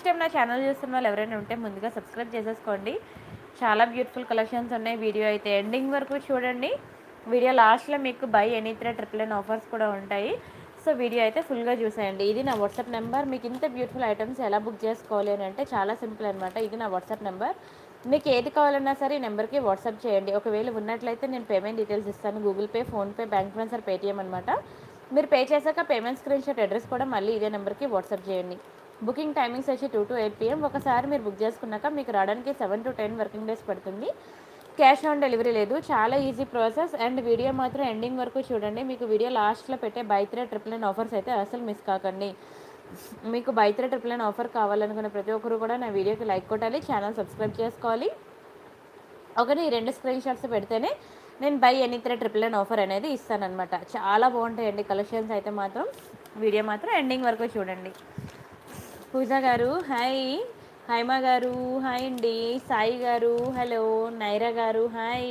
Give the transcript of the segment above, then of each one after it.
Time నా channel చూస్తున్న వాళ్ళు ఎవరైనా ఉంటే ముందుగా సబ్స్క్రైబ్ చేసేసుకోండి చాలా బ్యూటిఫుల్ కలెక్షన్స్ ఉన్నాయి వీడియో అయితే ఎండింగ్ వరకు చూడండి వీడియో లాస్ట్లో మీకు by any three triple N offers కూడా ఉంటాయి సో వీడియో అయితే ఫుల్గా చూసేయండి ఇది నా వాట్సాప్ నెంబర్ మీకు ఇంత బ్యూటిఫుల్ ఐటమ్స్ ఎలా బుక్ చేసుకోవాలి అని అంటే చాలా సింపుల్ అనమాట ఇది నా వాట్సాప్ నెంబర్ మీకు ఏది కావాలన్నా సరే ఈ నెంబర్కి వాట్సాప్ చేయండి ఒకవేళ ఉన్నట్లయితే నేను పేమెంట్ డీటెయిల్స్ ఇస్తాను Google Pay PhonePe bank transfer Paytm అనమాట మీరు పే చేశాక పేమెంట్ స్క్రీన్ షాట్ అడ్రస్ కూడా మళ్ళీ ఇదే నెంబర్కి వాట్సాప్ చేయండి బుకింగ్ టైమింగ్స్ వచ్చి టూ టు ఎయిట్ పిఎం ఒకసారి మీరు బుక్ చేసుకున్నాక మీకు రావడానికి seven to ten working days పడుతుంది క్యాష్ ఆన్ డెలివరీ లేదు చాలా ఈజీ ప్రాసెస్ అండ్ వీడియో మాత్రం ఎండింగ్ వరకు చూడండి మీకు వీడియో లాస్ట్లో పెట్టే buy three triple nine offers అయితే అసలు మిస్ కాకండి మీకు buy three triple nine offer కావాలనుకున్న ప్రతి ఒక్కరు కూడా నా వీడియోకి లైక్ కొట్టాలి ఛానల్ సబ్స్క్రైబ్ చేసుకోవాలి ఒకటి ఈ రెండు స్క్రీన్ షాట్స్ పెడితేనే నేను buy any three triple nine offer అనేది ఇస్తానన్నమాట చాలా బాగుంటాయండి కలెక్షన్స్ అయితే మాత్రం వీడియో మాత్రం ఎండింగ్ వరకు చూడండి పూజ గారు హాయ్ హైమా గారు హాయ్ అండి సాయి గారు హలో నైరా గారు హాయ్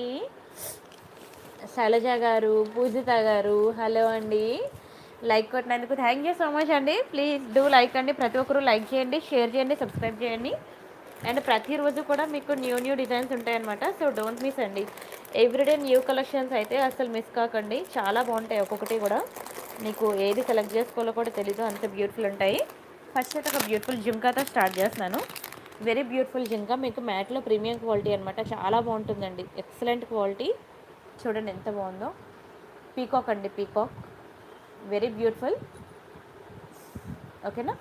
శైలజ గారు పూజిత గారు హలో అండి లైక్ కొట్టినందుకు థ్యాంక్ యూ సో మచ్ అండి ప్లీజ్ డూ లైక్ అండి ప్రతి ఒక్కరూ లైక్ చేయండి షేర్ చేయండి సబ్స్క్రైబ్ చేయండి అండ్ ప్రతిరోజు కూడా మీకు న్యూ న్యూ డిజైన్స్ ఉంటాయన్నమాట సో డోంట్ మిస్ అండి ఎవ్రీడే న్యూ కలెక్షన్స్ అయితే అసలు మిస్ కాకండి చాలా బాగుంటాయి ఒక్కొక్కటి కూడా మీకు ఏది సెలెక్ట్ చేసుకోవాలో కూడా తెలీదు అంత బ్యూటిఫుల్ ఉంటాయి ఫస్ట్ అయితే ఒక బ్యూటిఫుల్ జిమ్కాతో స్టార్ట్ చేస్తున్నాను వెరీ బ్యూటిఫుల్ జింకా మీకు మ్యాట్లో ప్రీమియం క్వాలిటీ అనమాట చాలా బాగుంటుందండి ఎక్సలెంట్ క్వాలిటీ చూడండి ఎంత బాగుందో పీకాక్ అండి పీకాక్ వెరీ బ్యూటిఫుల్ ఓకేనా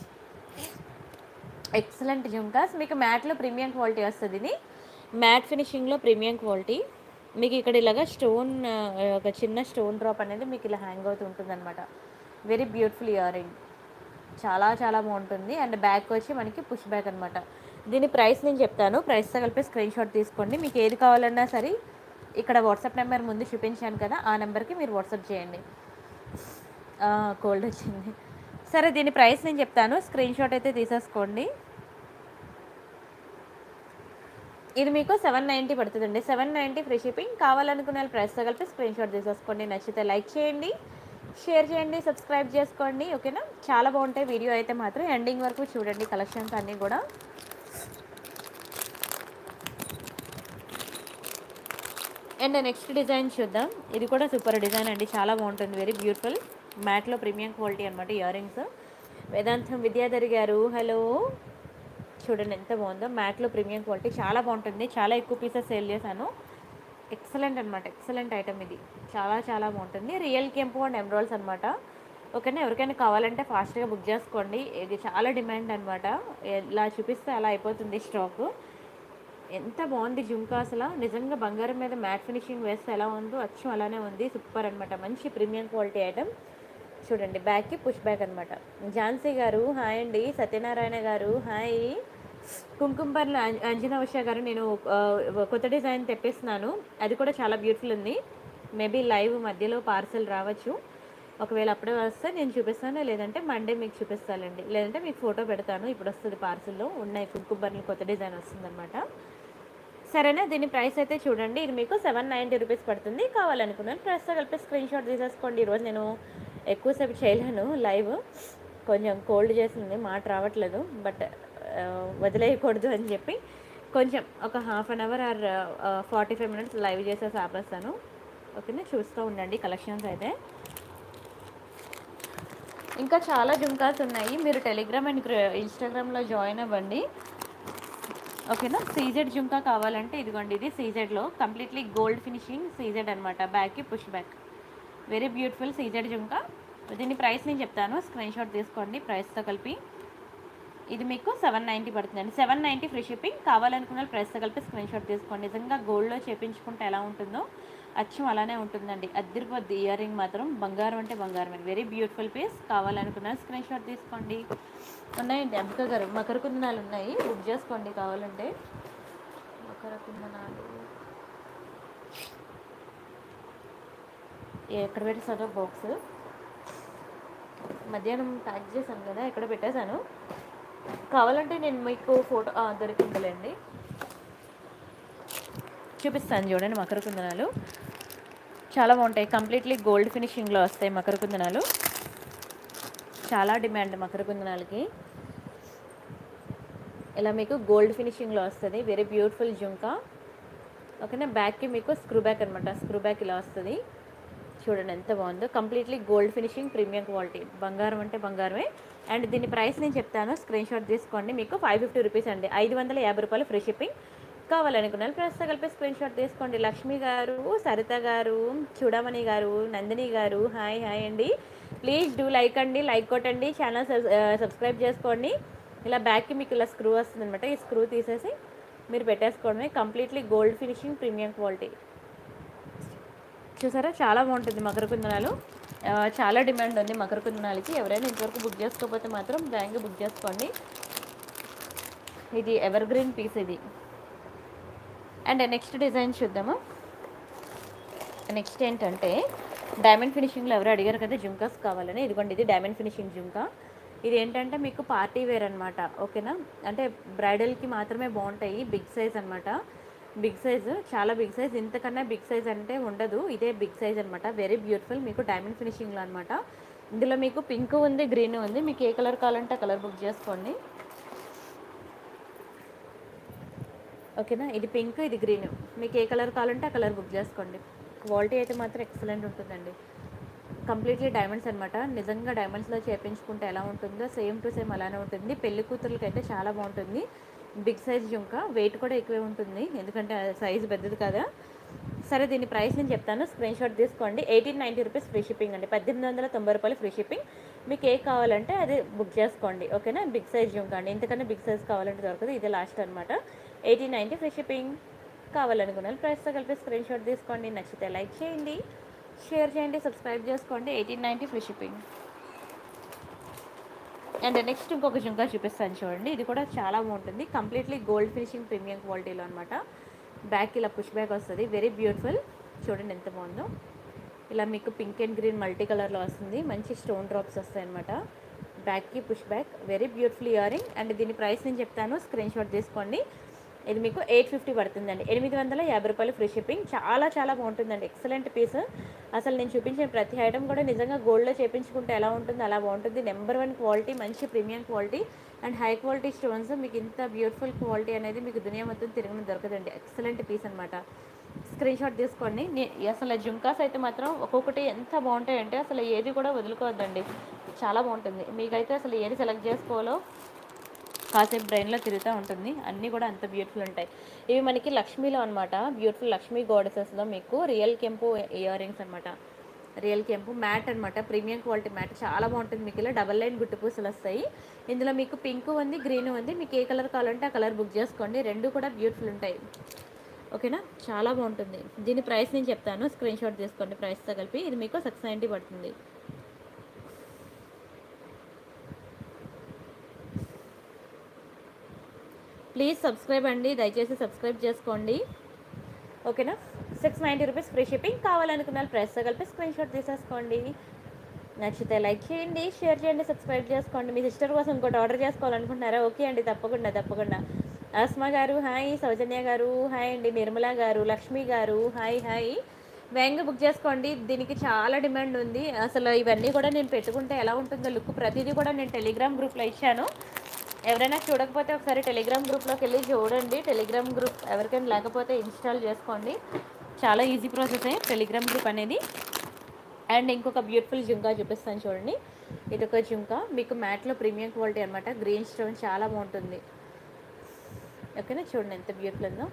ఎక్సలెంట్ జుంకాస్ మీకు మ్యాట్లో ప్రీమియం క్వాలిటీ వస్తుంది ఇది మ్యాట్ ఫినిషింగ్లో ప్రీమియం క్వాలిటీ మీకు ఇక్కడ ఇలాగా స్టోన్ ఆ, ఒక చిన్న స్టోన్ డ్రాప్ అనేది మీకు ఇలా హ్యాంగ్ అవుతూ ఉంటుంది అనమాట వెరీ బ్యూటిఫుల్ ఇయర్ రింగ్ చాలా చాలా బాగుంటుంది అండ్ బ్యాక్ వచ్చి మనకి పుష్ బ్యాక్ అనమాట దీని ప్రైస్ నేను చెప్తాను ప్రైస్తో కలిపి స్క్రీన్ షాట్ తీసుకోండి మీకు ఏది కావాలన్నా సరే ఇక్కడ వాట్సాప్ నెంబర్ ముందు చూపించాను కదా ఆ నెంబర్కి మీరు వాట్సాప్ చేయండి కోల్డ్ వచ్చింది సరే దీని ప్రైస్ నేను చెప్తాను స్క్రీన్ షాట్ అయితే తీసేసుకోండి ఇది మీకు సెవెన్ నైంటీ పడుతుందండి సెవెన్ నైంటీ ఫ్రీ షిప్పింగ్ కావాలనుకునే వాళ్ళు ప్రైస్తో కలిపి స్క్రీన్ షాట్ తీసేసుకోండి నచ్చితే లైక్ చేయండి షేర్ చేయండి సబ్స్క్రైబ్ చేసుకోండి ఓకేనా చాలా బాగుంటాయి వీడియో అయితే మాత్రం ఎండింగ్ వరకు చూడండి కలెక్షన్స్ అన్నీ కూడా అండ్ నెక్స్ట్ డిజైన్ చూద్దాం ఇది కూడా సూపర్ డిజైన్ అండి చాలా బాగుంటుంది వెరీ బ్యూటిఫుల్ మ్యాట్లో ప్రీమియం క్వాలిటీ అనమాట ఇయర్ రింగ్స్ వేదాంతం విద్యాధరి గారు హలో చూడండి ఎంత బాగుందో మ్యాట్లో ప్రీమియం క్వాలిటీ చాలా బాగుంటుంది చాలా ఎక్కువ పీసెస్ సేల్ చేశాను ఎక్సలెంట్ అనమాట ఎక్సలెంట్ ఐటమ్ ఇది చాలా చాలా బాగుంటుంది రియల్ కెంపు అండ్ ఎమ్రాల్స్ అనమాట ఓకేనా ఎవరికైనా కావాలంటే ఫాస్ట్గా బుక్ చేసుకోండి ఇది చాలా డిమాండ్ అనమాట ఇలా చూపిస్తే అలా అయిపోతుంది స్టాక్ ఎంత బాగుంది జుంకా అసలు నిజంగా బంగారం మీద మ్యాట్ ఫినిషింగ్ వేస్తే ఎలా ఉందో అచ్చం అలానే ఉంది సూపర్ అనమాట మంచి ప్రీమియం క్వాలిటీ ఐటమ్ చూడండి బ్యాక్కి పుష్ బ్యాక్ అనమాట ఝాన్సీ గారు హాయ్ అండి సత్యనారాయణ గారు హాయ్ కుంకుమపర్ల అంజనా ఉషా గారు నేను ఆ, కొత్త డిజైన్ తెప్పిస్తున్నాను అది కూడా చాలా బ్యూటిఫుల్ ఉంది మేబీ లైవ్ మధ్యలో పార్సల్ రావచ్చు ఒకవేళ అప్పుడే వస్తే నేను చూపిస్తాను లేదంటే మండే మీకు చూపిస్తానండి లేదంటే మీకు ఫోటో పెడతాను ఇప్పుడు వస్తుంది పార్సల్లో ఉన్నాయి కుంకుమపర్లు కొత్త డిజైన్ వస్తుందన్నమాట సరేనా దీని ప్రైస్ అయితే చూడండి ఇది మీకు సెవెన్ నైంటీ రూపీస్ పడుతుంది కావాలనుకున్నాను ప్రైస్తో కలిపి స్క్రీన్ షాట్ తీసేసుకోండి ఈరోజు నేను ఎక్కువసేపు చేయలేను లైవ్ కొంచెం కోల్డ్ చేసింది మాట రావట్లేదు బట్ వదిలేయకూడదు అని చెప్పి కొంచెం ఒక half an hour or forty five minutes live చేసేసి ఆపేస్తాను ఓకేనా చూస్తూ ఉండండి కలెక్షన్స్ అయితే ఇంకా చాలా జుంకాస్ ఉన్నాయి మీరు టెలిగ్రామ్ అండ్ ఇన్స్టాగ్రామ్లో జాయిన్ అవ్వండి ఓకేనా సీజెడ్ జుంకా కావాలంటే ఇదిగోండి ఇది సీజెడ్లో కంప్లీట్లీ గోల్డ్ ఫినిషింగ్ సీజెడ్ అనమాట బ్యాక్కి push back very beautiful CZ jhumka దీని ప్రైస్ నేను చెప్తాను స్క్రీన్ షాట్ తీసుకోండి ప్రైస్తో కలిపి ఇది మీకు సెవెన్ నైంటీ పడుతుందండి సెవెన్ నైంటీ ఫ్రీ షిప్పింగ్ కావాలనుకున్న వాళ్ళు ప్రైస్తో కలిపి స్క్రీన్ షాట్ తీసుకోండి నిజంగా గోల్డ్లో చేపించుకుంటే ఎలా ఉంటుందో అచ్చం అలానే ఉంటుందండి అద్దరిపోద్ది ఇయర్ రింగ్ మాత్రం బంగారం అంటే బంగారం వెరీ బ్యూటిఫుల్ పీస్ కావాలనుకున్న స్క్రీన్ షాట్ తీసుకోండి ఉన్నాయండి అంబిక గారు మకర కుందనాలు ఉన్నాయి బుక్ చేసుకోండి కావాలంటే మకర కుందనాలు ఎక్కడ పెట్టేసానో బాక్స్ మధ్యాహ్నం ప్యాక్ చేశాను కదా ఎక్కడ పెట్టేశాను కావాలంటే నేను మీకు ఫోటో ఆ, దొరికిందిలేండి చూపిస్తాను చూడండి మకర కుందనాలు చాలా బాగుంటాయి కంప్లీట్లీ గోల్డ్ ఫినిషింగ్లో వస్తాయి మకర కుందనాలు చాలా డిమాండ్ మకర కుందనాలకి ఇలా మీకు గోల్డ్ ఫినిషింగ్లో వస్తుంది వెరీ బ్యూటిఫుల్ జుంకా ఓకేనా బ్యాక్కి మీకు స్క్రూ బ్యాక్ అనమాట స్క్రూ బ్యాక్ ఇలా వస్తుంది చూడండి ఎంత బాగుందో completely gold finishing premium quality బంగారం అంటే బంగారమే అండ్ దీని ప్రైస్ నేను చెప్తాను స్క్రీన్ షాట్ తీసుకోండి మీకు ఫైవ్ ఫిఫ్టీ రూపీస్ అండి ఐదు వందల యాభై రూపాయలు ఫ్రీ షిప్పింగ్ కావాలనుకున్నారు ప్రస్తుతం కలిపి స్క్రీన్ షాట్ తీసుకోండి లక్ష్మి గారు సరిత గారు చూడమణి గారు నందిని గారు హాయ్ హాయ్ అండి ప్లీజ్ డూ లైక్ అండి లైక్ కొట్టండి ఛానల్ సబ్స్క్రైబ్ చేసుకోండి ఇలా బ్యాక్కి మీకు ఇలా స్క్రూ వస్తుంది అనమాట ఈ స్క్రూ తీసేసి మీరు పెట్టేసుకోవడమే completely gold finishing premium quality చూసారా చాలా బాగుంటుంది మకర కుందనాలు ఆ, చాలా డిమాండ్ ఉంది మకర కుందనాలకి ఎవరైనా ఇంతవరకు బుక్ చేసుకోకపోతే మాత్రం బ్యాంక్ బుక్ చేసుకోండి ఇది ఎవర్ గ్రీన్ పీస్ ఇది అండ్ నెక్స్ట్ డిజైన్ చూద్దాము నెక్స్ట్ ఏంటంటే డైమండ్ ఫినిషింగ్లో ఎవరు అడిగారు కదా జుంకాస్ కావాలని ఇదిగోండి ఇది డైమండ్ ఫినిషింగ్ జుంకా ఇది ఏంటంటే మీకు పార్టీ వేర్ అనమాట ఓకేనా అంటే బ్రైడల్కి మాత్రమే బాగుంటాయి బిగ్ సైజ్ అనమాట బిగ్ సైజ్ చాలా బిగ్ సైజ్ ఇంతకన్నా బిగ్ సైజ్ అంటే ఉండదు ఇదే బిగ్ సైజ్ అనమాట వెరీ బ్యూటిఫుల్ మీకు డైమండ్ ఫినిషింగ్లో అనమాట ఇందులో మీకు పింక్ ఉంది గ్రీన్ ఉంది మీకు ఏ కలర్ కావాలంటే ఆ కలర్ బుక్ చేసుకోండి ఓకేనా ఇది పింక్ ఇది గ్రీన్ మీకు ఏ కలర్ కావాలంటే ఆ కలర్ బుక్ చేసుకోండి క్వాలిటీ అయితే మాత్రం ఎక్సలెంట్ ఉంటుందండి కంప్లీట్లీ డైమండ్స్ అనమాట నిజంగా డైమండ్స్లో చేపించుకుంటే ఎలా ఉంటుందో సేమ్ టు సేమ్ అలానే ఉంటుంది పెళ్లి కూతుర్లకి అయితే చాలా బాగుంటుంది బిగ్ సైజ్ జుంక వెయిట్ కూడా ఎక్కువే ఉంటుంది ఎందుకంటే సైజ్ పెద్దది కదా సరే దీని ప్రైస్ నేను చెప్తాను స్క్రీన్ షాట్ తీసుకోండి eighteen ninety rupees free shipping అండి పద్దెనిమిది వందల తొంభై రూపాయలు ఫ్రీ షిప్పింగ్ మీకు ఏ కావాలంటే అది బుక్ చేసుకోండి ఓకేనా బిగ్ సైజ్ జుంక అండి ఇంతకన్నా బిగ్ సైజ్ కావాలంటే దొరకదు ఇదే లాస్ట్ అనమాట ఎయిటీన్ నైంటీ ఫ్రీ షిప్పింగ్ కావాలనుకున్నాను ప్రైస్తో కలిపి స్క్రీన్ షాట్ తీసుకోండి నచ్చితే లైక్ చేయండి షేర్ చేయండి సబ్స్క్రైబ్ చేసుకోండి eighteen ninety free shipping and next ఇంకొక జుంకా చూపిస్తాను చూడండి ఇది కూడా చాలా బాగుంటుంది కంప్లీట్లీ గోల్డ్ ఫినిషింగ్ ప్రీమియం క్వాలిటీలో అనమాట బ్యాక్ ఇలా పుష్ బ్యాక్ వస్తుంది వెరీ బ్యూటిఫుల్ చూడండి ఎంత బాగుందో ఇలా మీకు పింక్ అండ్ గ్రీన్ మల్టీ కలర్లో వస్తుంది మంచి స్టోన్ డ్రాప్స్ వస్తాయి అనమాట బ్యాక్కి push back very beautiful earring and దీని ప్రైస్ నేను చెప్తాను స్క్రీన్ షాట్ తీసుకోండి ఇది మీకు ఎయిట్ ఫిఫ్టీ పడుతుందండి ఎనిమిది వందల యాభై రూపాయలు ఫ్రీ షిప్పింగ్ చాలా చాలా బాగుంటుందండి ఎక్సలెంట్ పీస్ అసలు నేను చూపించిన ప్రతి ఐటమ్ కూడా నిజంగా గోల్డ్లో చేపించుకుంటే ఎలా ఉంటుంది అలా బాగుంటుంది నెంబర్ వన్ క్వాలిటీ మంచి premium quality and high quality stones మీకు ఇంత బ్యూటిఫుల్ క్వాలిటీ అనేది మీకు దునియా మొత్తం తిరగని దొరకదండి ఎక్సలెంట్ పీస్ అనమాట స్క్రీన్ షాట్ తీసుకోండి నే- అసలు జుంకాస్ అయితే మాత్రం ఒక్కొక్కటి ఎంత బాగుంటాయంటే అసలు ఏది కూడా వదులుకోవద్దండి చాలా బాగుంటుంది మీకైతే అసలు ఏది సెలెక్ట్ చేసుకోవాలో కాసేపు బ్రెయిన్లో తిరుగుతూ ఉంటుంది అన్నీ కూడా అంత బ్యూటిఫుల్ ఉంటాయి ఇవి మనకి లక్ష్మీలో అనమాట బ్యూటిఫుల్ లక్ష్మీ గోడెసెస్లో మీకు రియల్ కెంపు ఇయర్ రింగ్స్ అనమాట రియల్ కెంపు మ్యాట్ అనమాట ప్రీమియం క్వాలిటీ మ్యాట్ చాలా బాగుంటుంది మీకు ఇలా డబల్ లైన్ గుట్టు పూసలు వస్తాయి ఇందులో మీకు పింక్ ఉంది గ్రీన్ ఉంది మీకు ఏ కలర్ కావాలంటే ఆ కలర్ బుక్ చేసుకోండి రెండు కూడా బ్యూటిఫుల్ ఉంటాయి ఓకేనా చాలా బాగుంటుంది దీని ప్రైస్ నేను చెప్తాను స్క్రీన్ షాట్ తీసుకోండి ప్రైస్తో కలిపి ఇది మీకు సిక్స్ నైంటీ పడుతుంది ప్లీజ్ సబ్స్క్రైబ్ అండి దయచేసి సబ్స్క్రైబ్ చేసుకోండి ఓకేనా six ninety rupees free shipping కావాలనుకున్న ప్రైస్తో కలిపి స్క్రీన్ షాట్ తీసేసుకోండి నచ్చితే లైక్ చేయండి షేర్ చేయండి సబ్స్క్రైబ్ చేసుకోండి మీ సిస్టర్ కోసం ఇంకోటి ఆర్డర్ చేసుకోవాలనుకుంటున్నారా ఓకే అండి తప్పకుండా తప్పకుండా ఆస్మా గారు హాయ్ సౌజన్య గారు హాయ్ అండి నిర్మల గారు లక్ష్మి గారు హాయ్ హాయ్ వేగంగా బుక్ చేసుకోండి దీనికి చాలా డిమాండ్ ఉంది అసలు ఇవన్నీ కూడా నేను పెట్టుకుంటే ఎలా ఉంటుందో లుక్ ప్రతిదీ కూడా నేను టెలిగ్రామ్ గ్రూప్లో ఇచ్చాను ఎవరైనా చూడకపోతే ఒకసారి టెలిగ్రామ్ గ్రూప్లోకి వెళ్ళి చూడండి టెలిగ్రామ్ గ్రూప్ ఎవరికైనా లేకపోతే ఇన్స్టాల్ చేసుకోండి చాలా ఈజీ ప్రాసెసే టెలిగ్రామ్ గ్రూప్ అనేది అండ్ ఇంకొక బ్యూటిఫుల్ జుంకా చూపిస్తాను చూడండి ఇది ఒక జుంకా మీకు మ్యాట్లో ప్రీమియం క్వాలిటీ అనమాట గ్రీన్ స్టోన్ చాలా బాగుంటుంది ఓకేనా చూడండి ఎంత బ్యూటిఫుల్ ఉందో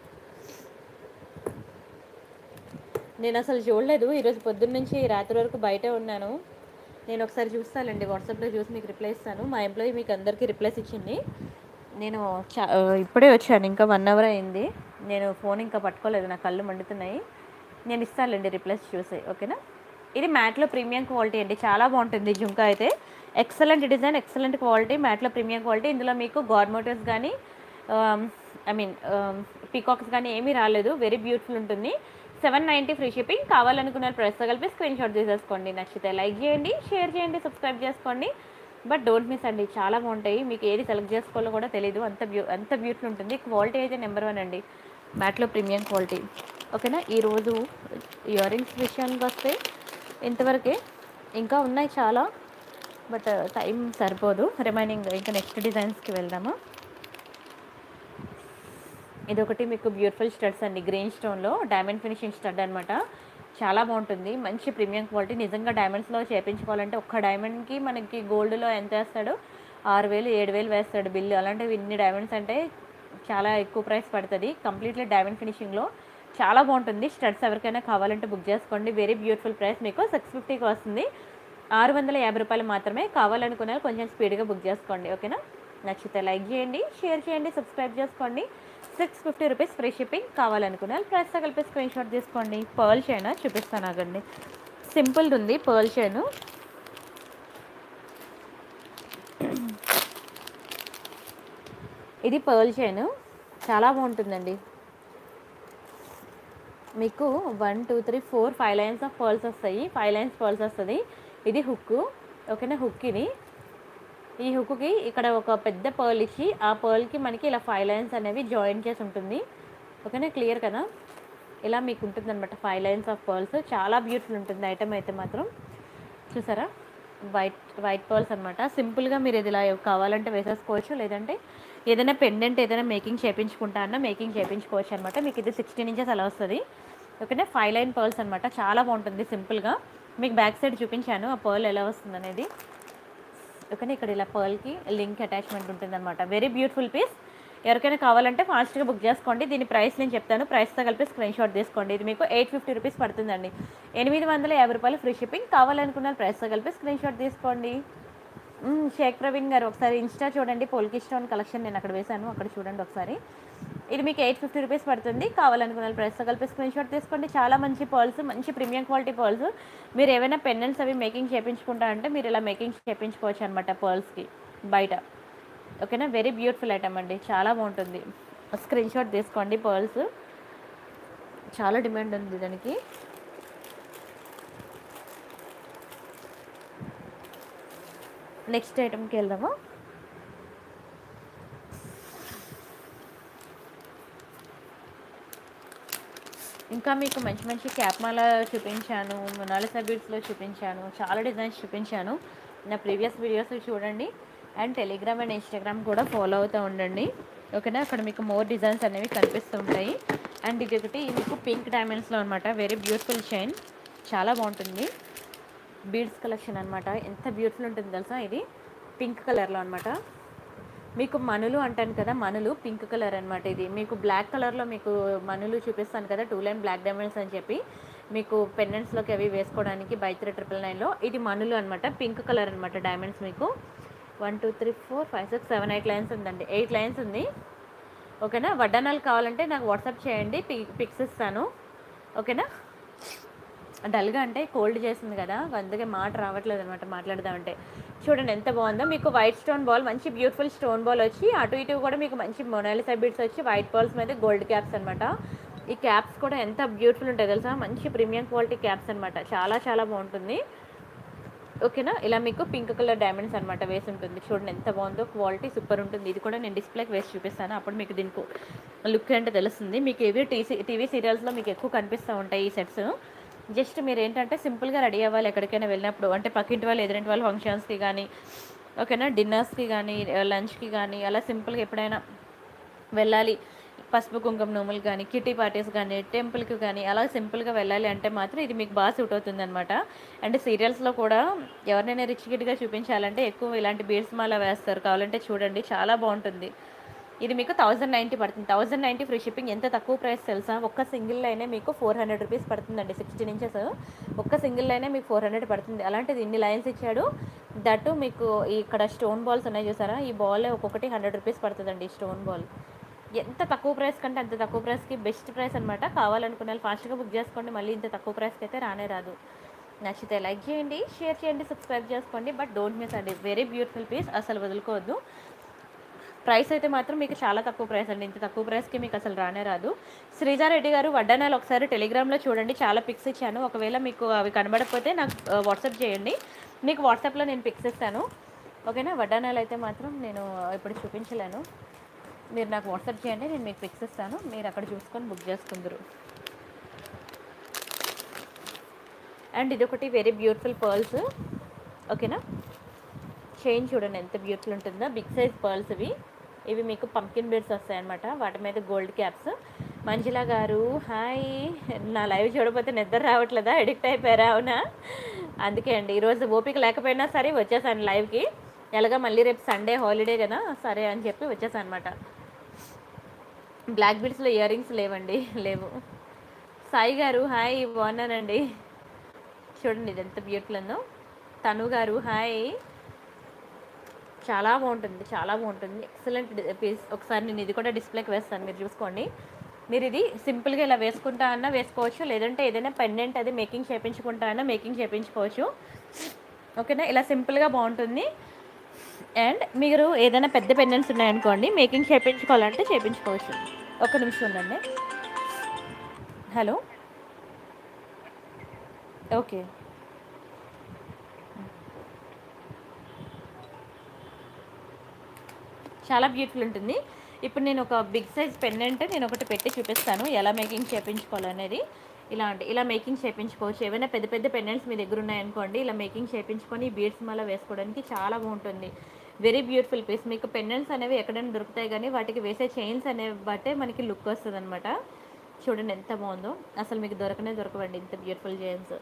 నేను అసలు చూడలేదు ఈరోజు పొద్దున్న నుంచి రాత్రి వరకు బయటే ఉన్నాను నేను ఒకసారి చూస్తానండి వాట్సాప్లో చూసి మీకు రిప్లై ఇస్తాను మా ఎంప్లాయీ మీకు అందరికీ రిప్లైస్ ఇచ్చింది నేను చా ఇప్పుడే వచ్చాను ఇంకా వన్ అవర్ అయింది నేను ఫోన్ ఇంకా పట్టుకోలేదు నా కళ్ళు మండుతున్నాయి నేను ఇస్తానులేండి రిప్లైస్ చూసి ఓకేనా ఇది మ్యాట్లో ప్రీమియం క్వాలిటీ అండి చాలా బాగుంటుంది జుంకా అయితే ఎక్సలెంట్ డిజైన్ ఎక్సలెంట్ క్వాలిటీ మ్యాట్లో ప్రీమియం క్వాలిటీ ఇందులో మీకు గవర్నమెంట్స్ కానీ ఐ మీన్ పీకాక్స్ కానీ ఏమీ రాలేదు వెరీ బ్యూటిఫుల్ ఉంటుంది సెవెన్ నైంటీ ఫ్రీ షిప్పింగ్ కావాలనుకున్న ప్రైస్ కలిపి స్క్రీన్ షాట్ తీసేసుకోండి నచ్చితే లైక్ చేయండి షేర్ చేయండి సబ్స్క్రైబ్ చేసుకోండి బట్ డోంట్ మిస్ అండి చాలా బాగుంటాయి మీకు ఏది సెలెక్ట్ చేసుకోవాలో కూడా తెలియదు అంత బ్యూ అంత బ్యూటిఫుల్ ఉంటుంది క్వాలిటీ అయితే నెంబర్ వన్ అండి మ్యాట్లో ప్రీమియం క్వాలిటీ ఓకేనా ఈరోజు ఇయర్ రింగ్స్ విషయానికి వస్తే ఇంతవరకే ఇంకా ఉన్నాయి చాలా బట్ టైం సరిపోదు రిమైనింగ్ ఇంకా నెక్స్ట్ డిజైన్స్కి వెళ్దాము ఇది ఒకటి మీకు బ్యూటిఫుల్ స్టడ్స్ అండి గ్రీన్ స్టోన్లో డైమండ్ ఫినిషింగ్ స్టడ్ అనమాట చాలా బాగుంటుంది మంచి ప్రీమియం క్వాలిటీ నిజంగా డైమండ్స్లో చేయించుకోవాలంటే ఒక్క డైమండ్కి మనకి గోల్డ్లో ఎంత వేస్తాడు ఆరు వేలు ఏడు వేలు వేస్తాడు బిల్లు అలాంటివి ఇన్ని డైమండ్స్ అంటే చాలా ఎక్కువ ప్రైస్ పడుతుంది కంప్లీట్లీ డైమండ్ ఫినిషింగ్లో చాలా బాగుంటుంది స్టడ్స్ ఎవరికైనా కావాలంటే బుక్ చేసుకోండి వెరీ బ్యూటిఫుల్ ప్రైస్ మీకు సిక్స్ ఫిఫ్టీకి వస్తుంది ఆరు వందల యాభై రూపాయలు మాత్రమే కావాలనుకునే వాళ్ళు కొంచెం స్పీడ్గా బుక్ చేసుకోండి ఓకేనా నచ్చితే లైక్ చేయండి షేర్ చేయండి సబ్స్క్రైబ్ చేసుకోండి six fifty rupees free shipping కావాలనుకునే వాళ్ళు ప్రైస్తో కలిపి స్క్రీన్ షాట్ తీసుకోండి పర్ల్ చైన్ చూపిస్తాను ఆగండి సింపుల్ ఉంది పర్ల్ చైన్ ఇది పర్ల్ చైన్ చాలా బాగుంటుందండి మీకు one two three four five lines of pearls వస్తాయి ఫైవ్ లైన్స్ పర్ల్స్ వస్తుంది ఇది హుక్ ఓకేనా హుక్ ఇది ఈ హుక్కి ఇక్కడ ఒక పెద్ద పర్ల్ ఇచ్చి ఆ పర్ల్కి మనకి ఇలా ఫైవ్ లైన్స్ అనేవి జాయిన్ చేసి ఉంటుంది ఓకేనా క్లియర్ కదా ఇలా మీకు ఉంటుంది అనమాట ఫైవ్ లైన్స్ ఆఫ్ పర్ల్స్ చాలా బ్యూటిఫుల్ ఉంటుంది ఐటమ్ అయితే మాత్రం చూసారా వైట్ వైట్ పర్ల్స్ అనమాట సింపుల్గా మీరు ఇది ఇలా కావాలంటే వేసేసుకోవచ్చు లేదంటే ఏదైనా పెండెంట్ ఏదైనా మేకింగ్ చేయించుకుంటా అన్న మేకింగ్ చేయించుకోవచ్చు అనమాట మీకు ఇది సిక్స్టీన్ ఇంచెస్ అలా వస్తుంది ఓకేనా ఫైవ్ లైన్ పర్ల్స్ అనమాట చాలా బాగుంటుంది సింపుల్గా మీకు బ్యాక్ సైడ్ చూపించాను ఆ పర్ల్ ఎలా వస్తుంది అనేది ఓకేనా ఇక్కడ ఇలా పర్ల్కి లింక్ అటాచ్మెంట్ ఉంటుంది అనమాట వెరీ బ్యూటిఫుల్ పీస్ ఎవరికైనా కావాలంటే ఫాస్ట్గా బుక్ చేసుకోండి దీని ప్రైస్ నేను చెప్తాను ప్రైస్తో కలిపి స్క్రీన్ షాట్ తీసుకోండి ఇది మీకు ఎయిట్ ఫిఫ్టీ రూపీస్ పడుతుందండి ఎనిమిది వందల యాభై రూపాయలు ఫ్రీ షిప్పింగ్ కావాలనుకున్న ప్రైస్తో కలిపి స్క్రీన్ షాట్ తీసుకోండి మ్మ్, షేక్ ప్రవీణ్ గారు ఒకసారి ఇన్స్టా చూడండి పోల్కి స్టోన్ కలెక్షన్ నేను అక్కడ వేశాను అక్కడ చూడండి ఒకసారి ఇది మీకు ఎయిట్ ఫిఫ్టీ రూపీస్ పడుతుంది కావాలనుకున్న ప్రైస్తో కలిపి స్క్రీన్ షాట్ తీసుకోండి చాలా మంచి పర్ల్స్ మంచి ప్రీమియం క్వాలిటీ పర్ల్స్ మీరు ఏమైనా పెన్నెంట్స్ అవి మేకింగ్ చేయించుకుంటా అంటే మీరు ఇలా మేకింగ్ చేయించుకోవచ్చు అనమాట పర్ల్స్కి బయట ఓకేనా వెరీ బ్యూటిఫుల్ ఐటమ్ అండి చాలా బాగుంటుంది స్క్రీన్ షాట్ తీసుకోండి పర్ల్స్ చాలా డిమాండ్ ఉంది దానికి నెక్స్ట్ ఐటమ్కి వెళ్దామా ఇంకా మీకు మంచి మంచి క్యాప్ మాల చూపించాను మొనాలిసా బీడ్స్లో చూపించాను చాలా డిజైన్స్ చూపించాను నా ప్రీవియస్ వీడియోస్ చూడండి అండ్ టెలిగ్రామ్ అండ్ ఇన్స్టాగ్రామ్ కూడా ఫాలో అవుతూ ఉండండి ఓకేనా అక్కడ మీకు మోర్ డిజైన్స్ అనేవి కనిపిస్తూ ఉంటాయి అండ్ ఇది ఒకటి మీకు పింక్ డైమండ్స్లో అనమాట వెరీ బ్యూటిఫుల్ చైన్ చాలా బాగుంటుంది బీడ్స్ కలెక్షన్ అనమాట ఎంత బ్యూటిఫుల్ ఉంటుంది తెలుసా ఇది పింక్ కలర్లో అనమాట మీకు మనులు అంటాను కదా మనులు పింక్ కలర్ అనమాట ఇది మీకు బ్లాక్ కలర్లో మీకు మనులు చూపిస్తాను కదా టూ లైన్ బ్లాక్ డైమండ్స్ అని చెప్పి మీకు పెండెంట్స్లోకి అవి వేసుకోవడానికి బై త్రీ ట్రిపుల్ నైన్లో ఇది మనులు అనమాట పింక్ కలర్ అనమాట డైమండ్స్ మీకు one two three four five six seven eight lines ఉందండి ఎయిట్ లైన్స్ ఉంది ఓకేనా వడ్డానాలు కావాలంటే నాకు వాట్సాప్ చేయండి పి పిక్స్ ఇస్తాను ఓకేనా డల్గా అంటే కోల్డ్ చేసింది కదా అందుకే మాట రావట్లేదు అనమాట మాట్లాడదామంటే చూడండి ఎంత బాగుందో మీకు వైట్ స్టోన్ బాల్ మంచి బ్యూటిఫుల్ స్టోన్ బాల్ వచ్చి అటు ఇటు కూడా మీకు మంచి మొనాలిసా బీడ్స్ వచ్చి వైట్ బాల్స్ మీద గోల్డ్ క్యాప్స్ అనమాట ఈ క్యాప్స్ కూడా ఎంత బ్యూటిఫుల్ ఉంటాయి తెలుసా మంచి ప్రీమియం క్వాలిటీ క్యాప్స్ అనమాట చాలా చాలా బాగుంటుంది ఓకేనా ఇలా మీకు పింక్ కలర్ డైమండ్స్ అనమాట వేసి ఉంటుంది చూడండి ఎంత బాగుందో క్వాలిటీ సూపర్ ఉంటుంది ఇది కూడా నేను డిస్ప్లేకి వేసి చూపిస్తాను అప్పుడు మీకు దీనికి లుక్ అంటే తెలుస్తుంది మీకు ఇవి టీసీ టీవీ సీరియల్స్లో మీకు ఎక్కువ కనిపిస్తూ ఉంటాయి ఈ సెట్స్ జస్ట్ మీరు ఏంటంటే సింపుల్గా రెడీ అవ్వాలి ఎక్కడికైనా వెళ్ళినప్పుడు అంటే పక్కింటి వాళ్ళు ఎదురింటి వాళ్ళ ఫంక్షన్స్కి కానీ ఓకేనా డిన్నర్స్కి కానీ లంచ్కి కానీ అలా సింపుల్గా ఎప్పుడైనా వెళ్ళాలి పసుపు కుంకుమ నోములు కానీ కిటీ పార్టీస్ కానీ టెంపుల్కి కానీ అలా సింపుల్గా వెళ్ళాలి అంటే మాత్రం ఇది మీకు బాగా సూట్ అవుతుంది అనమాట అండ్ సీరియల్స్లో కూడా ఎవరినైనా రిచ్ కిడ్గా చూపించాలంటే ఎక్కువ ఇలాంటి బీడ్స్ మాల వేస్తారు కావాలంటే చూడండి చాలా బాగుంటుంది ఇది మీకు థౌజండ్ నైంటీ పడుతుంది థౌజండ్ నైంటీ ఫ్రీ షిప్పింగ్ ఎంత తక్కువ ప్రైస్ తెలుసా ఒక్క సింగిల్ లైనే మీకు ఫోర్ హండ్రెడ్ రూపీస్ పడుతుందండి సిక్స్టీన్ ఇంచెస్ ఒక్క సింగిల్ లైనే మీకు ఫోర్ హండ్రెడ్ పడుతుంది అలాంటిది ఇన్ని లైన్స్ ఇచ్చాడు దట్టు మీకు ఇక్కడ స్టోన్ బాల్స్ ఉన్నాయి చూసారా ఈ బాల్ ఒక్కొక్కటి హండ్రెడ్ రూపీస్ పడుతుందండి ఈ స్టోన్ బాల్ ఎంత తక్కువ ప్రైస్ కంటే అంత తక్కువ ప్రైస్కి బెస్ట్ ప్రైస్ అనమాట కావాలనుకునే వాళ్ళు ఫాస్ట్గా బుక్ చేసుకోండి మళ్ళీ ఇంత తక్కువ ప్రైస్కి అయితే రానే రాదు నచ్చితే లైక్ చేయండి షేర్ చేయండి సబ్స్క్రైబ్ చేసుకోండి బట్ డోంట్ మిస్ అండి వెరీ బ్యూటిఫుల్ పీస్ అసలు వదులుకోవద్దు ప్రైస్ అయితే మాత్రం మీకు చాలా తక్కువ ప్రైస్ అండి ఇంత తక్కువ ప్రైస్కి మీకు అసలు రానే రాదు శ్రీజారెడ్డి గారు వడ్డానాలు ఒకసారి టెలిగ్రామ్లో చూడండి చాలా పిక్స్ ఇచ్చాను ఒకవేళ మీకు అవి కనబడకపోతే నాకు వాట్సాప్ చేయండి మీకు వాట్సాప్లో నేను పిక్స్ ఇస్తాను ఓకేనా వడ్డానాలు అయితే మాత్రం నేను ఇప్పుడు చూపించలేను మీరు నాకు వాట్సాప్ చేయండి నేను మీకు పిక్స్ ఇస్తాను మీరు అక్కడ చూసుకొని బుక్ చేసుకుందరు అండ్ ఇది ఒకటి వెరీ బ్యూటిఫుల్ పర్ల్స్ ఓకేనా చైన్ చూడండి ఎంత బ్యూటిఫుల్ ఉంటుందో బిగ్ సైజ్ పర్ల్స్ ఇవి ఇవి మీకు పంకిన్ బీడ్స్ వస్తాయి అనమాట వాటి మీద గోల్డ్ క్యాప్స్ మంజుల గారు హాయ్ నా లైవ్ చూడకపోతే నిద్ర రావట్లేదా ఎడిక్ట్ అయిపోయారా అవునా అందుకే అండి ఈరోజు ఓపిక లేకపోయినా సరే వచ్చేసాను లైవ్కి ఎలాగా మళ్ళీ రేపు సండే హాలిడే కదా సరే అని చెప్పి వచ్చేసాను అనమాట బ్లాక్ బీడ్స్లో ఇయర్ రింగ్స్ లేవండి లేవు సాయి గారు హాయ్ బాగున్నానండి చూడండి ఇది ఎంత బ్యూటిఫుల్ ఉందో తను గారు హాయ్ చాలా బాగుంటుంది చాలా బాగుంటుంది ఎక్సలెంట్ పీస్ ఒకసారి నేను ఇది కూడా డిస్ప్లేకి వేస్తాను మీరు చూసుకోండి మీరు ఇది సింపుల్గా ఇలా వేసుకుంటా అన్నా వేసుకోవచ్చు లేదంటే ఏదైనా పెండెంట్ అది మేకింగ్ చేయించుకుంటా అన్నా మేకింగ్ చేయించుకోవచ్చు ఓకేనా ఇలా సింపుల్గా బాగుంటుంది అండ్ మీరు ఏదైనా పెద్ద పెండెంట్స్ ఉన్నాయనుకోండి మేకింగ్ చేయించుకోవాలంటే చేయించుకోవచ్చు ఒక నిమిషం ఉందండి హలో ఓకే చాలా బ్యూటిఫుల్ ఉంటుంది ఇప్పుడు నేను ఒక బిగ్ సైజ్ పెండెంట్ నేను ఒకటి పెట్టి చూపిస్తాను ఎలా మేకింగ్ చేయించుకోవాలనేది ఇలా అంటే ఇలా మేకింగ్ చేయించుకోవచ్చు ఏమైనా పెద్ద పెద్ద పెండెంట్స్ మీ దగ్గర ఉన్నాయనుకోండి ఇలా మేకింగ్ చేయించుకొని బీడ్స్ మళ్ళీ వేసుకోవడానికి చాలా బాగుంటుంది వెరీ బ్యూటిఫుల్ పీస్ మీకు పెండెంట్స్ అనేవి ఎక్కడైనా దొరుకుతాయి కానీ వాటికి వేసే చైన్స్ అనేవి బట్టే మనకి లుక్ వస్తుంది అనమాట చూడండి ఎంత బాగుందో అసలు మీకు దొరకనే దొరకవండి ఇంత బ్యూటిఫుల్ చైన్స్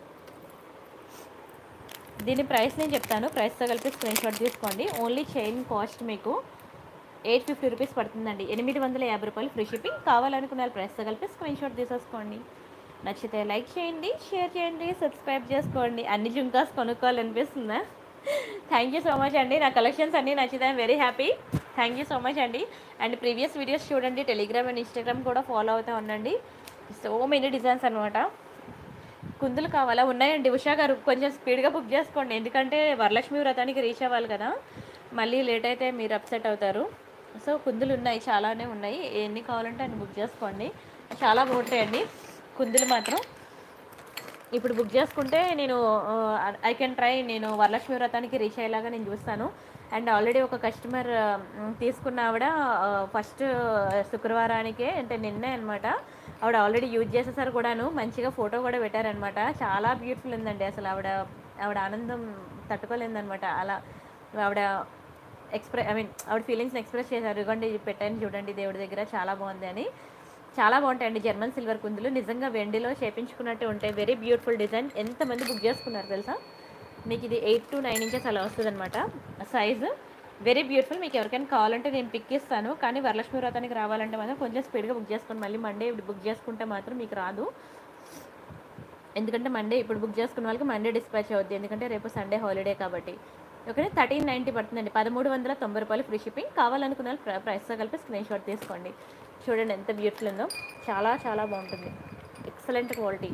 దీని ప్రైస్ నేను చెప్తాను ప్రైస్తో కలిపి స్క్రీన్ షాట్ తీసుకోండి ఓన్లీ చైన్ కాస్ట్ మీకు ఎయిట్ ఫిఫ్టీ రూపీస్ పడుతుందండి ఎనిమిది వందల యాభై రూపాయలు ఫ్రీ షిప్పింగ్ కావాలనుకున్న వాళ్ళు ప్రైస్తో కలిపి స్క్రీన్ షాట్ తీసేసుకోండి నచ్చితే లైక్ చేయండి షేర్ చేయండి సబ్స్క్రైబ్ చేసుకోండి అన్ని జుంకాస్ కొనుక్కోవాలనిపిస్తుందా థ్యాంక్ యూ సో మచ్ అండి నా కలెక్షన్స్ అన్నీ నచ్చితే very happy thank you so much అండి అండ్ ప్రీవియస్ వీడియోస్ చూడండి టెలిగ్రామ్ అండ్ ఇన్స్టాగ్రామ్ కూడా ఫాలో అవుతూ ఉండండి సో మెనీ డిజైన్స్ అనమాట కుందులు కావాలా ఉన్నాయండి ఉషా గారు కొంచెం స్పీడ్గా బుక్ చేసుకోండి ఎందుకంటే వరలక్ష్మి వ్రతానికి రీచ్ అవ్వాలి కదా మళ్ళీ లేట్ అయితే మీరు అప్సెట్ అవుతారు సో కుందులు ఉన్నాయి చాలానే ఉన్నాయి ఎన్ని కావాలంటే అన్ని బుక్ చేసుకోండి చాలా బాగుంటాయండి కుందులు మాత్రం ఇప్పుడు బుక్ చేసుకుంటే నేను ఐ కెన్ ట్రై నేను వరలక్ష్మి వ్రతానికి రీచ్ అయ్యేలాగా నేను చూస్తాను అండ్ ఆల్రెడీ ఒక కస్టమర్ తీసుకున్న ఆవిడ ఫస్ట్ శుక్రవారానికే అంటే నిన్నే అనమాట ఆవిడ ఆల్రెడీ యూజ్ చేసేసారు కూడాను మంచిగా ఫోటో కూడా పెట్టారనమాట చాలా బ్యూటిఫుల్ ఉందండి అసలు ఆవిడ ఆవిడ ఆనందం తట్టుకోలేదన్నమాట అలా ఆవిడ ఎక్స్ప్రెస్ ఐ మీన్ ఆవిడ ఫీలింగ్స్ని ఎక్స్ప్రెస్ చేశారు ఇదిగోండి ఇది పెట్టాను చూడండి దేవుడి దగ్గర చాలా బాగుంది అని చాలా బాగుంటాయండి జర్మన్ సిల్వర్ కుందులు నిజంగా వెండిలో చేపించుకున్నట్టు ఉంటాయి వెరీ బ్యూటిఫుల్ డిజైన్ ఎంతమంది బుక్ చేసుకున్నారు తెలుసా మీకు ఇది ఎయిట్ టు నైన్ ఇంచెస్ అలా వస్తుంది అనమాట సైజు వెరీ బ్యూటిఫుల్ మీకు ఎవరికైనా కావాలంటే నేను పిక్ ఇస్తాను కానీ వరలక్ష్మి వ్రతానికి రావాలంటే మాత్రం కొంచెం స్పీడ్గా బుక్ చేసుకోండి మళ్ళీ మండే బుక్ చేసుకుంటే మాత్రం మీకు రాదు ఎందుకంటే మండే ఇప్పుడు బుక్ చేసుకున్న వాళ్ళకి మండే డిస్పాచ్ అవుద్ది ఎందుకంటే రేపు సండే హాలిడే కాబట్టి ఓకే థర్టీన్ నైంటీ పడుతుందండి పదమూడు వందల తొంభై రూపాయలు ఫ్రీ షిప్పింగ్ కావాలనుకున్న వాళ్ళు ప్ర- ప్రైస్తో కలిపి స్క్రీన్ షాట్ తీసుకోండి చూడండి ఎంత బ్యూటిఫుల్ ఉందో చాలా చాలా బాగుంటుంది ఎక్సలెంట్ క్వాలిటీ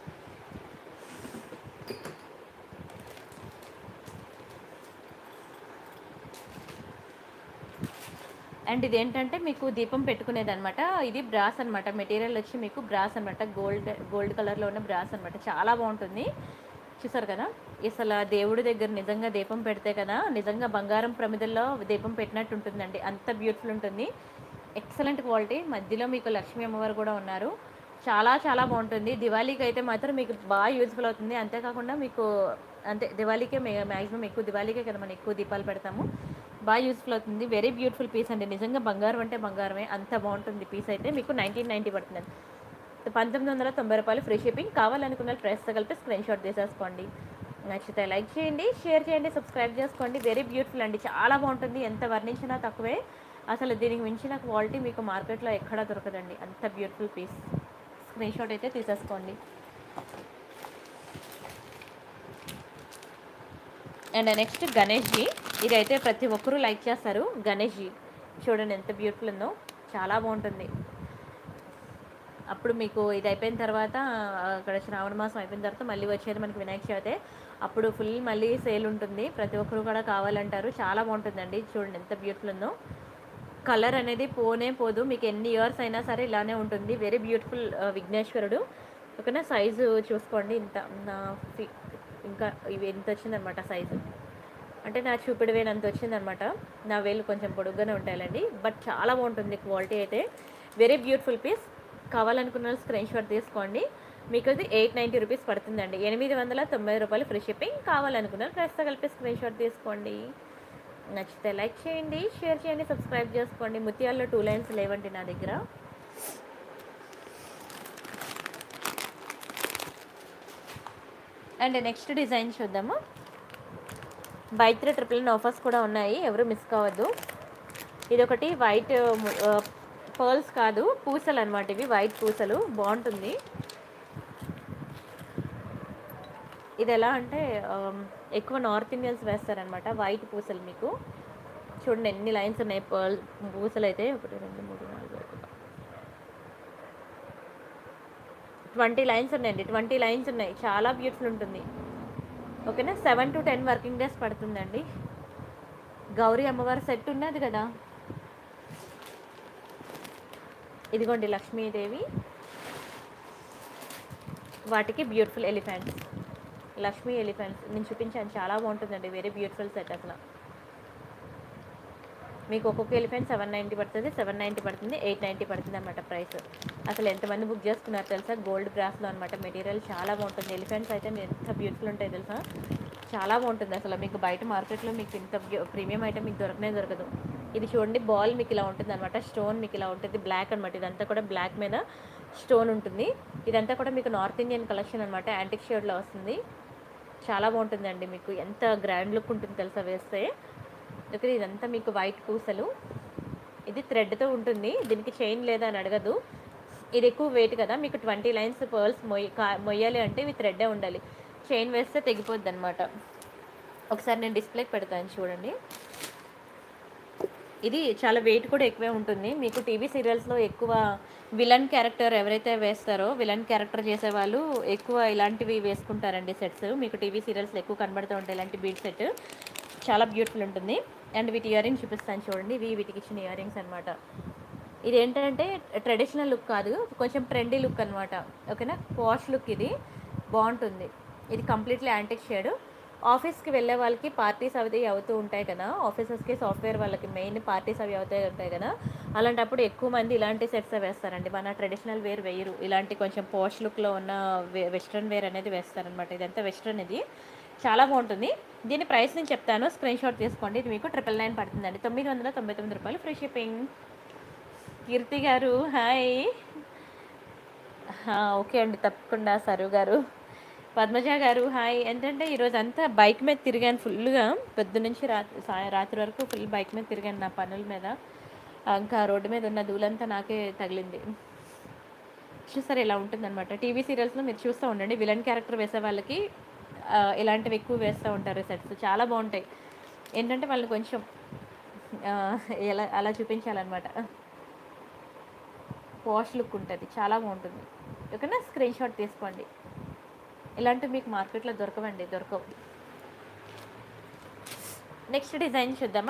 అండ్ ఇది ఏంటంటే మీకు దీపం పెట్టుకునేది అనమాట ఇది బ్రాస్ అనమాట మెటీరియల్ వచ్చి మీకు బ్రాస్ అనమాట గోల్డ్ గోల్డ్ కలర్లో ఉన్న బ్రాస్ అనమాట చాలా బాగుంటుంది చూసారు కదా అసలు ఆ దేవుడి దగ్గర నిజంగా దీపం పెడితే కదా నిజంగా బంగారం ప్రమిదల్లో దీపం పెట్టినట్టు ఉంటుందండి అంత బ్యూటిఫుల్ ఉంటుంది ఎక్సలెంట్ క్వాలిటీ మధ్యలో మీకు లక్ష్మీ అమ్మవారు కూడా ఉన్నారు చాలా చాలా బాగుంటుంది దివాళీకి అయితే మాత్రం మీకు బాగా యూజ్ఫుల్ అవుతుంది అంతేకాకుండా మీకు అంతే దివాళీకే మ్యాక్సిమం ఎక్కువ దివాళీకే కదా మనం ఎక్కువ దీపాలు పెడతాము బాగా యూస్ఫుల్ అవుతుంది వెరీ బ్యూటిఫుల్ పీస్ అండి నిజంగా బంగారం అంటే బంగారమే అంత బాగుంటుంది పీస్ అయితే మీకు నైన్టీన్ నైంటీ పడుతుంది పంతొమ్మిది వందల తొంభై రూపాయలు ఫ్రీ షిప్పింగ్ కావాలనుకున్న ప్రైస్తో కలిపి స్క్రీన్ షాట్ తీసేసుకోండి నచ్చితే లైక్ చేయండి షేర్ చేయండి సబ్స్క్రైబ్ చేసుకోండి వెరీ బ్యూటిఫుల్ అండి చాలా బాగుంటుంది ఎంత వర్ణించినా తక్కువే అసలు దీనికి మించిన క్వాలిటీ మీకు మార్కెట్లో ఎక్కడా దొరకదండి అంత బ్యూటిఫుల్ పీస్ స్క్రీన్ షాట్ అయితే తీసేసుకోండి అండ్ నెక్స్ట్ గణేష్జీ ఇదైతే ప్రతి ఒక్కరూ లైక్ చేస్తారు గణేష్జీ చూడండి ఎంత బ్యూటిఫుల్ ఉందో చాలా బాగుంటుంది అప్పుడు మీకు ఇది అయిపోయిన తర్వాత అక్కడ శ్రావణ మాసం అయిపోయిన తర్వాత మళ్ళీ వచ్చేది మనకి వినాయక చవితి అప్పుడు ఫుల్ మళ్ళీ సేల్ ఉంటుంది ప్రతి ఒక్కరు కూడా కావాలంటారు చాలా బాగుంటుందండి చూడండి ఎంత బ్యూటిఫుల్ ఉందో కలర్ అనేది పోనే పోదు మీకు ఎన్ని ఇయర్స్ అయినా సరే ఇలానే ఉంటుంది వెరీ బ్యూటిఫుల్ విఘ్నేశ్వరుడు ఓకేనా సైజు చూసుకోండి ఇంత నా ఫి- ఇంకా ఇవి ఎంత వచ్చిందనమాట సైజు అంటే నా చూపిడి వేలు అంత వచ్చిందనమాట నా వేలు కొంచెం పొడుగ్గానే ఉంటాయండి బట్ చాలా బాగుంటుంది క్వాలిటీ అయితే వెరీ బ్యూటిఫుల్ పీస్ కావాలనుకున్న స్క్రీన్ షాట్ తీసుకోండి మీకు అది ఎయిట్ నైంటీ రూపీస్ పడుతుందండి ఎనిమిది వందల తొంభై రూపాయలు ఫ్రీ షిప్పింగ్ కావాలనుకున్న ప్రైస్తో కలిపి స్క్రీన్ షాట్ తీసుకోండి నచ్చితే లైక్ చేయండి షేర్ చేయండి సబ్స్క్రైబ్ చేసుకోండి ముత్యాల్లో టూ లైన్స్ లేవండి నా దగ్గర అండ్ నెక్స్ట్ డిజైన్ చూద్దాము buy three triple nine offers కూడా ఉన్నాయి ఎవరు మిస్ కావద్దు ఇది ఒకటి వైట్ పర్ల్స్ కాదు పూసలు అనమాట ఇవి వైట్ పూసలు బాగుంటుంది ఇది ఎలా అంటే ఆమ్, ఎక్కువ నార్త్ ఇండియన్స్ వేస్తారనమాట వైట్ పూసలు మీకు చూడండి ఎన్ని లైన్స్ ఉన్నాయి పర్ల్ పూసలు అయితే ఒకటి రెండు మూడు నాలుగు ఐదు ట్వంటీ లైన్స్ ఉన్నాయండి ట్వంటీ లైన్స్ ఉన్నాయి చాలా బ్యూటిఫుల్ ఉంటుంది ఓకేనా seven to ten working days పడుతుందండి గౌరీ అమ్మవారి సెట్ ఉన్నది కదా ఇదిగోండి లక్ష్మీదేవి వాటికి బ్యూటిఫుల్ ఎలిఫెంట్స్ లక్ష్మీ ఎలిఫెంట్స్ నేను చూపించాను చాలా బాగుంటుందండి వెరీ బ్యూటిఫుల్ సెట్ అసలు మీకు ఒక్కొక్క ఎలిఫెంట్ సెవెన్ నైంటీ పడుతుంది సెవెన్ నైంటీ పడుతుంది ఎయిట్ నైంటీ పడుతుంది అనమాట ప్రైస్ అసలు ఎంతమంది బుక్ చేసుకున్నారు తెలుసా గోల్డ్ గ్రాస్లో అనమాట మెటీరియల్ చాలా బాగుంటుంది ఎలిఫెంట్స్ అయితే మీరు ఎంత బ్యూటిఫుల్ ఉంటాయి తెలుసా చాలా బాగుంటుంది అసలు మీకు బయట మార్కెట్లో మీకు ఇంత ప్రీమియం ఐటమ్ మీకు దొరకనే దొరకదు ఇది చూడండి బాల్ మీకు ఇలా ఉంటుంది అనమాట స్టోన్ మీకు ఇలా ఉంటుంది బ్లాక్ అనమాట ఇదంతా కూడా బ్లాక్ మీద స్టోన్ ఉంటుంది ఇదంతా కూడా మీకు నార్త్ ఇండియన్ కలెక్షన్ అనమాట యాంటిక్ షేడ్లో వస్తుంది చాలా బాగుంటుందండి మీకు ఎంత గ్రాండ్ లుక్ ఉంటుంది తెలుసా వేస్తే ఓకే ఇదంతా మీకు వైట్ పూసలు ఇది థ్రెడ్తో ఉంటుంది దీనికి చైన్ లేదా అని అడగదు ఇది ఎక్కువ వెయిట్ కదా మీకు ట్వంటీ లైన్స్ పర్ల్స్ మొయ్య కా- మొయ్యాలి అంటే ఇవి థ్రెడ్డే ఉండాలి చైన్ వేస్తే తెగిపోద్ది అనమాట ఒకసారి నేను డిస్ప్లేకి పెడతాను చూడండి ఇది చాలా వెయిట్ కూడా ఎక్కువే ఉంటుంది మీకు టీవీ సీరియల్స్లో ఎక్కువ విలన్ క్యారెక్టర్ ఎవరైతే వేస్తారో విలన్ క్యారెక్టర్ చేసే వాళ్ళు ఎక్కువ ఇలాంటివి వేసుకుంటారండి సెట్స్ మీకు టీవీ సీరియల్స్లో ఎక్కువ కనబడుతూ ఉంటాయి ఇలాంటి బీట్ సెట్ చాలా బ్యూటిఫుల్ ఉంటుంది అండ్ వీటి ఇయర్ రింగ్స్ చూపిస్తాను చూడండి ఇవి వీటికి ఇచ్చిన ఇయర్ రింగ్స్ అనమాట ఇది ఏంటంటే ట్రెడిషనల్ లుక్ కాదు కొంచెం ట్రెండీ లుక్ అనమాట ఓకేనా పాష్ లుక్ ఇది బాగుంటుంది ఇది కంప్లీట్లీ యాంటిక్ షేడ్ ఆఫీస్కి వెళ్ళే వాళ్ళకి పార్టీస్ అవి అవుతూ ఉంటాయి కదా ఆఫీసెస్కి సాఫ్ట్వేర్ వాళ్ళకి మెయిన్ పార్టీస్ అవి అవుతాయి ఉంటాయి కదా అలాంటప్పుడు ఎక్కువ మంది ఇలాంటి సెట్స్ వేస్తారండి మన ట్రెడిషనల్ వేర్ వేయరు ఇలాంటి కొంచెం పోష్ లుక్లో ఉన్న వెస్ట్రన్ వేర్ అనేది వేస్తారనమాట ఇదంతా వెస్ట్రన్ ఇది చాలా బాగుంటుంది దీని ప్రైస్ నేను చెప్తాను స్క్రీన్ షాట్ తీసుకోండి ఇది మీకు ట్రిపుల్ నైన్ పడుతుందండి తొమ్మిది వందల తొంభై తొమ్మిది రూపాయలు ఫ్రీ షిప్పింగ్ కీర్తి గారు హాయ్ హా, ఓకే అండి తప్పకుండా సరు గారు పద్మజ గారు హాయ్ ఏంటంటే ఈరోజు అంతా బైక్ మీద తిరిగాను ఫుల్గా పొద్దు నుంచి రాత్రి సాయ రాత్రి వరకు ఫుల్ బైక్ మీద తిరిగాను నా పనుల మీద ఆ, ఇంకా రోడ్డు మీద ఉన్న ధూళంతా నాకే తగిలింది చూసారు ఇలా ఉంటుందన్నమాట టీవీ సీరియల్స్లో మీరు చూస్తూ ఉండండి విలన్ క్యారెక్టర్ వేసే వాళ్ళకి ఆ, ఇలాంటివి ఎక్కువ వేస్తూ ఉంటారు సెట్స్ చాలా బాగుంటాయి ఏంటంటే వాళ్ళని కొంచెం ఆ, ఎలా అలా చూపించాలన్నమాట వాష్ లుక్ ఉంటుంది చాలా బాగుంటుంది ఓకేనా స్క్రీన్ షాట్ తీసుకోండి ఇలాంటివి మీకు మార్కెట్లో దొరకవండి దొరకవు నెక్స్ట్ డిజైన్ చూద్దామా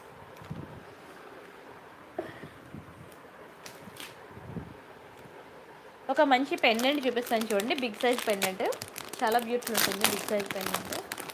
ఒక మంచి పెండెంట్ చూపిస్తాను చూడండి బిగ్ సైజ్ పెండెంట్ చాలా బ్యూటిఫుల్ ఉంటుంది బిగ్ సైజ్ పెండెంట్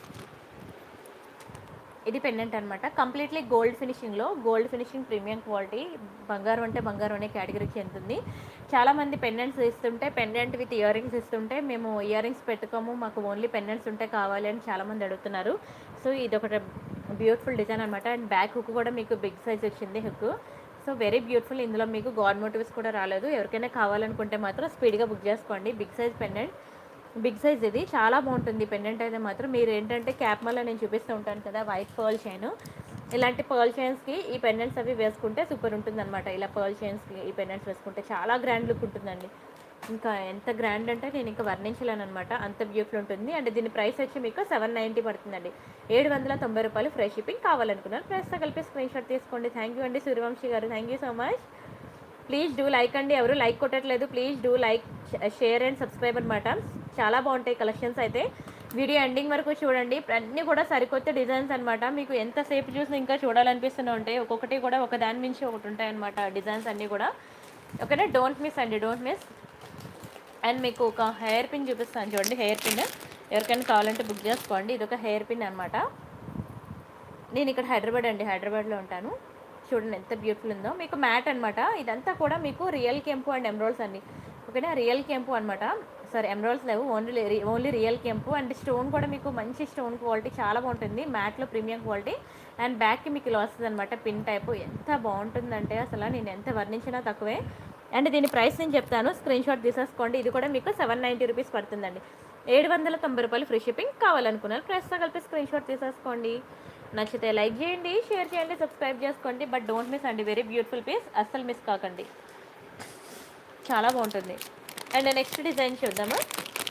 ఇది పెండెంట్ అనమాట కంప్లీట్లీ గోల్డ్ ఫినిషింగ్లో గోల్డ్ ఫినిషింగ్ ప్రీమియం క్వాలిటీ బంగారం అంటే బంగారం అనే కేటగిరీకి చెందుతుంది చాలామంది పెండెంట్స్ ఇస్తుంటే పెండెంట్ విత్ ఇయర్ రింగ్స్ ఇస్తుంటే మేము ఇయర్ రింగ్స్ పెట్టుకోము మాకు ఓన్లీ పెండెంట్స్ ఉంటే కావాలి అని చాలామంది అడుగుతున్నారు సో ఇది ఒకటి బ్యూటిఫుల్ డిజైన్ అనమాట అండ్ బ్యాక్ హుక్ కూడా మీకు బిగ్ సైజ్ వచ్చింది హుక్ సో వెరీ బ్యూటిఫుల్ ఇందులో మీకు గాడ్ మోటివ్స్ కూడా రాలేదు ఎవరికైనా కావాలనుకుంటే మాత్రం స్పీడ్గా బుక్ చేసుకోండి big size pendant big size ఇది చాలా బాగుంటుంది పెండెంట్ అయితే మాత్రం మీరు ఏంటంటే క్యాప్ మళ్ళీ నేను చూపిస్తూ ఉంటాను కదా వైట్ పర్ల్ చైన్ ఇలాంటి పర్ల్ చైన్స్కి ఈ పెండెంట్స్ అవి వేసుకుంటే సూపర్ ఉంటుంది అనమాట ఇలా పర్ల్ చైన్స్కి ఈ పెండెంట్స్ వేసుకుంటే చాలా గ్రాండ్ లుక్ ఉంటుందండి ఇంకా ఎంత గ్రాండ్ అంటే నేను ఇంకా వర్ణించలేను అనమాట అంత బ్యూటిఫుల్ ఉంటుంది అండ్ దీని ప్రైస్ వచ్చి మీకు సెవెన్ నైంటీ పడుతుందండి ఏడు వందల తొంభై రూపాయలు ఫ్రీ షిప్పింగ్ కావాలనుకున్నారు ప్రైస్తో కలిపి స్క్రీన్ షాట్ తీసుకోండి థ్యాంక్ యూ అండి సూర్యవంశీ గారు thank you so much please do like అండి ఎవరు లైక్ కొట్టట్లేదు please do like share and subscribe అనమాట చాలా బాగుంటాయి కలెక్షన్స్ అయితే వీడియో ఎండింగ్ వరకు చూడండి అన్నీ కూడా సరికొత్త డిజైన్స్ అనమాట మీకు ఎంతసేపు చూసినా ఇంకా చూడాలనిపిస్తూనే ఉంటాయి ఒక్కొక్కటి కూడా ఒక దాని మించి ఒకటి ఉంటాయి అనమాట డిజైన్స్ అన్నీ కూడా ఓకేనా డోంట్ మిస్ అండి డోంట్ మిస్ అండ్ మీకు ఒక హెయిర్ పిన్ చూపిస్తాను చూడండి హెయిర్ పిన్ ఎవరికైనా కావాలంటే బుక్ చేసుకోండి ఇది ఒక హెయిర్ పిన్ అనమాట నేను ఇక్కడ హైదరాబాద్ అండి హైదరాబాద్లో ఉంటాను చూడండి ఎంత బ్యూటిఫుల్ ఉందో మీకు మ్యాట్ అనమాట ఇదంతా కూడా మీకు రియల్ కెంపు అండ్ ఎమ్రోల్స్ అండి ఓకేనా రియల్ కెంపు అనమాట సారీ ఎమరాల్డ్స్ లేవు ఓన్లీ ఓన్లీ రియల్ కెంపు అండ్ స్టోన్ కూడా మీకు మంచి స్టోన్ క్వాలిటీ చాలా బాగుంటుంది మ్యాట్లో ప్రీమియం క్వాలిటీ అండ్ బ్యాక్కి మీకు ఇలా వస్తుంది అనమాట పిన్ టైప్ ఎంత బాగుంటుందంటే అసలు నేను ఎంత వర్ణించినా తక్కువే అండ్ దీని ప్రైస్ నేను చెప్తాను స్క్రీన్ షాట్ తీసేసుకోండి ఇది కూడా మీకు సెవెన్ నైంటీ రూపీస్ పడుతుందండి ఏడు వందల తొంభై రూపాయలు ఫ్రీ షిప్పింగ్ కావాలనుకున్నారు ప్రైస్తో కలిపి స్క్రీన్ షాట్ తీసేసుకోండి నచ్చితే లైక్ చేయండి షేర్ చేయండి సబ్స్క్రైబ్ చేసుకోండి బట్ డోంట్ మిస్ అండి వెరీ బ్యూటిఫుల్ పీస్ అస్సలు మిస్ కాకండి చాలా బాగుంటుంది అండ్ నెక్స్ట్ డిజైన్ చూద్దామా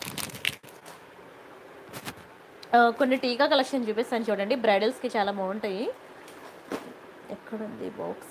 ఆ, కొన్ని టీకా కలెక్షన్ చూపిస్తాను చూడండి బ్రైడల్స్కి చాలా బాగుంటాయి ఎక్కడుంది బాక్స్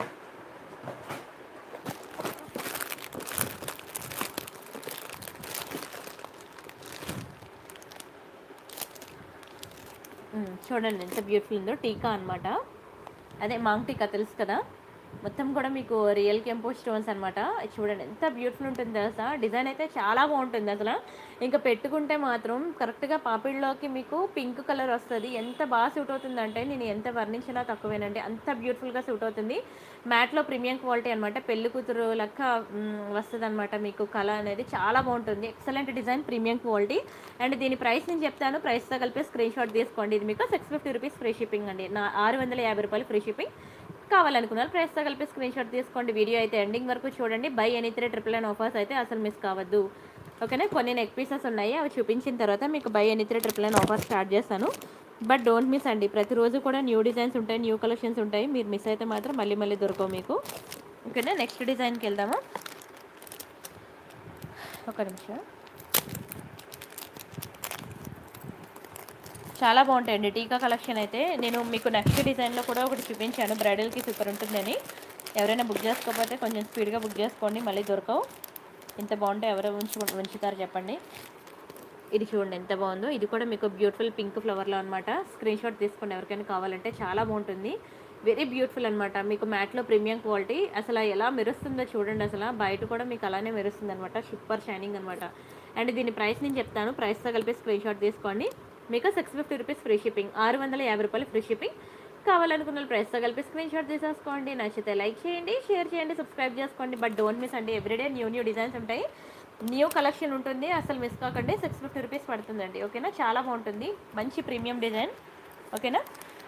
చూడండి ఎంత బ్యూటిఫుల్ ఉందో టీకా అనమాట అదే మాంగ్ టీకా తెలుసు కదా మొత్తం కూడా మీకు రియల్ కెంపో స్టోన్స్ అనమాట చూడండి ఎంత బ్యూటిఫుల్ ఉంటుంది తెలుసా డిజైన్ అయితే చాలా బాగుంటుంది అసలు ఇంకా పెట్టుకుంటే మాత్రం కరెక్ట్గా పాపిడ్లోకి మీకు పింక్ కలర్ వస్తుంది ఎంత బాగా సూట్ అవుతుందంటే నేను ఎంత వర్ణించినా తక్కువేనండి అంత బ్యూటిఫుల్గా సూట్ అవుతుంది మ్యాట్లో ప్రీమియం క్వాలిటీ అనమాట పెళ్లి కూతురు లెక్క వస్తుంది అనమాట మీకు కళ అనేది చాలా బాగుంటుంది excellent design premium quality and దీని ప్రైస్ నేను చెప్తాను ప్రైస్తో కలిపి స్క్రీన్ షాట్ తీసుకోండి ఇది మీకు six fifty rupees free shipping అండి నా ఆరు వందల యాభై రూపాయలు ఫ్రీ షిప్పింగ్ కావాలనుకున్నారు ప్రైస్తో కలిపి స్క్రీన్ షాట్ తీసుకోండి వీడియో అయితే ఎండింగ్ వరకు చూడండి by any three triple nine offers అయితే అసలు మిస్ కావద్దు ఓకేనా కొన్ని నెక్ పీసెస్ ఉన్నాయి అవి చూపించిన తర్వాత మీకు by any three triple nine offer start చేస్తాను బట్ డోంట్ మిస్ అండి ప్రతిరోజు కూడా న్యూ డిజైన్స్ ఉంటాయి న్యూ కలెక్షన్స్ ఉంటాయి మీరు మిస్ అయితే మాత్రం మళ్ళీ మళ్ళీ దొరకవు మీకు ఓకేనా నెక్స్ట్ డిజైన్కి వెళ్దాము ఒక నిమిషం చాలా బాగుంటాయండి టీకా కలెక్షన్ అయితే నేను మీకు నెక్స్ట్ డిజైన్లో కూడా ఒకటి చూపించాను బ్రైడల్కి సూపర్ ఉంటుందని ఎవరైనా బుక్ చేసుకోకపోతే కొంచెం స్పీడ్గా బుక్ చేసుకోండి మళ్ళీ దొరకవు ఇంత బాగుంటే ఎవరు ఉంచు ఉంచుతారు చెప్పండి ఇది చూడండి ఎంత బాగుందో ఇది కూడా మీకు బ్యూటిఫుల్ పింక్ ఫ్లవర్లో అనమాట స్క్రీన్ షాట్ తీసుకోండి ఎవరికైనా కావాలంటే చాలా బాగుంటుంది వెరీ బ్యూటిఫుల్ అనమాట మీకు మ్యాట్లో ప్రీమియం క్వాలిటీ అసలు ఎలా మెరుస్తుందో చూడండి అసలు బయట కూడా మీకు అలానే మెరుస్తుంది అనమాట సూపర్ షైనింగ్ అనమాట అండ్ దీని ప్రైస్ నేను చెప్తాను ప్రైస్తో కలిపి స్క్రీన్ షాట్ తీసుకోండి మీకు six fifty rupees free shipping ఆరు వందల యాభై రూపాయలు ఫ్రీ షిప్పింగ్ కావాలనుకున్న ప్రైస్తో కలిపి స్క్రీన్ షాట్ తీసేసుకోండి నచ్చితే లైక్ చేయండి షేర్ చేయండి సబ్స్క్రైబ్ చేసుకోండి బట్ డోంట్ మిస్ అండి ఎవ్రీడే న్యూ న్యూ డిజైన్స్ ఉంటాయి న్యూ కలెక్షన్ ఉంటుంది అసలు మిస్ కాకండి సిక్స్ ఫిఫ్టీ రూపీస్ పడుతుందండి ఓకేనా చాలా బాగుంటుంది మంచి ప్రీమియం డిజైన్ ఓకేనా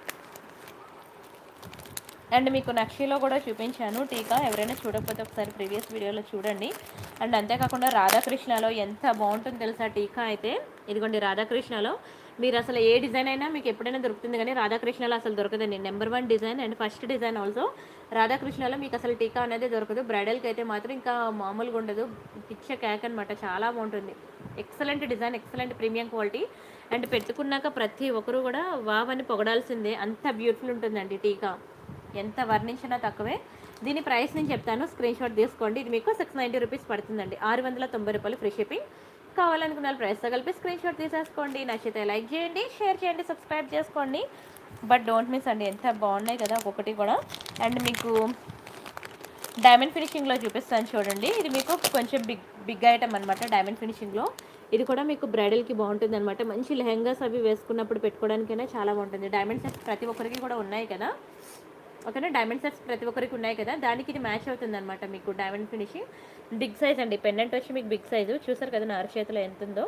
అండ్ మీకు నక్షిలో కూడా చూపించాను టీకా ఎవరైనా చూడకపోతే ఒకసారి ప్రీవియస్ వీడియోలో చూడండి అండ్ అంతేకాకుండా రాధాకృష్ణలో ఎంత బాగుంటుందో తెలుసా టీకా అయితే ఇదిగోండి రాధాకృష్ణలో మీరు అసలు ఏ డిజైన్ అయినా మీకు ఎప్పుడైనా దొరుకుతుంది కానీ రాధాకృష్ణలో అసలు దొరకదండి number one design and first design also రాధాకృష్ణలో మీకు అసలు టీకా అనేది దొరకదు బ్రైడల్కి అయితే మాత్రం ఇంకా మామూలుగా ఉండదు పిచ్చ క్యాక్ అనమాట చాలా బాగుంటుంది excellent design excellent premium quality and పెట్టుకున్నాక ప్రతి ఒక్కరు కూడా వావ్ అని పొగడాల్సిందే అంత బ్యూటిఫుల్ ఉంటుందండి టీకా ఎంత వర్ణించినా తక్కువే దీని ప్రైస్ నేను చెప్తాను స్క్రీన్ షాట్ తీసుకోండి ఇది మీకు సిక్స్ నైంటీ రూపీస్ పడుతుందండి ఆరు వందల తొంభై రూపాయలు ఫ్రీ షిప్పింగ్ కావాలనుకున్న ప్రైస్తో కలిపి స్క్రీన్ షాట్ తీసేసుకోండి నచ్చితే లైక్ చేయండి షేర్ చేయండి సబ్స్క్రైబ్ చేసుకోండి బట్ డోంట్ మిస్ అండి ఎంత బాగున్నాయి కదా ఒక్కొక్కటి కూడా అండ్ మీకు డైమండ్ ఫినిషింగ్లో చూపిస్తాను చూడండి ఇది మీకు కొంచెం బిగ్ బిగ్ ఐటమ్ అనమాట డైమండ్ ఫినిషింగ్లో ఇది కూడా మీకు బ్రైడల్కి బాగుంటుంది అనమాట మంచి లెహంగాస్ అవి వేసుకున్నప్పుడు పెట్టుకోవడానికైనా చాలా బాగుంటుంది డైమండ్ సెట్స్ ప్రతి ఒక్కరికి కూడా ఉన్నాయి కదా ఓకేనా డైమండ్ సెట్స్ ప్రతి ఒక్కరికి ఉన్నాయి కదా దానికి ఇది మ్యాచ్ అవుతుంది అనమాట మీకు డైమండ్ ఫినిషింగ్ బిగ్ సైజ్ అండి పెండెంట్ వచ్చి మీకు బిగ్ సైజు చూసారు కదా నా అరచేతిలో ఎంత ఉందో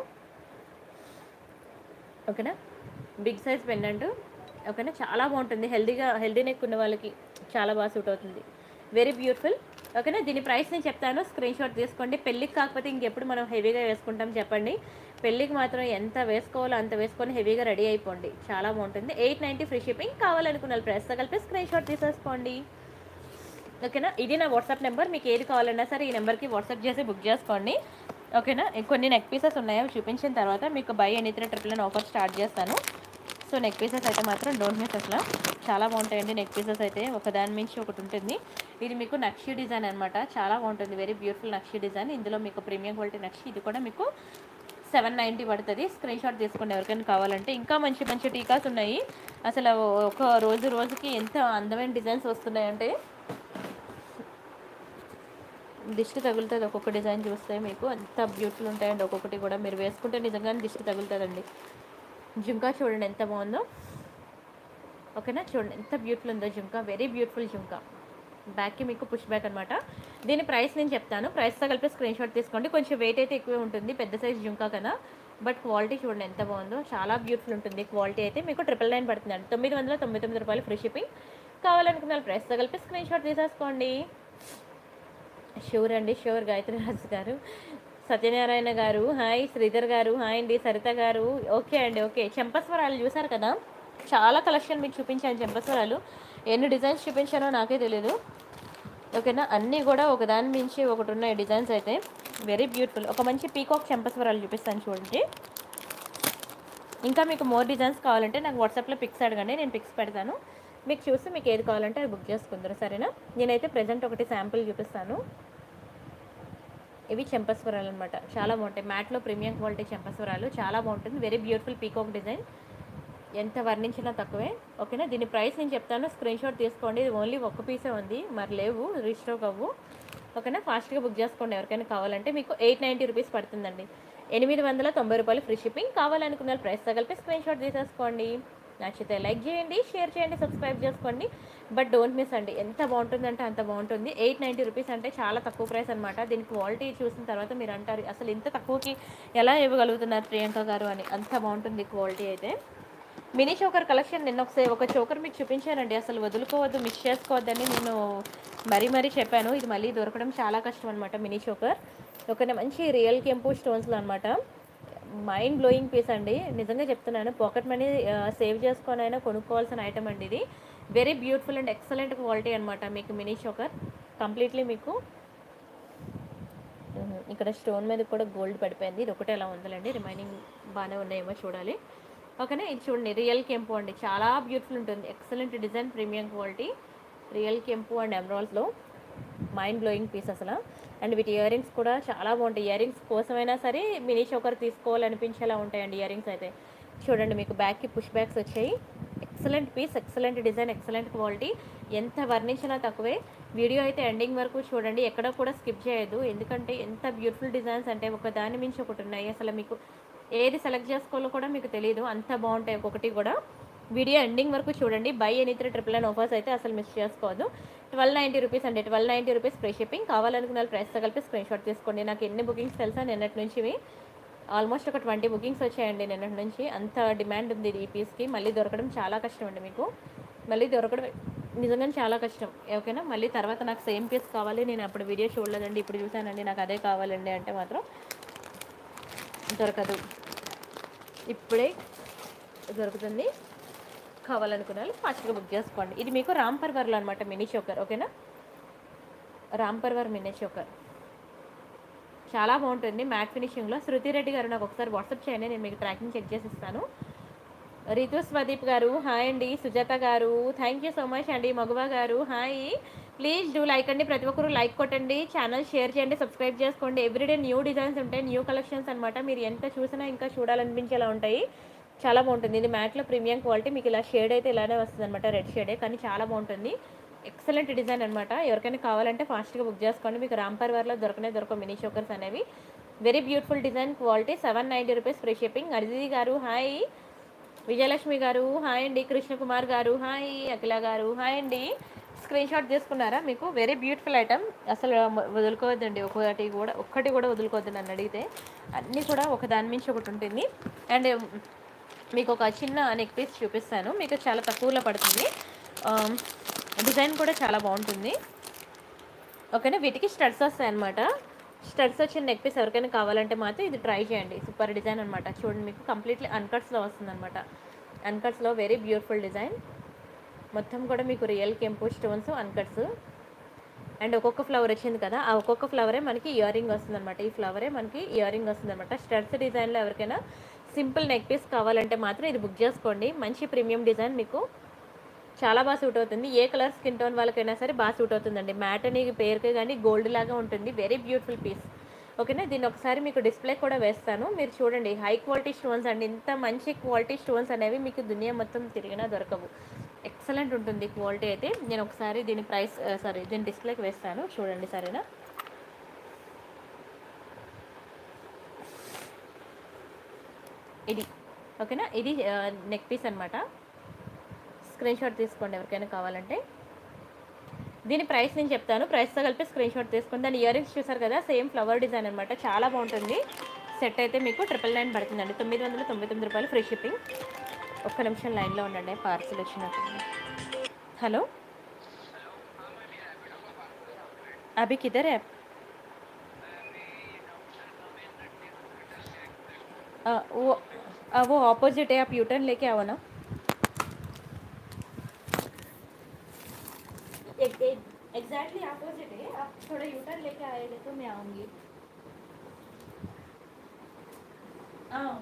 ఓకేనా బిగ్ సైజ్ పెండెంట్ ఓకేనా చాలా బాగుంటుంది హెల్దీగా హెల్దీ నెక్ ఉన్న వాళ్ళకి చాలా బాగా సూట్ అవుతుంది వెరీ బ్యూటిఫుల్ ఓకేనా దీని ప్రైస్ నేను చెప్తాను స్క్రీన్ షాట్ తీసుకోండి పెళ్ళికి కాకపోతే ఇంకెప్పుడు మనం హెవీగా వేసుకుంటాం చెప్పండి పెళ్ళికి మాత్రం ఎంత వేసుకోవాలో అంత వేసుకొని హెవీగా రెడీ అయిపోండి చాలా బాగుంటుంది ఎయిట్ నైంటీ ఫ్రీ షిప్పింగ్ కావాలనుకున్న ప్రైస్తో కలిపి స్క్రీన్ షాట్ తీసేసుకోండి ఓకేనా ఇది నా వాట్సాప్ నెంబర్ మీకు ఏది కావాలన్నా సరే ఈ నెంబర్కి వాట్సాప్ చేసి బుక్ చేసుకోండి ఓకేనా కొన్ని నెక్ పీసెస్ ఉన్నాయి అవి చూపించిన తర్వాత మీకు by any three triple nine offer start చేస్తాను సో నెక్ పీసెస్ అయితే మాత్రం డోంట్ మిస్ అసలు చాలా బాగుంటాయండి నెక్ పీసెస్ అయితే ఒక దాని మించి ఒకటి ఉంటుంది ఇది మీకు నక్షి డిజైన్ అనమాట చాలా బాగుంటుంది వెరీ బ్యూటిఫుల్ నక్షి డిజైన్ ఇందులో మీకు ప్రీమియం క్వాలిటీ నక్షి ఇది కూడా మీకు సెవెన్ నైంటీ పడుతుంది స్క్రీన్ షాట్ తీసుకోండి ఎవరికైనా కావాలంటే ఇంకా మంచి మంచి టీకాస్ ఉన్నాయి అసలు ఒక రోజు రోజుకి ఎంత అందమైన డిజైన్స్ వస్తున్నాయంటే దిష్టి తగులుతుంది ఒక్కొక్క డిజైన్ చూస్తే మీకు ఎంత బ్యూటిఫుల్ ఉంటాయండి ఒక్కొక్కటి కూడా మీరు వేసుకుంటే నిజంగానే దిష్టి తగులుతుందండి జుంకా చూడండి ఎంత బాగుందో ఓకేనా చూడండి ఎంత బ్యూటిఫుల్ ఉందో జుంకా వెరీ బ్యూటిఫుల్ జుంకా బ్యాక్కి మీకు పుష్ బ్యాక్ అనమాట దీని ప్రైస్ నేను చెప్తాను ప్రైస్తో కలిపి స్క్రీన్ షాట్ తీసుకోండి కొంచెం వెయిట్ అయితే ఎక్కువే ఉంటుంది పెద్ద సైజ్ జుంకా కదా బట్ క్వాలిటీ చూడండి ఎంత బాగుందో చాలా బ్యూటిఫుల్ ఉంటుంది క్వాలిటీ అయితే మీకు ట్రిపుల్ నైన్ పడుతుంది అండి తొమ్మిది వందల తొంభై తొమ్మిది రూపాయలు ఫ్రీ షిప్పింగ్ కావాలనుకున్న వాళ్ళు ప్రైస్తో కలిపి స్క్రీన్ షాట్ తీసేసుకోండి షూర్ అండి షూర్ గాయత్రి రాజు గారు సత్యనారాయణ గారు హాయ్ శ్రీధర్ గారు హాయ్ అండి సరిత గారు ఓకే అండి ఓకే చెంపస్వరాలు చూసారు కదా చాలా కలెక్షన్ మీకు చూపించాను చెంపస్వరాలు ఎన్ని డిజైన్స్ చూపించానో నాకే తెలియదు ఓకేనా అన్నీ కూడా ఒకదాని మించి ఒకటి ఉన్నాయి డిజైన్స్ అయితే వెరీ బ్యూటిఫుల్ ఒక మంచి పీకాక్ చెంపస్వరాలు చూపిస్తాను చూడండి ఇంకా మీకు మోర్ డిజైన్స్ కావాలంటే నాకు వాట్సాప్లో పిక్స్ అడగండి నేను పిక్స్ పెడతాను మీకు చూసి మీకు ఏది కావాలంటే అది బుక్ చేసుకుందరు సరేనా నేనైతే ప్రజెంట్ ఒకటి శాంపుల్ చూపిస్తాను ఇవి చెంపస్వరాలు అనమాట చాలా బాగుంటాయి మ్యాట్లో ప్రీమియం క్వాలిటీ చెంపస్వరాలు చాలా బాగుంటుంది వెరీ బ్యూటిఫుల్ పీకాక్ డిజైన్ ఎంత వర్ణించినా తక్కువే ఓకేనా దీని ప్రైస్ నేను చెప్తాను స్క్రీన్ షాట్ తీసుకోండి ఇది ఓన్లీ ఒక్క పీసే ఉంది మరి లేవు రీస్టోక్ అవ్వు ఓకేనా ఫాస్ట్గా బుక్ చేసుకోండి ఎవరికైనా కావాలంటే మీకు ఎయిట్ నైంటీ రూపీస్ పడుతుందండి ఎనిమిది వందల తొంభై రూపాయలు ఫ్రీ షిప్పింగ్ కావాలనుకున్న ప్రైస్ తగిలిపి స్క్రీన్ షాట్ తీసేసుకోండి నచ్చితే లైక్ చేయండి షేర్ చేయండి సబ్స్క్రైబ్ చేసుకోండి బట్ డోంట్ మిస్ అండి ఎంత బాగుంటుందంటే అంత బాగుంటుంది ఎయిట్ నైంటీ రూపీస్ అంటే చాలా తక్కువ ప్రైస్ అనమాట దీని క్వాలిటీ చూసిన తర్వాత మీరు అంటారు అసలు ఇంత తక్కువకి ఎలా ఇవ్వగలుగుతున్నారు ప్రియాంక గారు అని అంత బాగుంటుంది క్వాలిటీ అయితే మినీ చోకర్ కలెక్షన్ నిన్న ఒకసారి ఒక చోకర్ మీకు చూపించానండి అసలు వదులుకోవద్దు మిస్ చేసుకోవద్దని నేను మరీ మరీ చెప్పాను ఇది మళ్ళీ దొరకడం చాలా కష్టం అనమాట మినీ చోకర్ ఒక మంచి రియల్ కెంపు స్టోన్స్లో అనమాట మైండ్ బ్లోయింగ్ పీస్ అండి నిజంగా చెప్తున్నాను పాకెట్ మనీ సేవ్ చేసుకొని అయినా కొనుక్కోవాల్సిన ఐటమ్ అండి ఇది very beautiful and excellent quality అనమాట మీకు మినీ చోకర్ కంప్లీట్లీ మీకు మ్మ్. ఇక్కడ స్టోన్ మీద కూడా గోల్డ్ పడిపోయింది ఇది ఒకటే ఎలా ఉందండి రిమైనింగ్ బాగానే ఉన్నాయేమో చూడాలి ఓకేనా ఇది చూడండి రియల్ కెంపు అండి చాలా బ్యూటిఫుల్ ఉంటుంది excellent design premium quality real కెంపు అండ్ ఎమరాల్స్లో మైండ్ బ్లోయింగ్ పీస్ అసలు అండ్ వీటి ఇయర్ రింగ్స్ కూడా చాలా బాగుంటాయి ఇయర్ రింగ్స్ కోసమైనా సరే మినీ చోకర్ తీసుకోవాలనిపించేలా ఉంటాయండి ఇయర్ రింగ్స్ అయితే చూడండి మీకు బ్యాక్కి పుష్ బ్యాక్స్ వచ్చాయి excellent piece excellent design excellent quality ఎంత వర్ణించినా తక్కువే వీడియో అయితే ఎండింగ్ వరకు చూడండి ఎక్కడ కూడా స్కిప్ చేయొద్దు ఎందుకంటే ఎంత బ్యూటిఫుల్ డిజైన్స్ అంటే ఒక దాని మించి ఒకటి ఉన్నాయి అసలు మీకు ఏది సెలెక్ట్ చేసుకోవాలో కూడా మీకు తెలియదు అంత బాగుంటాయి ఒక్కొక్కటి కూడా వీడియో ఎండింగ్ వరకు చూడండి by any three triple nine offers అయితే అసలు మిస్ చేసుకోవద్దు ట్వెల్వ్ నైంటీ రూపీస్ అండి twelve ninety rupees free shipping కావాలనుకున్న వాళ్ళు ప్రైస్తో కలిపి స్క్రీన్ షాట్ తీసుకోండి నాకు ఎన్ని బుకింగ్స్ తెలుసా నిన్నటి నుంచి ఇవి ఆల్మోస్ట్ ఒక ట్వంటీ బుకింగ్స్ వచ్చాయండి నిన్నటి నుంచి అంత డిమాండ్ ఉంది ఈ పీస్కి మళ్ళీ దొరకడం చాలా కష్టం అండి మీకు మళ్ళీ దొరకడం నిజంగానే చాలా కష్టం ఓకేనా మళ్ళీ తర్వాత నాకు సేమ్ పీస్ కావాలి నేను అప్పుడు వీడియో చూడలేదండి ఇప్పుడు చూసానండి నాకు అదే కావాలండి అంటే మాత్రం దొరకదు ఇప్పుడే దొరుకుతుంది కావాలనుకున్న వాళ్ళు ఫాస్ట్గా బుక్ చేసుకోండి ఇది మీకు రాంపర్ వర్లో అనమాట మినీ చోకర్ ఓకేనా రాంపర్ వర్ మినీ చోకర్ చాలా బాగుంటుంది మ్యాట్ ఫినిషింగ్లో శృతి రెడ్డి గారు నాకు ఒకసారి వాట్సాప్ చేయండి నేను మీకు ట్రాకింగ్ చెక్ చేసి ఇస్తాను రితు స్వదీప్ గారు హాయ్ అండి సుజాత గారు థ్యాంక్ యూ సో మచ్ అండి మగువ గారు హాయ్ ప్లీజ్ డూ లైక్ అండి ప్రతి ఒక్కరు లైక్ కొట్టండి ఛానల్ షేర్ చేయండి సబ్స్క్రైబ్ చేసుకోండి ఎవ్రీడే న్యూ డిజైన్స్ ఉంటాయి న్యూ కలెక్షన్స్ అనమాట మీరు ఎంత చూసినా ఇంకా చూడాలనిపించేలా ఉంటాయి చాలా బాగుంటుంది ఇది మ్యాట్లో ప్రీమియం క్వాలిటీ మీకు ఇలా షేడ్ అయితే ఇలానే వస్తుంది అనమాట రెడ్ షేడే కానీ చాలా బాగుంటుంది ఎక్సలెంట్ డిజైన్ అనమాట ఎవరికైనా కావాలంటే ఫాస్ట్గా బుక్ చేసుకోండి మీకు రాంపర్ వర్లో దొరకనే దొరక మినీ చోకర్స్ అనేవి very beautiful design quality seven ninety rupees free shipping Aditi గారు హాయ్ విజయలక్ష్మి గారు హాయ్ అండి కృష్ణకుమార్ గారు హాయ్ అఖిల గారు హాయ్ అండి స్క్రీన్ షాట్ తీసుకున్నారా మీకు వెరీ బ్యూటిఫుల్ ఐటమ్ అసలు మ- వదులుకోవద్దండి ఒకటి కూడా ఒక్కటి కూడా వదులుకోవద్దు నన్ను అడిగితే అన్నీ కూడా ఒక దాని మించి ఒకటి ఉంటుంది అండ్ మీకు ఒక చిన్న నెక్ పీస్ చూపిస్తాను మీకు చాలా తక్కువలో పడుతుంది డిజైన్ కూడా చాలా బాగుంటుంది ఓకేనా వీటికి స్టడ్స్ వస్తాయి అనమాట స్టడ్స్ వచ్చిన నెక్ పీస్ ఎవరికైనా కావాలంటే మాత్రం ఇది ట్రై చేయండి సూపర్ డిజైన్ అనమాట చూడండి మీకు కంప్లీట్లీ అన్కట్స్లో వస్తుంది అనమాట అన్కట్స్లో వెరీ బ్యూటిఫుల్ డిజైన్ మొత్తం కూడా మీకు రియల్ కెంపు స్టోన్స్ అన్కట్స్ అండ్ ఒక్కొక్క ఫ్లవర్ వచ్చింది కదా ఆ ఒక్కొక్క ఫ్లవరే మనకి ఇయర్ రింగ్ వస్తుంది అనమాట ఈ ఫ్లవరే మనకి ఇయర్ రింగ్ వస్తుంది అనమాట స్టడ్స్ డిజైన్లో ఎవరికైనా సింపుల్ నెక్ పీస్ కావాలంటే మాత్రం ఇది బుక్ చేసుకోండి మంచి ప్రీమియం డిజైన్ మీకు చాలా బాగా సూట్ అవుతుంది ఏ కలర్ స్కిన్ టోన్ వాళ్ళకైనా సరే బాగా సూట్ అవుతుందండి మ్యాట్ అని పేరుకే కానీ గోల్డ్ లాగా ఉంటుంది వెరీ బ్యూటిఫుల్ పీస్ ఓకేనా దీన్ని ఒకసారి మీకు డిస్ప్లే కూడా వేస్తాను మీరు చూడండి హై క్వాలిటీ స్టోన్స్ అండి ఇంత మంచి క్వాలిటీ స్టోన్స్ అనేవి మీకు దునియా మొత్తం తిరిగినా దొరకవు ఎక్సలెంట్ ఉంటుంది క్వాలిటీ అయితే నేను ఒకసారి దీని ప్రైస్ సారీ దీని డిస్ప్లేకి వేస్తాను చూడండి సరేనా ఇది ఓకేనా ఇది నెక్ పీస్ అనమాట స్క్రీన్ షాట్ తీసుకోండి ఎవరికైనా కావాలంటే దీని ప్రైస్ నేను చెప్తాను ప్రైస్తో కలిపి స్క్రీన్ షాట్ తీసుకుని దాని ఇయర్ రింగ్స్ చూసారు కదా సేమ్ ఫ్లవర్ డిజైన్ అనమాట చాలా బాగుంటుంది సెట్ అయితే మీకు ట్రిపుల్ నైన్ పడుతుందండి తొమ్మిది వందల తొంభై తొమ్మిది రూపాయలు ఫ్రీ షిప్పింగ్ ఒక్క నిమిషం లైన్లో ఉండండి పార్సిల్ వచ్చినట్టు హలో अभी किधर है आप आ, वो आ, वो ऑपोजिट है आप यूटर्न लेके आओ ना एग्जैक्टली ऑपोजिट है आप थोड़ा यूटर्न लेके आएंगे तो मैं आऊँगी हाँ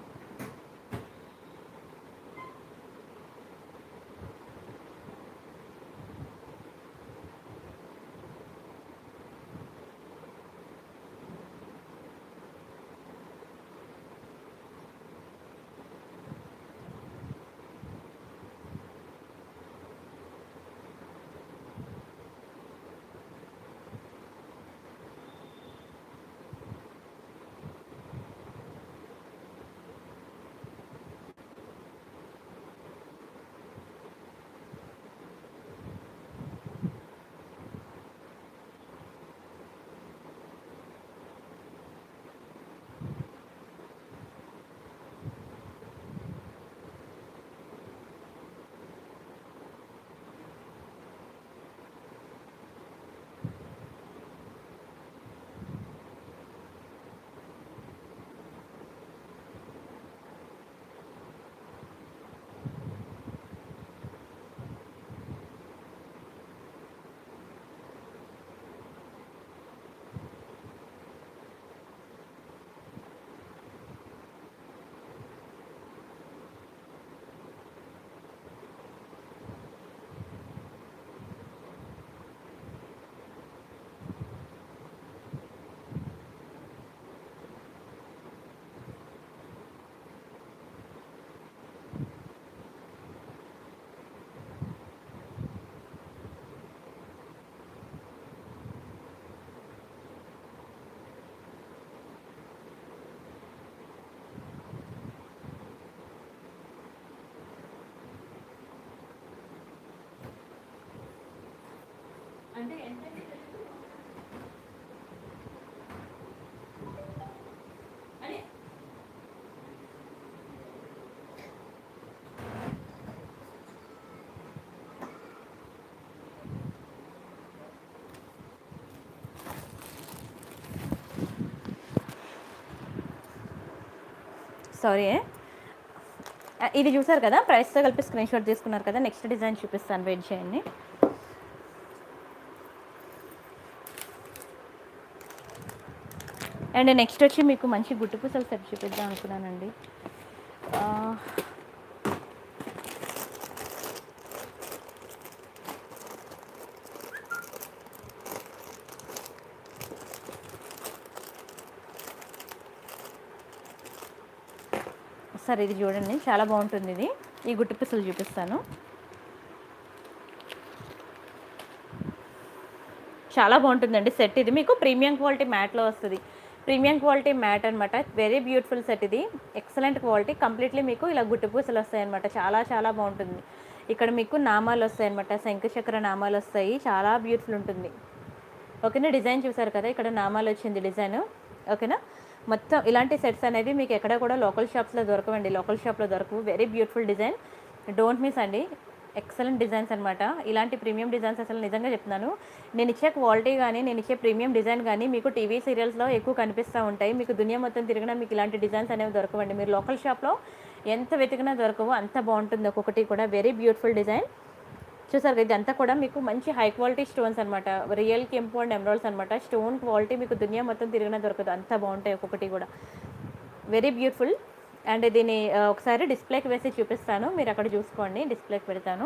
అంటే ఎంత అని సారీ ఇది చూసారు కదా ప్రైస్తో కలిపి స్క్రీన్ షాట్ తీసుకున్నారు కదా నెక్స్ట్ డిజైన్ చూపిస్తాను వెయిట్ చేయండి అండ్ నెక్స్ట్ వచ్చి మీకు మంచి గుట్టు పూసలు సెట్ చూపిద్దాం అనుకున్నానండి ఆ, సరే ఇది చూడండి చాలా బాగుంటుంది ఇది ఈ గుట్టు పూసలు చూపిస్తాను చాలా బాగుంటుందండి సెట్ ఇది మీకు ప్రీమియం క్వాలిటీ మ్యాట్లో వస్తుంది ప్రీమియం క్వాలిటీ మ్యాట్ అనమాట వెరీ బ్యూటిఫుల్ సెట్ ఇది ఎక్సలెంట్ క్వాలిటీ కంప్లీట్లీ మీకు ఇలా గుట్టు పూసలు వస్తాయి అనమాట చాలా చాలా బాగుంటుంది ఇక్కడ మీకు నామాలు వస్తాయి అనమాట శంఖచక్ర నామాలు వస్తాయి చాలా బ్యూటిఫుల్ ఉంటుంది ఓకేనా డిజైన్ చూసారు కదా ఇక్కడ నామాలు వచ్చింది డిజైన్ ఓకేనా మొత్తం ఇలాంటి సెట్స్ అనేవి మీకు ఎక్కడ కూడా లోకల్ షాప్స్లో దొరకవండి లోకల్ షాప్లో దొరకవు very beautiful design don't miss అండి ఎక్సలెంట్ డిజైన్స్ అనమాట ఇలాంటి ప్రీమియం డిజైన్స్ అసలు నిజంగా చెప్తున్నాను నేను ఇచ్చే క్వాలిటీ కానీ నేను ఇచ్చే ప్రీమియం డిజైన్ కానీ మీకు టీవీ సీరియల్స్లో ఎక్కువ కనిపిస్తూ ఉంటాయి మీకు దునియా మొత్తం తిరిగినా మీకు ఇలాంటి డిజైన్స్ అనేవి దొరకవండి మీరు లోకల్ షాప్లో ఎంత వెతికినా దొరకవు అంత బాగుంటుంది ఒక్కొక్కటి కూడా వెరీ బ్యూటిఫుల్ డిజైన్ చూసారు కదా ఇదంతా కూడా మీకు మంచి హై క్వాలిటీ స్టోన్స్ అనమాట రియల్ కెంపు అండ్ ఎమరాల్డ్స్ అనమాట స్టోన్ క్వాలిటీ మీకు దునియా మొత్తం తిరిగినా దొరకదు అంత బాగుంటాయి ఒక్కొక్కటి కూడా వెరీ బ్యూటిఫుల్ అండ్ దీన్ని ఆ, ఒకసారి డిస్ప్లేకి వేసి చూపిస్తాను మీరు అక్కడ చూసుకోండి డిస్ప్లేకి పెడతాను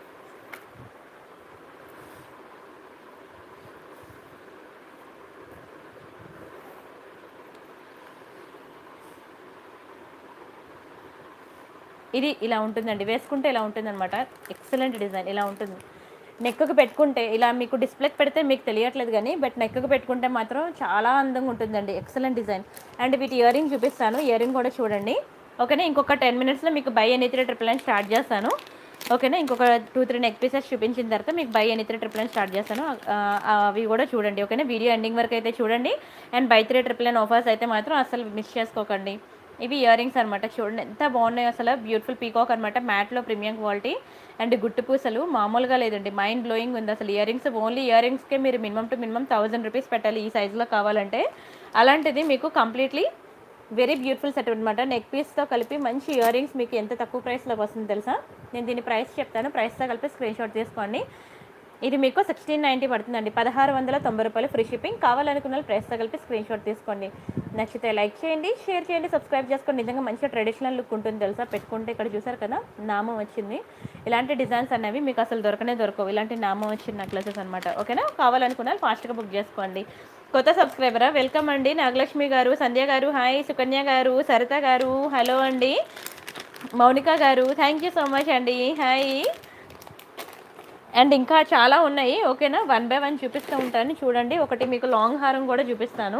ఇది ఇలా ఉంటుందండి వేసుకుంటే ఇలా ఉంటుందన్నమాట ఎక్సలెంట్ డిజైన్ ఇలా ఉంటుంది నెక్కు పెట్టుకుంటే ఇలా మీకు డిస్ప్లేకి పెడితే మీకు తెలియట్లేదు కానీ బట్ నెక్కు పెట్టుకుంటే మాత్రం చాలా అందంగా ఉంటుందండి ఎక్సలెంట్ డిజైన్ అండ్ వీటి ఇయర్ రింగ్ చూపిస్తాను ఇయర్ రింగ్ కూడా చూడండి ఓకేనా ఇంకొక టెన్ మినిట్స్లో మీకు by any three triple nine start చేస్తాను ఓకేనా ఇంకొక టూ త్రీ నెక్ పీసెస్ చూపించిన తర్వాత మీకు by any three triple start చేస్తాను ఆ, అవి కూడా చూడండి ఓకేనా వీడియో ఎండింగ్ వరకు అయితే చూడండి and by three triple nine offers అయితే మాత్రం అసలు మిస్ చేసుకోకండి ఇవి ఇయర్ రింగ్స్ అనమాట చూడండి ఎంత బాగున్నాయి అసలు బ్యూటిఫుల్ పీకాక్ అనమాట మ్యాట్లో ప్రీమియం క్వాలిటీ అండ్ గుట్టు పూసలు మామూలుగా లేదండి మైండ్ బ్లోయింగ్ ఉంది అసలు ఇయర్ రింగ్స్ ఓన్లీ ఇయర్ రింగ్స్కే మీరు minimum two minimum thousand rupees పెట్టాలి ఈ సైజులో కావాలంటే అలాంటిది మీకు కంప్లీట్లీ వెరీ బ్యూటిఫుల్ సెట్ అనమాట నెక్ పీస్తో కలిపి మంచి ఇయర్ రింగ్స్ మీకు ఎంత తక్కువ ప్రైస్లోకి వస్తుంది తెలుసా నేను దీని ప్రైస్ చెప్తాను ప్రైస్తో కలిపి స్క్రీన్ షాట్ తీసుకోండి ఇది మీకు సిక్స్టీన్ నైంటీ పడుతుందండి పదహారు వందల తొంభై రూపాయలు ఫ్రీ షిప్పింగ్ కావాలనుకున్న వాళ్ళు ప్రైస్తో కలిపి స్క్రీన్ షాట్ తీసుకోండి నచ్చితే లైక్ చేయండి షేర్ చేయండి సబ్స్క్రైబ్ చేసుకోండి నిజంగా మంచిగా ట్రెడిషనల్ లుక్ ఉంటుంది తెలుసా పెట్టుకుంటే ఇక్కడ చూసారు కదా నామం వచ్చింది ఇలాంటి డిజైన్స్ అనేవి మీకు అసలు దొరకనే దొరకవు ఇలాంటి నామం వచ్చిన నెక్లెసెస్ అనమాట ఓకేనా కావాలనుకున్న వాళ్ళు ఫాస్ట్గా బుక్ చేసుకోండి కొత్త సబ్స్క్రైబరా వెల్కమ్ అండి నాగలక్ష్మి గారు సంధ్య గారు హాయ్ సుకన్య గారు సరిత గారు హలో అండి మౌనిక గారు థ్యాంక్ యూ సో మచ్ అండి హాయ్ అండ్ ఇంకా చాలా ఉన్నాయి ఓకేనా వన్ బై వన్ చూపిస్తూ ఉంటాను చూడండి ఒకటి మీకు లాంగ్ హారం కూడా చూపిస్తాను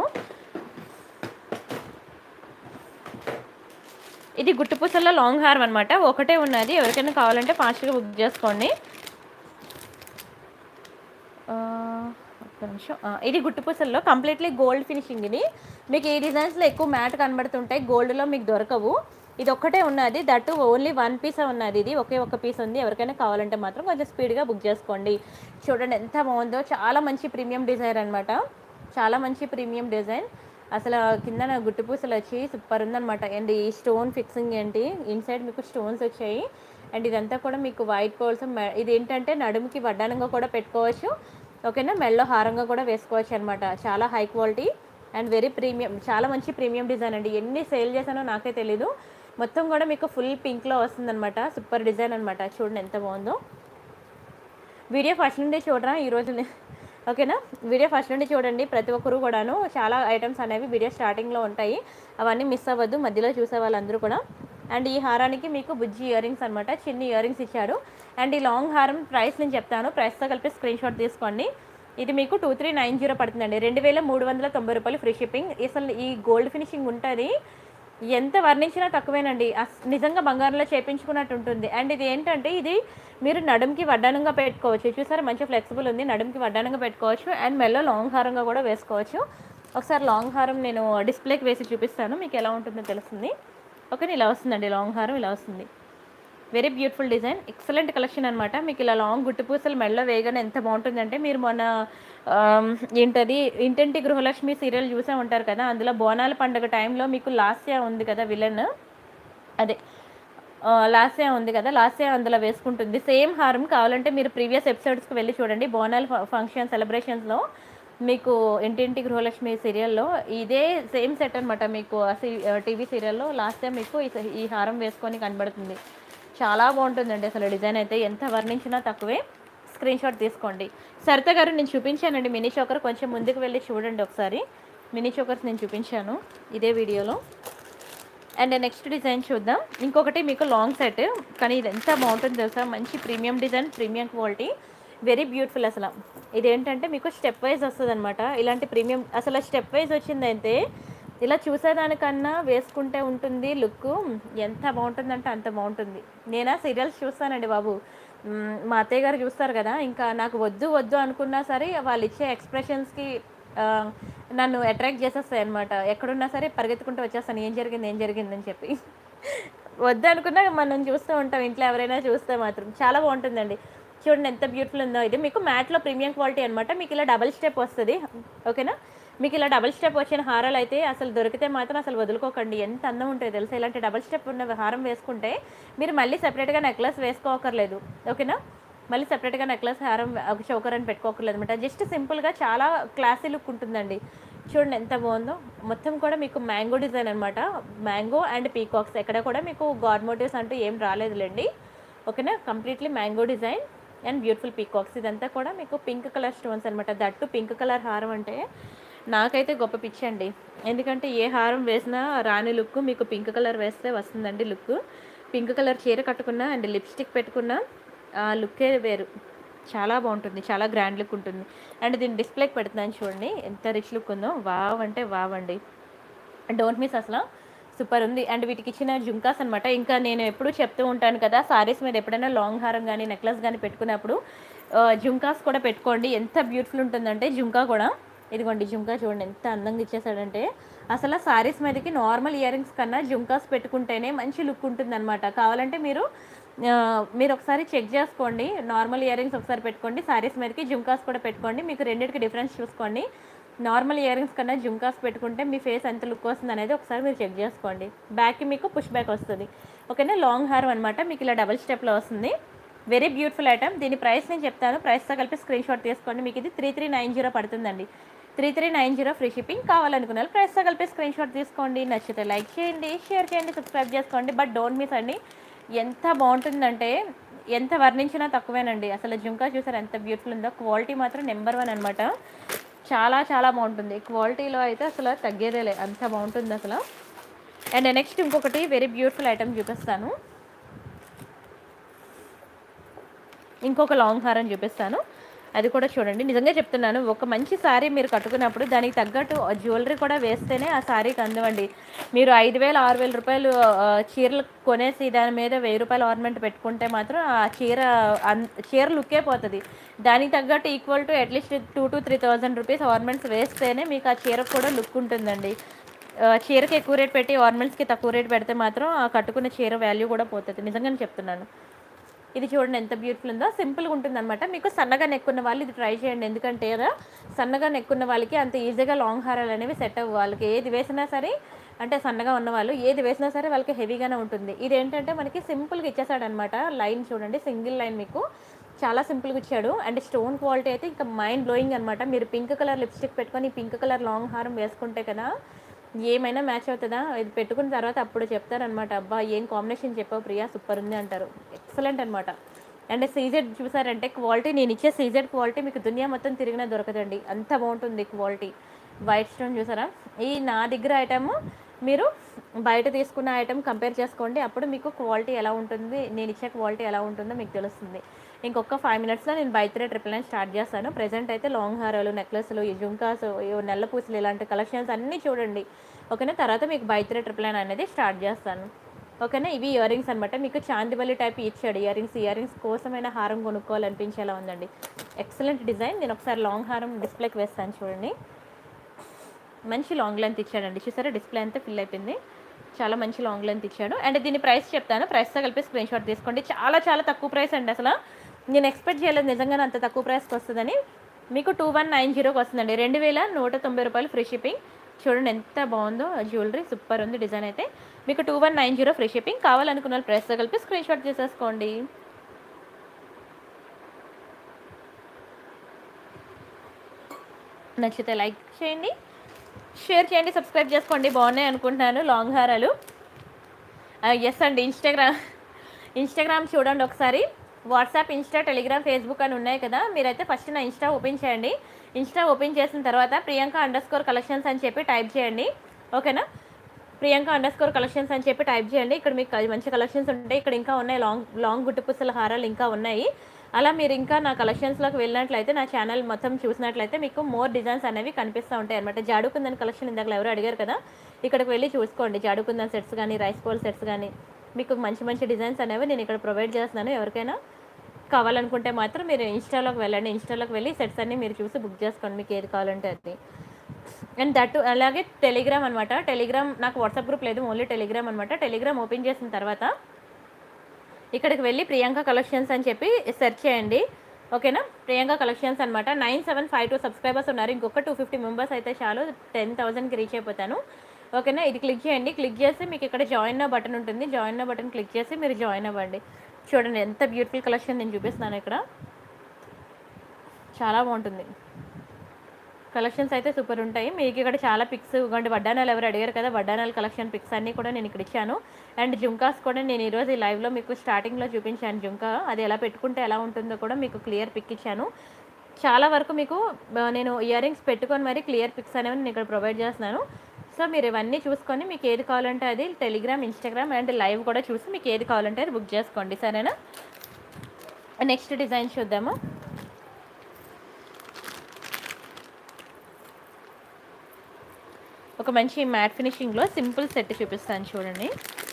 ఇది గుట్టుపూసల్లో లాంగ్ హారం అనమాట ఒకటే ఉన్నది ఎవరికైనా కావాలంటే ఫాస్ట్గా బుక్ చేసుకోండి ఆ, ఒక్క నిమిషం ఆ, ఇది గుట్టుపూసల్లో కంప్లీట్లీ గోల్డ్ ఫినిషింగ్ ఇది మీకు ఈ డిజైన్స్లో ఎక్కువ మ్యాట్ కనబడుతుంటాయి గోల్డ్లో మీకు దొరకవు ఇది ఒక్కటే ఉన్నది దట్ ఓన్లీ వన్ పీస్ ఉన్నది ఇది ఒకే ఒక పీస్ ఉంది ఎవరికైనా కావాలంటే మాత్రం కొంచెం స్పీడ్గా బుక్ చేసుకోండి చూడండి ఎంత బాగుందో చాలా మంచి ప్రీమియం డిజైన్ అనమాట చాలా మంచి ప్రీమియం డిజైన్ అసలు కింద గుట్టుపూసలు వచ్చి సూపర్ ఉందన్నమాట అండ్ ఈ స్టోన్ ఫిక్సింగ్ ఏంటి ఇన్సైడ్ మీకు స్టోన్స్ వచ్చాయి అండ్ ఇదంతా కూడా మీకు వైట్ పోల్స్ ఇది ఏంటంటే నడుముకి వడ్డానంగా కూడా పెట్టుకోవచ్చు ఓకేనా మెల్లో హారంగా కూడా వేసుకోవచ్చు అనమాట చాలా high quality and very premium చాలా మంచి ప్రీమియం డిజైన్ అండి ఎన్ని సేల్ చేశానో నాకే తెలీదు మొత్తం కూడా మీకు ఫుల్ పింక్లో వస్తుందన్నమాట సూపర్ డిజైన్ అనమాట చూడండి ఎంత బాగుందో వీడియో ఫస్ట్ నుండి చూడరా ఈరోజు నే- ఓకేనా వీడియో ఫస్ట్ నుండి చూడండి ప్రతి ఒక్కరు కూడాను చాలా ఐటమ్స్ అనేవి వీడియో స్టార్టింగ్లో ఉంటాయి అవన్నీ మిస్ అవ్వద్దు మధ్యలో చూసే వాళ్ళందరూ కూడా అండ్ ఈ హారానికి మీకు బుజ్జి ఇయర్ రింగ్స్ అనమాట చిన్న ఇయర్ రింగ్స్ ఇచ్చారు అండ్ ఈ లాంగ్ హారం ప్రైస్ నేను చెప్తాను ప్రైస్తో కలిపి స్క్రీన్ షాట్ తీసుకోండి ఇది మీకు టూ త్రీ నైన్ జీరో పడుతుందండి రెండు వేల మూడు వందల తొంభై రూపాయలు ఫ్రీ షిప్పింగ్ అసలు ఈ గోల్డ్ ఫినిషింగ్ ఉంటుంది ఎంత వర్ణించినా తక్కువేనండి అస్- నిజంగా బంగారంలో చేపించుకున్నట్టు ఉంటుంది అండ్ ఇది ఏంటంటే ఇది మీరు నడుముకి వడ్డానంగా పెట్టుకోవచ్చు చూసారా మంచి ఫ్లెక్సిబుల్ ఉంది నడుముకి వడ్డానంగా పెట్టుకోవచ్చు అండ్ మెల్లో లాంగ్ హారంగా కూడా వేసుకోవచ్చు ఒకసారి లాంగ్ హారం నేను డిస్ప్లేకి వేసి చూపిస్తాను మీకు ఎలా ఉంటుందో తెలుస్తుంది ఓకే ఇలా వస్తుందండి లాంగ్ హారం ఇలా వస్తుంది very beautiful design excellent collection అనమాట మీకు ఇలా లాంగ్ గుట్టు పూసలు మెల్ల వేయగానే ఎంత బాగుంటుందంటే మీరు మొన్న ఆమ్, ఏంటది ఇంటింటి గృహలక్ష్మి సీరియల్ చూసే ఉంటారు కదా అందులో బోనాల పండుగ టైంలో మీకు లాస్యా ఉంది కదా విలన్ అదే ఆ, లాస్యా ఉంది కదా లాస్యా అందులో వేసుకుంటుంది సేమ్ హారం కావాలంటే మీరు ప్రీవియస్ ఎపిసోడ్స్కి వెళ్ళి చూడండి బోనాల్ ఫ- ఫంక్షన్ సెలబ్రేషన్స్లో మీకు ఇంటింటి గృహలక్ష్మి సీరియల్లో ఇదే సేమ్ సెట్ అనమాట మీకు ఆ సీ టీవీ సీరియల్లో లాస్ట్ టైం మీకు ఈ స- ఈ హారం వేసుకొని కనబడుతుంది చాలా బాగుంటుందండి అసలు డిజైన్ అయితే ఎంత వర్ణించినా తక్కువే స్క్రీన్ షాట్ తీసుకోండి సరిత గారు నేను చూపించానండి మినీ చోకర్ కొంచెం ముందుకు వెళ్ళి చూడండి ఒకసారి మినీ చోకర్స్ నేను చూపించాను ఇదే వీడియోలో అండ్ నెక్స్ట్ డిజైన్ చూద్దాం ఇంకొకటి మీకు లాంగ్ సెట్ కానీ ఇది ఎంత బాగుంటుంది తెలుసా మంచి premium design premium quality very beautiful అసలు ఇదేంటంటే మీకు స్టెప్ వైజ్ వస్తుంది అనమాట ఇలాంటి ప్రీమియం అసలు స్టెప్ వైజ్ వచ్చిందైతే ఇలా చూసేదానికన్నా వేసుకుంటే ఉంటుంది లుక్ ఎంత బాగుంటుందంటే అంత బాగుంటుంది నేనా సీరియల్స్ చూస్తానండి బాబు మ్మ్, మా అత్తయ్య గారు చూస్తారు కదా ఇంకా నాకు వద్దు వద్దు అనుకున్నా సరే వాళ్ళు ఇచ్చే ఎక్స్ప్రెషన్స్కి ఆ, నన్ను అట్రాక్ట్ చేసేస్తాయి అనమాట ఎక్కడున్నా సరే పరిగెత్తుకుంటూ వచ్చేస్తాను ఏం జరిగింది ఏం జరిగిందని చెప్పి వద్దు అనుకున్నా మనం చూస్తూ ఉంటాం ఇంట్లో ఎవరైనా చూస్తే మాత్రం చాలా బాగుంటుందండి చూడండి ఎంత బ్యూటిఫుల్ ఉందో ఇది మీకు మ్యాట్లో ప్రీమియం క్వాలిటీ అనమాట మీకు ఇలా డబల్ స్టెప్ వస్తుంది ఓకేనా మీకు ఇలా డబల్ స్టెప్ వచ్చిన హారాలు అయితే అసలు దొరికితే మాత్రం అసలు వదులుకోకండి ఎంత అందం ఉంటుంది తెలుసా ఇలాంటి డబల్ స్టెప్ ఉన్న హారం వేసుకుంటే మీరు మళ్ళీ సెపరేట్గా నెక్లెస్ వేసుకోకర్లేదు ఓకేనా మళ్ళీ సెపరేట్గా నెక్లెస్ హారం ఒక చౌకర్ అని పెట్టుకోకర్లేదు అనమాట జస్ట్ సింపుల్గా చాలా క్లాసీ లుక్ ఉంటుందండి చూడండి ఎంత బాగుందో మొత్తం కూడా మీకు మ్యాంగో డిజైన్ అనమాట మ్యాంగో అండ్ పీకాక్స్ ఎక్కడ కూడా మీకు గాడ్ మోటివ్స్ అంటూ ఏం రాలేదులేండి ఓకేనా completely mango design and beautiful peacocks ఇదంతా కూడా మీకు పింక్ కలర్ స్టోన్స్ అనమాట దట్టు పింక్ కలర్ హారం అంటే నాకైతే గొప్ప పిచ్చి అండి ఎందుకంటే ఏ హారం వేసినా రాని లుక్ మీకు పింక్ కలర్ వేస్తే వస్తుందండి లుక్ పింక్ కలర్ చీర కట్టుకున్నా అండ్ లిప్స్టిక్ పెట్టుకున్నా ఆ లుక్కే వేరు చాలా బాగుంటుంది చాలా గ్రాండ్ లుక్ ఉంటుంది అండ్ దీన్ని డిస్ప్లేకి పెడుతున్నాను చూడండి ఎంత రిచ్ లుక్ ఉందో వావ్ అంటే వావ్ అండి డోంట్ మిస్ అసలు సూపర్ ఉంది అండ్ వీటికి ఇచ్చిన జుంకాస్ అనమాట ఇంకా నేను ఎప్పుడు చెప్తూ ఉంటాను కదా సారీస్ మీద ఎప్పుడైనా లాంగ్ హారం కానీ నెక్లెస్ కానీ పెట్టుకున్నప్పుడు ఆ, జుంకాస్ కూడా పెట్టుకోండి ఎంత బ్యూటిఫుల్ ఉంటుందంటే జుంకా కూడా ఇదిగోండి జుంకా చూడండి ఎంత అందంగా ఇచ్చేసాడంటే అసలు సారీస్ మీదకి నార్మల్ ఇయర్ రింగ్స్ కన్నా జుంకాస్ పెట్టుకుంటేనే మంచి లుక్ ఉంటుందన్నమాట కావాలంటే మీరు ఆ, మీరు ఒకసారి చెక్ చేసుకోండి నార్మల్ ఇయర్ రింగ్స్ ఒకసారి పెట్టుకోండి సారీస్ మీదకి జుంకాస్ కూడా పెట్టుకోండి మీకు రెండింటికి డిఫరెన్స్ చూసుకోండి నార్మల్ ఇయర్ రింగ్స్ కన్నా జుంకాస్ పెట్టుకుంటే మీ ఫేస్ ఎంత లుక్ వస్తుంది అనేది ఒకసారి మీరు చెక్ చేసుకోండి బ్యాక్కి మీకు పుష్ బ్యాక్ వస్తుంది ఓకేనా లాంగ్ హారం అనమాట మీకు ఇలా డబుల్ స్టెప్లో వస్తుంది వెరీ బ్యూటిఫుల్ ఐటమ్ దీని ప్రైస్ నేను చెప్తాను ప్రైస్తో కలిపి స్క్రీన్ షాట్ తీసుకోండి మీకు ఇది త్రీ త్రీ నైన్ జీరో పడుతుందండి three three nine zero free shipping కావాలనుకున్నారు ప్రైస్తో కలిపి స్క్రీన్ షాట్ తీసుకోండి నచ్చితే లైక్ చేయండి షేర్ చేయండి సబ్స్క్రైబ్ చేసుకోండి బట్ డోంట్ మిస్ అండి ఎంత బాగుంటుందంటే ఎంత వర్ణించినా తక్కువేనండి అసలు జుంకా చూసారు ఎంత బ్యూటిఫుల్ ఉందో క్వాలిటీ మాత్రం నెంబర్ వన్ అనమాట చాలా చాలా బాగుంటుంది క్వాలిటీలో అయితే అసలు తగ్గేదేలే అంత బాగుంటుంది అసలు అండ్ నెక్స్ట్ ఇంకొకటి వెరీ బ్యూటిఫుల్ ఐటమ్ చూపిస్తాను ఇంకొక లాంగ్ హారం చూపిస్తాను అది కూడా చూడండి నిజంగా చెప్తున్నాను ఒక మంచి శారీ మీరు కట్టుకున్నప్పుడు దానికి తగ్గట్టు జ్యువెలరీ కూడా వేస్తేనే ఆ శారీకి అందమండి మీరు ఐదు వేలు ఆరు వేల రూపాయలు ఆ, చీరలు కొనేసి దాని మీద వెయ్యి రూపాయల ఆర్నమెంట్ పెట్టుకుంటే మాత్రం ఆ చీర అన్- చీర లుక్కే పోతుంది దానికి తగ్గట్టు equal to at least two to three thousand rupees ornaments వేస్తేనే మీకు ఆ చీరకు కూడా లుక్ ఉంటుందండి ఆ, చీరకి ఎక్కువ రేట్ పెట్టి ఆర్నమెంట్స్కి తక్కువ రేట్ పెడితే మాత్రం ఆ కట్టుకున్న చీర వాల్యూ కూడా పోతుంది నిజంగానే చెప్తున్నాను ఇది చూడండి ఎంత బ్యూటిఫుల్ ఉందో సింపుల్గా ఉంటుంది అనమాట మీకు సన్నగా నెక్కున్న వాళ్ళు ఇది ట్రై చేయండి ఎందుకంటే కదా సన్నగా నెక్కున్న వాళ్ళకి అంత ఈజీగా లాంగ్ హారాలు అనేవి సెట్ అవ్వు వాళ్ళకి ఏది వేసినా సరే అంటే సన్నగా ఉన్న వాళ్ళు ఏది వేసినా సరే వాళ్ళకి హెవీగానే ఉంటుంది ఇది ఏంటంటే మనకి సింపుల్గా ఇచ్చేసాడు అనమాట లైన్ చూడండి సింగిల్ లైన్ మీకు చాలా సింపుల్గా ఇచ్చాడు అండ్ స్టోన్ క్వాలిటీ అయితే ఇంకా మైండ్ బ్లోయింగ్ అనమాట మీరు పింక్ కలర్ లిప్స్టిక్ పెట్టుకొని పింక్ కలర్ లాంగ్ హారం వేసుకుంటే కదా ఏమైనా మ్యాచ్ అవుతుందా ఇది పెట్టుకున్న తర్వాత అప్పుడు చెప్తారనమాట అబ్బా ఏం కాంబినేషన్ చెప్పావు ప్రియా సూపర్ ఉంది అంటారు ఎక్సలెంట్ అనమాట అండ్ సీజెడ్ చూసారంటే క్వాలిటీ నేను ఇచ్చే సీజెడ్ క్వాలిటీ మీకు దునియా మొత్తం తిరిగినా దొరకదండి అంత బాగుంటుంది క్వాలిటీ వైట్ స్టోన్ చూసారా ఈ నా దగ్గర ఐటమ్ మీరు బయట తీసుకున్న ఐటమ్ కంపేర్ చేసుకోండి అప్పుడు మీకు క్వాలిటీ ఎలా ఉంటుంది నేను ఇచ్చే క్వాలిటీ ఎలా ఉంటుందో మీకు తెలుస్తుంది ఇంకొక ఫైవ్ మినిట్స్లో నేను బయట ట్రిపుల్ నైన్ స్టార్ట్ చేస్తాను ప్రజెంట్ అయితే లాంగ్ హారాలు నెక్లెస్లు ఈ జుంకాస్ ఈ నల్ల పూసలు ఇలాంటి కలెక్షన్స్ అన్నీ చూడండి ఓకేనా తర్వాత మీకు బయట ట్రిపుల్ నైన్ అనేది స్టార్ట్ చేస్తాను ఓకేనా ఇవి ఇయర్ రింగ్స్ అనమాట మీకు చాందివల్లి టైప్ ఇచ్చాడు ఇయర్ రింగ్స్ ఇయర్ రింగ్స్ కోసమైనా హారం కొనుక్కోవాలనిపించేలా ఉందండి ఎక్సలెంట్ డిజైన్ నేను ఒకసారి లాంగ్ హారం డిస్ప్లేకి వేస్తాను చూడండి మంచి లాంగ్ లెంత్ ఇచ్చాడండి చూసారా డిస్ప్లే అంతా ఫిల్ అయిపోయింది చాలా మంచి లాంగ్ లెంత్ ఇచ్చాడు అండ్ దీని ప్రైస్ చెప్తాను ప్రైస్తో కలిపి స్క్రీన్ షాట్ తీసుకోండి చాలా చాలా తక్కువ ప్రైస్ అండి అసలు నేను ఎక్స్పెక్ట్ చేయలేదు నిజంగానే అంత తక్కువ ప్రైస్కి వస్తుందని మీకు టూ వన్ నైన్ జీరోకి వస్తుందండి రెండు వేల నూట తొంభై రూపాయలు ఫ్రీ షిప్పింగ్ చూడండి ఎంత బాగుందో జ్యువెలరీ సూపర్ ఉంది డిజైన్ అయితే మీకు two one nine zero free shipping కావాలనుకున్న వాళ్ళు ప్రైస్తో కలిపి స్క్రీన్ షాట్ తీసేసుకోండి నచ్చితే లైక్ చేయండి షేర్ చేయండి సబ్స్క్రైబ్ చేసుకోండి బాగున్నాయి అనుకుంటున్నాను లాంగ్ హారాలు ఎస్ అండి ఇన్స్టాగ్రామ్ ఇన్స్టాగ్రామ్ చూడండి ఒకసారి వాట్సాప్ ఇన్స్టా టెలిగ్రామ్ ఫేస్బుక్ అని ఉన్నాయి కదా మీరైతే ఫస్ట్ నా ఇన్స్టా ఓపెన్ చేయండి ఇన్స్టా ఓపెన్ చేసిన తర్వాత ప్రియాంక అండర్ స్కోర్ కలెక్షన్స్ అని చెప్పి టైప్ చేయండి ఓకేనా ప్రియాంక అండర్ స్కోర్ కలెక్షన్స్ అని చెప్పి టైప్ చేయండి ఇక్కడ మీకు అది మంచి కలెక్షన్స్ ఉంటాయి ఇక్కడ ఇంకా ఉన్నాయి లాంగ్ లాంగ్ గుట్టు పుస్తల హారాలు ఇంకా ఉన్నాయి అలా మీరు ఇంకా నా కలెక్షన్స్లోకి వెళ్ళినట్లయితే నా ఛానల్ మొత్తం చూసినట్లయితే మీకు మోర్ డిజైన్స్ అనేవి కనిపిస్తూ ఉంటాయి అనమాట జాడుకుందని కలెక్షన్ ఇందాక ఎవరు అడిగారు కదా ఇక్కడికి వెళ్ళి చూసుకోండి జాడుకుందని సెట్స్ కానీ రైస్ పోల్ సెట్స్ కానీ మీకు మంచి మంచి డిజైన్స్ అనేవి నేను ఇక్కడ ప్రొవైడ్ చేస్తున్నాను ఎవరికైనా కావాలనుకుంటే మాత్రం మీరు ఇన్స్టాలోకి వెళ్ళండి ఇన్స్టాలోకి వెళ్ళి సెట్స్ అన్ని మీరు చూసి బుక్ చేసుకోండి మీకు ఏది కావాలంటే అది అండ్ దట్ అలాగే టెలిగ్రామ్ అనమాట టెలిగ్రామ్ నాకు వాట్సాప్ గ్రూప్ లేదు ఓన్లీ టెలిగ్రామ్ అనమాట టెలిగ్రామ్ ఓపెన్ చేసిన తర్వాత ఇక్కడికి వెళ్ళి ప్రియాంక కలెక్షన్స్ అని చెప్పి సెర్చ్ చేయండి ఓకేనా ప్రియాంక కలెక్షన్స్ అనమాట nine seven five two subscribers ఉన్నారు ఇంకొక టూ ఫిఫ్టీ మెంబర్స్ అయితే చాలు టెన్ థౌసండ్కి రీచ్ అయిపోతాను ఓకేనా ఇది క్లిక్ చేయండి క్లిక్ చేసి మీకు ఇక్కడ జాయిన్ బటన్ ఉంటుంది జాయిన్ బటన్ క్లిక్ చేసి మీరు జాయిన్ అవ్వండి చూడండి ఎంత బ్యూటిఫుల్ కలెక్షన్ నేను చూపిస్తున్నాను ఇక్కడ చాలా బాగుంటుంది కలెక్షన్స్ అయితే సూపర్ ఉంటాయి మీకు ఇక్కడ చాలా పిక్స్ ఇవ్వండి వడ్డానాలు ఎవరు అడిగారు కదా వడ్డానాల కలెక్షన్ పిక్స్ అన్నీ కూడా నేను ఇక్కడ ఇచ్చాను అండ్ జుంకాస్ కూడా నేను ఈరోజు ఈ లైవ్లో మీకు స్టార్టింగ్లో చూపించాను జుంకా అది ఎలా పెట్టుకుంటే ఎలా ఉంటుందో కూడా మీకు క్లియర్ పిక్ ఇచ్చాను చాలా వరకు మీకు ఆ, నేను ఇయర్ రింగ్స్ పెట్టుకొని మరి క్లియర్ పిక్స్ అనేవి నేను ఇక్కడ ప్రొవైడ్ చేస్తున్నాను సో మీరు ఇవన్నీ చూసుకొని మీకు ఏది కావాలంటే అది టెలిగ్రామ్ ఇన్స్టాగ్రామ్ అండ్ లైవ్ కూడా చూసి మీకు ఏది కావాలంటే అది బుక్ చేసుకోండి సరేనా నెక్స్ట్ డిజైన్ చూద్దాము ఒక మంచి మ్యాట్ ఫినిషింగ్లో సింపుల్ సెట్ చూపిస్తాను చూడండి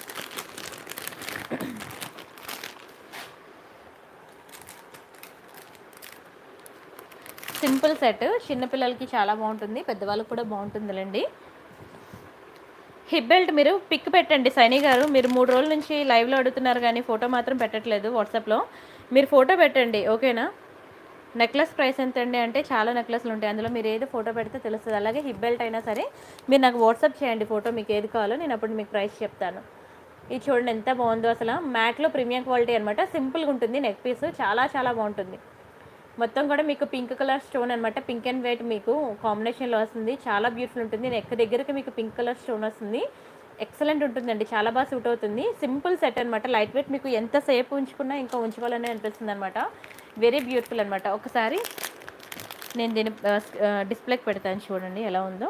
సింపుల్ సెట్ చిన్నపిల్లలకి చాలా బాగుంటుంది పెద్దవాళ్ళకి కూడా బాగుంటుందిలేండి హిప్ బెల్ట్ మీరు పిక్ పెట్టండి సైని గారు మీరు మూడు రోజుల నుంచి లైవ్లో అడుగుతున్నారు కానీ ఫోటో మాత్రం పెట్టట్లేదు వాట్సాప్లో మీరు ఫోటో పెట్టండి ఓకేనా నెక్లెస్ ప్రైస్ ఎంత అండి అంటే చాలా నెక్లెస్లు ఉంటాయి అందులో మీరు ఏది ఫోటో పెడితే తెలుస్తుంది అలాగే హిప్ బెల్ట్ అయినా సరే మీరు నాకు వాట్సాప్ చేయండి ఫోటో మీకు ఏది కావాలో నేను అప్పుడు మీకు ప్రైస్ చెప్తాను ఇది చూడండి ఎంత బాగుందో అసలు మ్యాట్లో ప్రీమియం క్వాలిటీ అనమాట సింపుల్గా ఉంటుంది నెక్ పీస్ చాలా చాలా బాగుంటుంది మొత్తం కూడా మీకు పింక్ కలర్ స్టోన్ అనమాట పింక్ అండ్ వైట్ మీకు కాంబినేషన్లో వస్తుంది చాలా బ్యూటిఫుల్ ఉంటుంది నెక్ దగ్గరకు మీకు పింక్ కలర్ స్టోన్ వస్తుంది ఎక్సలెంట్ ఉంటుందండి చాలా బాగా సూట్ అవుతుంది సింపుల్ సెట్ అనమాట లైట్ వెయిట్ మీకు ఎంతసేపు ఉంచుకున్నా ఇంకా ఉంచుకోవాలని అనిపిస్తుంది అనమాట వెరీ బ్యూటిఫుల్ అనమాట ఒకసారి నేను దీని డిస్ప్లేకి పెడతాను చూడండి ఎలా ఉందో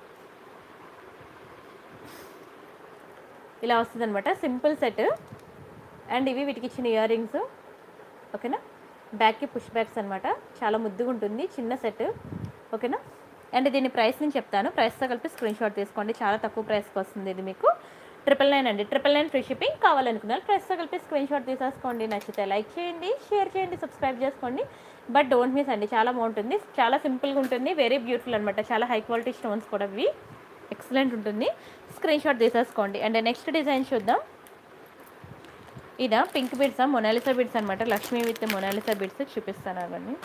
ఇలా వస్తుంది అనమాట సింపుల్ సెట్ అండ్ ఇవి వీటికి ఇచ్చిన ఇయర్ రింగ్స్ ఓకేనా బ్యాక్కి పుష్ బ్యాక్స్ అనమాట చాలా ముద్దుగా ఉంటుంది చిన్న సెట్ ఓకేనా అండ్ దీని ప్రైస్ నేను చెప్తాను ప్రైస్తో కలిపి స్క్రీన్ షాట్ తీసుకోండి చాలా తక్కువ ప్రైస్కి వస్తుంది ఇది మీకు ట్రిపుల్ నైన్ అండి ట్రిపుల్ నైన్ ఫ్రీ షిప్పింగ్ కావాలనుకున్నారు ప్రైస్తో కలిపి స్క్రీన్ షాట్ తీసేసుకోండి నచ్చితే లైక్ చేయండి షేర్ చేయండి సబ్స్క్రైబ్ చేసుకోండి బట్ డోంట్ మిస్ అండి చాలా బాగుంటుంది చాలా సింపుల్గా ఉంటుంది వెరీ బ్యూటిఫుల్ అనమాట చాలా హై క్వాలిటీ స్టోన్స్ కూడా ఇవి ఎక్సలెంట్ ఉంటుంది స్క్రీన్ షాట్ తీసేసుకోండి అండ్ నెక్స్ట్ డిజైన్ చూద్దాం ఇదా పింక్ బిడ్స్ మొనాలిసా బిడ్స్ అనమాట లక్ష్మీ విత్ మొనాలిసా బిడ్స్ చూపిస్తాను అవన్నీ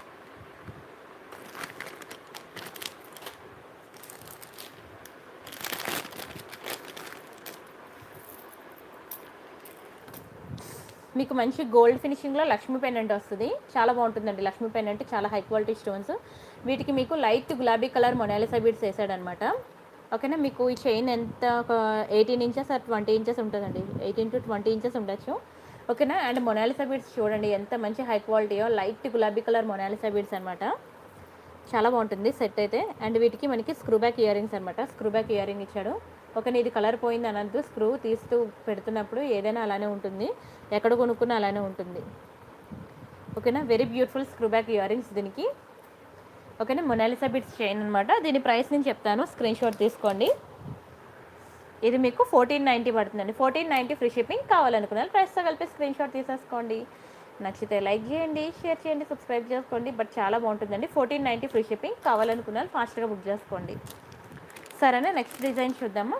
మీకు మంచి గోల్డ్ ఫినిషింగ్లో లక్ష్మీ పెండెంట్ వస్తుంది చాలా బాగుంటుందండి లక్ష్మీ పెండెంట్ చాలా హై క్వాలిటీ స్టోన్స్ వీటికి మీకు లైట్ గులాబీ కలర్ మొనాలిసా బీడ్స్ వేసాడనమాట ఓకేనా మీకు ఈ చైన్ ఎంత ఒక eighteen inches or twenty inches ఉంటుందండి ఎయిటీన్ టు ట్వంటీ ఇంచెస్ ఉండొచ్చు ఓకేనా అండ్ మొనాలిసా బీడ్స్ చూడండి ఎంత మంచి హై క్వాలిటీయో లైట్ గులాబీ కలర్ మొనాలిసా బీడ్స్ అనమాట చాలా బాగుంటుంది సెట్ అయితే అండ్ వీటికి మనకి స్క్రూ బ్యాక్ ఇయర్ రింగ్స్ అనమాట స్క్రూ బ్యాక్ ఇయర్ రింగ్ ఇచ్చాడు ఓకే ఇది కలర్ పోయింది అనంతు స్క్రూ తీస్తూ పెడుతున్నప్పుడు ఏదైనా అలానే ఉంటుంది ఎక్కడ కొనుక్కున్నా అలానే ఉంటుంది ఓకేనా very beautiful screw back year earrings దీనికి ఓకేనా మొనాలిసా బిట్స్ చైన్ అనమాట దీని ప్రైస్ నేను చెప్తాను స్క్రీన్ షాట్ తీసుకోండి ఇది మీకు ఫోర్టీన్ నైంటీ పడుతుందండి ఫోర్టీన్ నైంటీ ఫ్రీ షిప్పింగ్ కావాలనుకున్నారు ప్రైస్తో కలిపి స్క్రీన్ షాట్ తీసేసుకోండి నచ్చితే లైక్ చేయండి షేర్ చేయండి సబ్స్క్రైబ్ చేసుకోండి బట్ చాలా బాగుంటుందండి ఫోర్టీన్ నైంటీ ఫ్రీ షిప్పింగ్ కావాలనుకున్నారు ఫాస్ట్గా బుక్ చేసుకోండి సరేనా నెక్స్ట్ డిజైన్ చూద్దామా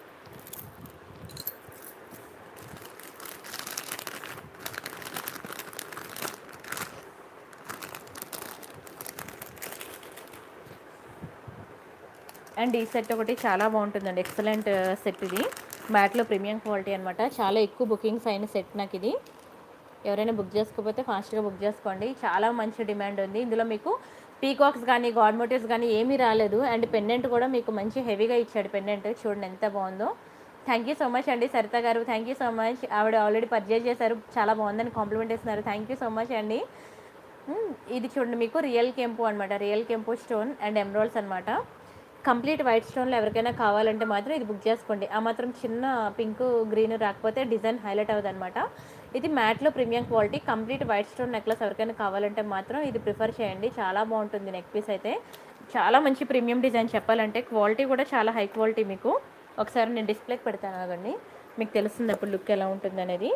అండ్ ఈ సెట్ ఒకటి చాలా బాగుంటుందండి ఎక్సలెంట్ సెట్ ఇది మ్యాట్లో ప్రీమియం క్వాలిటీ అనమాట చాలా ఎక్కువ బుకింగ్స్ అయిన సెట్ నాకు ఇది ఎవరైనా బుక్ చేసుకోకపోతే ఫాస్ట్గా బుక్ చేసుకోండి చాలా మంచి డిమాండ్ ఉంది ఇందులో మీకు పీకాక్స్ కానీ గాడ్ మోటివ్స్ కానీ ఏమీ రాలేదు అండ్ పెండెంట్ కూడా మీకు మంచి హెవీగా ఇచ్చాడు పెండెంట్ చూడండి ఎంత బాగుందో థ్యాంక్ యూ సో మచ్ అండి సరిత గారు థ్యాంక్ యూ సో మచ్ ఆవిడ ఆల్రెడీ పర్చేజ్ చేశారు చాలా బాగుందని కాంప్లిమెంట్ ఇస్తున్నారు థ్యాంక్ యూ సో మచ్ అండి మ్మ్. ఇది చూడండి మీకు రియల్ కెంపు అనమాట రియల్ కెంపు స్టోన్ అండ్ ఎమ్రాల్స్ అనమాట కంప్లీట్ వైట్ స్టోన్లో ఎవరికైనా కావాలంటే మాత్రం ఇది బుక్ చేసుకోండి ఆ మాత్రం చిన్న పింక్ గ్రీన్ రాకపోతే డిజైన్ హైలైట్ అవ్వదు అనమాట ఇది మ్యాట్లో premium quality complete white stone necklace ఎవరికైనా కావాలంటే మాత్రం ఇది ప్రిఫర్ చేయండి చాలా బాగుంటుంది నెక్ పీస్ అయితే చాలా మంచి ప్రీమియం డిజైన్ చెప్పాలంటే క్వాలిటీ కూడా చాలా హై క్వాలిటీ మీకు ఒకసారి నేను డిస్ప్లేకి పెడతాను ఆగండి మీకు తెలుస్తుంది అప్పుడు లుక్ ఎలా ఉంటుంది అనేది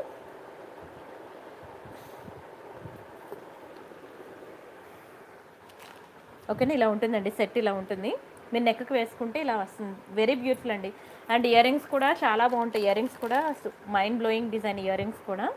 ఓకేనా ఇలా ఉంటుందండి సెట్ ఇలా ఉంటుంది మీరు నెక్కి వేసుకుంటే ఇలా వస్తుంది వెరీ బ్యూటిఫుల్ అండి అండ్ ఇయర్ రింగ్స్ కూడా చాలా బాగుంటాయి ఇయర్ రింగ్స్ కూడా mind blowing design earrings కూడా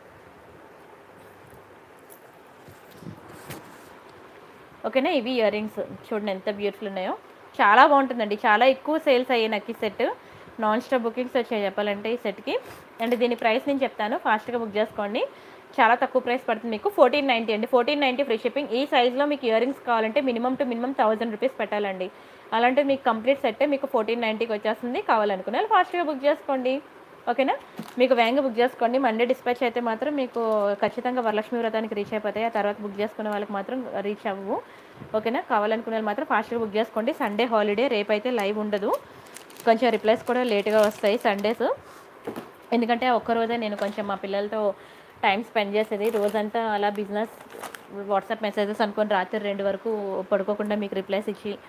ఓకేనా ఇవి ఇయర్ రింగ్స్ చూడండి ఎంత బ్యూటిఫుల్ ఉన్నాయో చాలా బాగుంటుందండి చాలా ఎక్కువ సేల్స్ అయ్యాయి నాకు ఈ సెట్ నాన్ స్టాప్ బుకింగ్స్ వచ్చాయి చెప్పాలంటే ఈ సెట్కి అండ్ దీని ప్రైస్ నేను చెప్తాను ఫాస్ట్గా బుక్ చేసుకోండి చాలా తక్కువ ప్రైస్ పడుతుంది మీకు ఫోర్టీన్ నైంటీ అండి ఫోర్టీన్ నైంటీ ఫ్రీ షిప్పింగ్ ఈ సైజ్లో మీకు ఇయర్ రింగ్స్ కావాలంటే minimum two minimum thousand rupees పెట్టాలండి అలాంటి మీకు కంప్లీట్ సెట్ మీకు ఫోర్టీన్ నైంటీకి వచ్చేస్తుంది కావాలనుకున్నారు ఫాస్ట్గా బుక్ చేసుకోండి ఓకేనా మీకు వేగంగా బుక్ చేసుకోండి మండే డిస్పాచ్ అయితే మాత్రం మీకు ఖచ్చితంగా వరలక్ష్మి వ్రతానికి రీచ్ అయిపోతాయి ఆ తర్వాత బుక్ చేసుకునే వాళ్ళకి మాత్రం రీచ్ అవ్వవు ఓకేనా కావాలనుకునే వాళ్ళు మాత్రం ఫాస్ట్గా బుక్ చేసుకోండి సండే హాలిడే రేపు అయితే లైవ్ ఉండదు కొంచెం రిప్లైస్ కూడా లేట్గా వస్తాయి సండేస్ ఎందుకంటే ఒక్కరోజే నేను కొంచెం మా పిల్లలతో టైం స్పెండ్ చేసేది రోజంతా అలా బిజినెస్ వాట్సాప్ మెసేజెస్ అనుకొని రాత్రి రెండు వరకు పడుకోకుండా మీకు రిప్లైస్ ఇచ్చి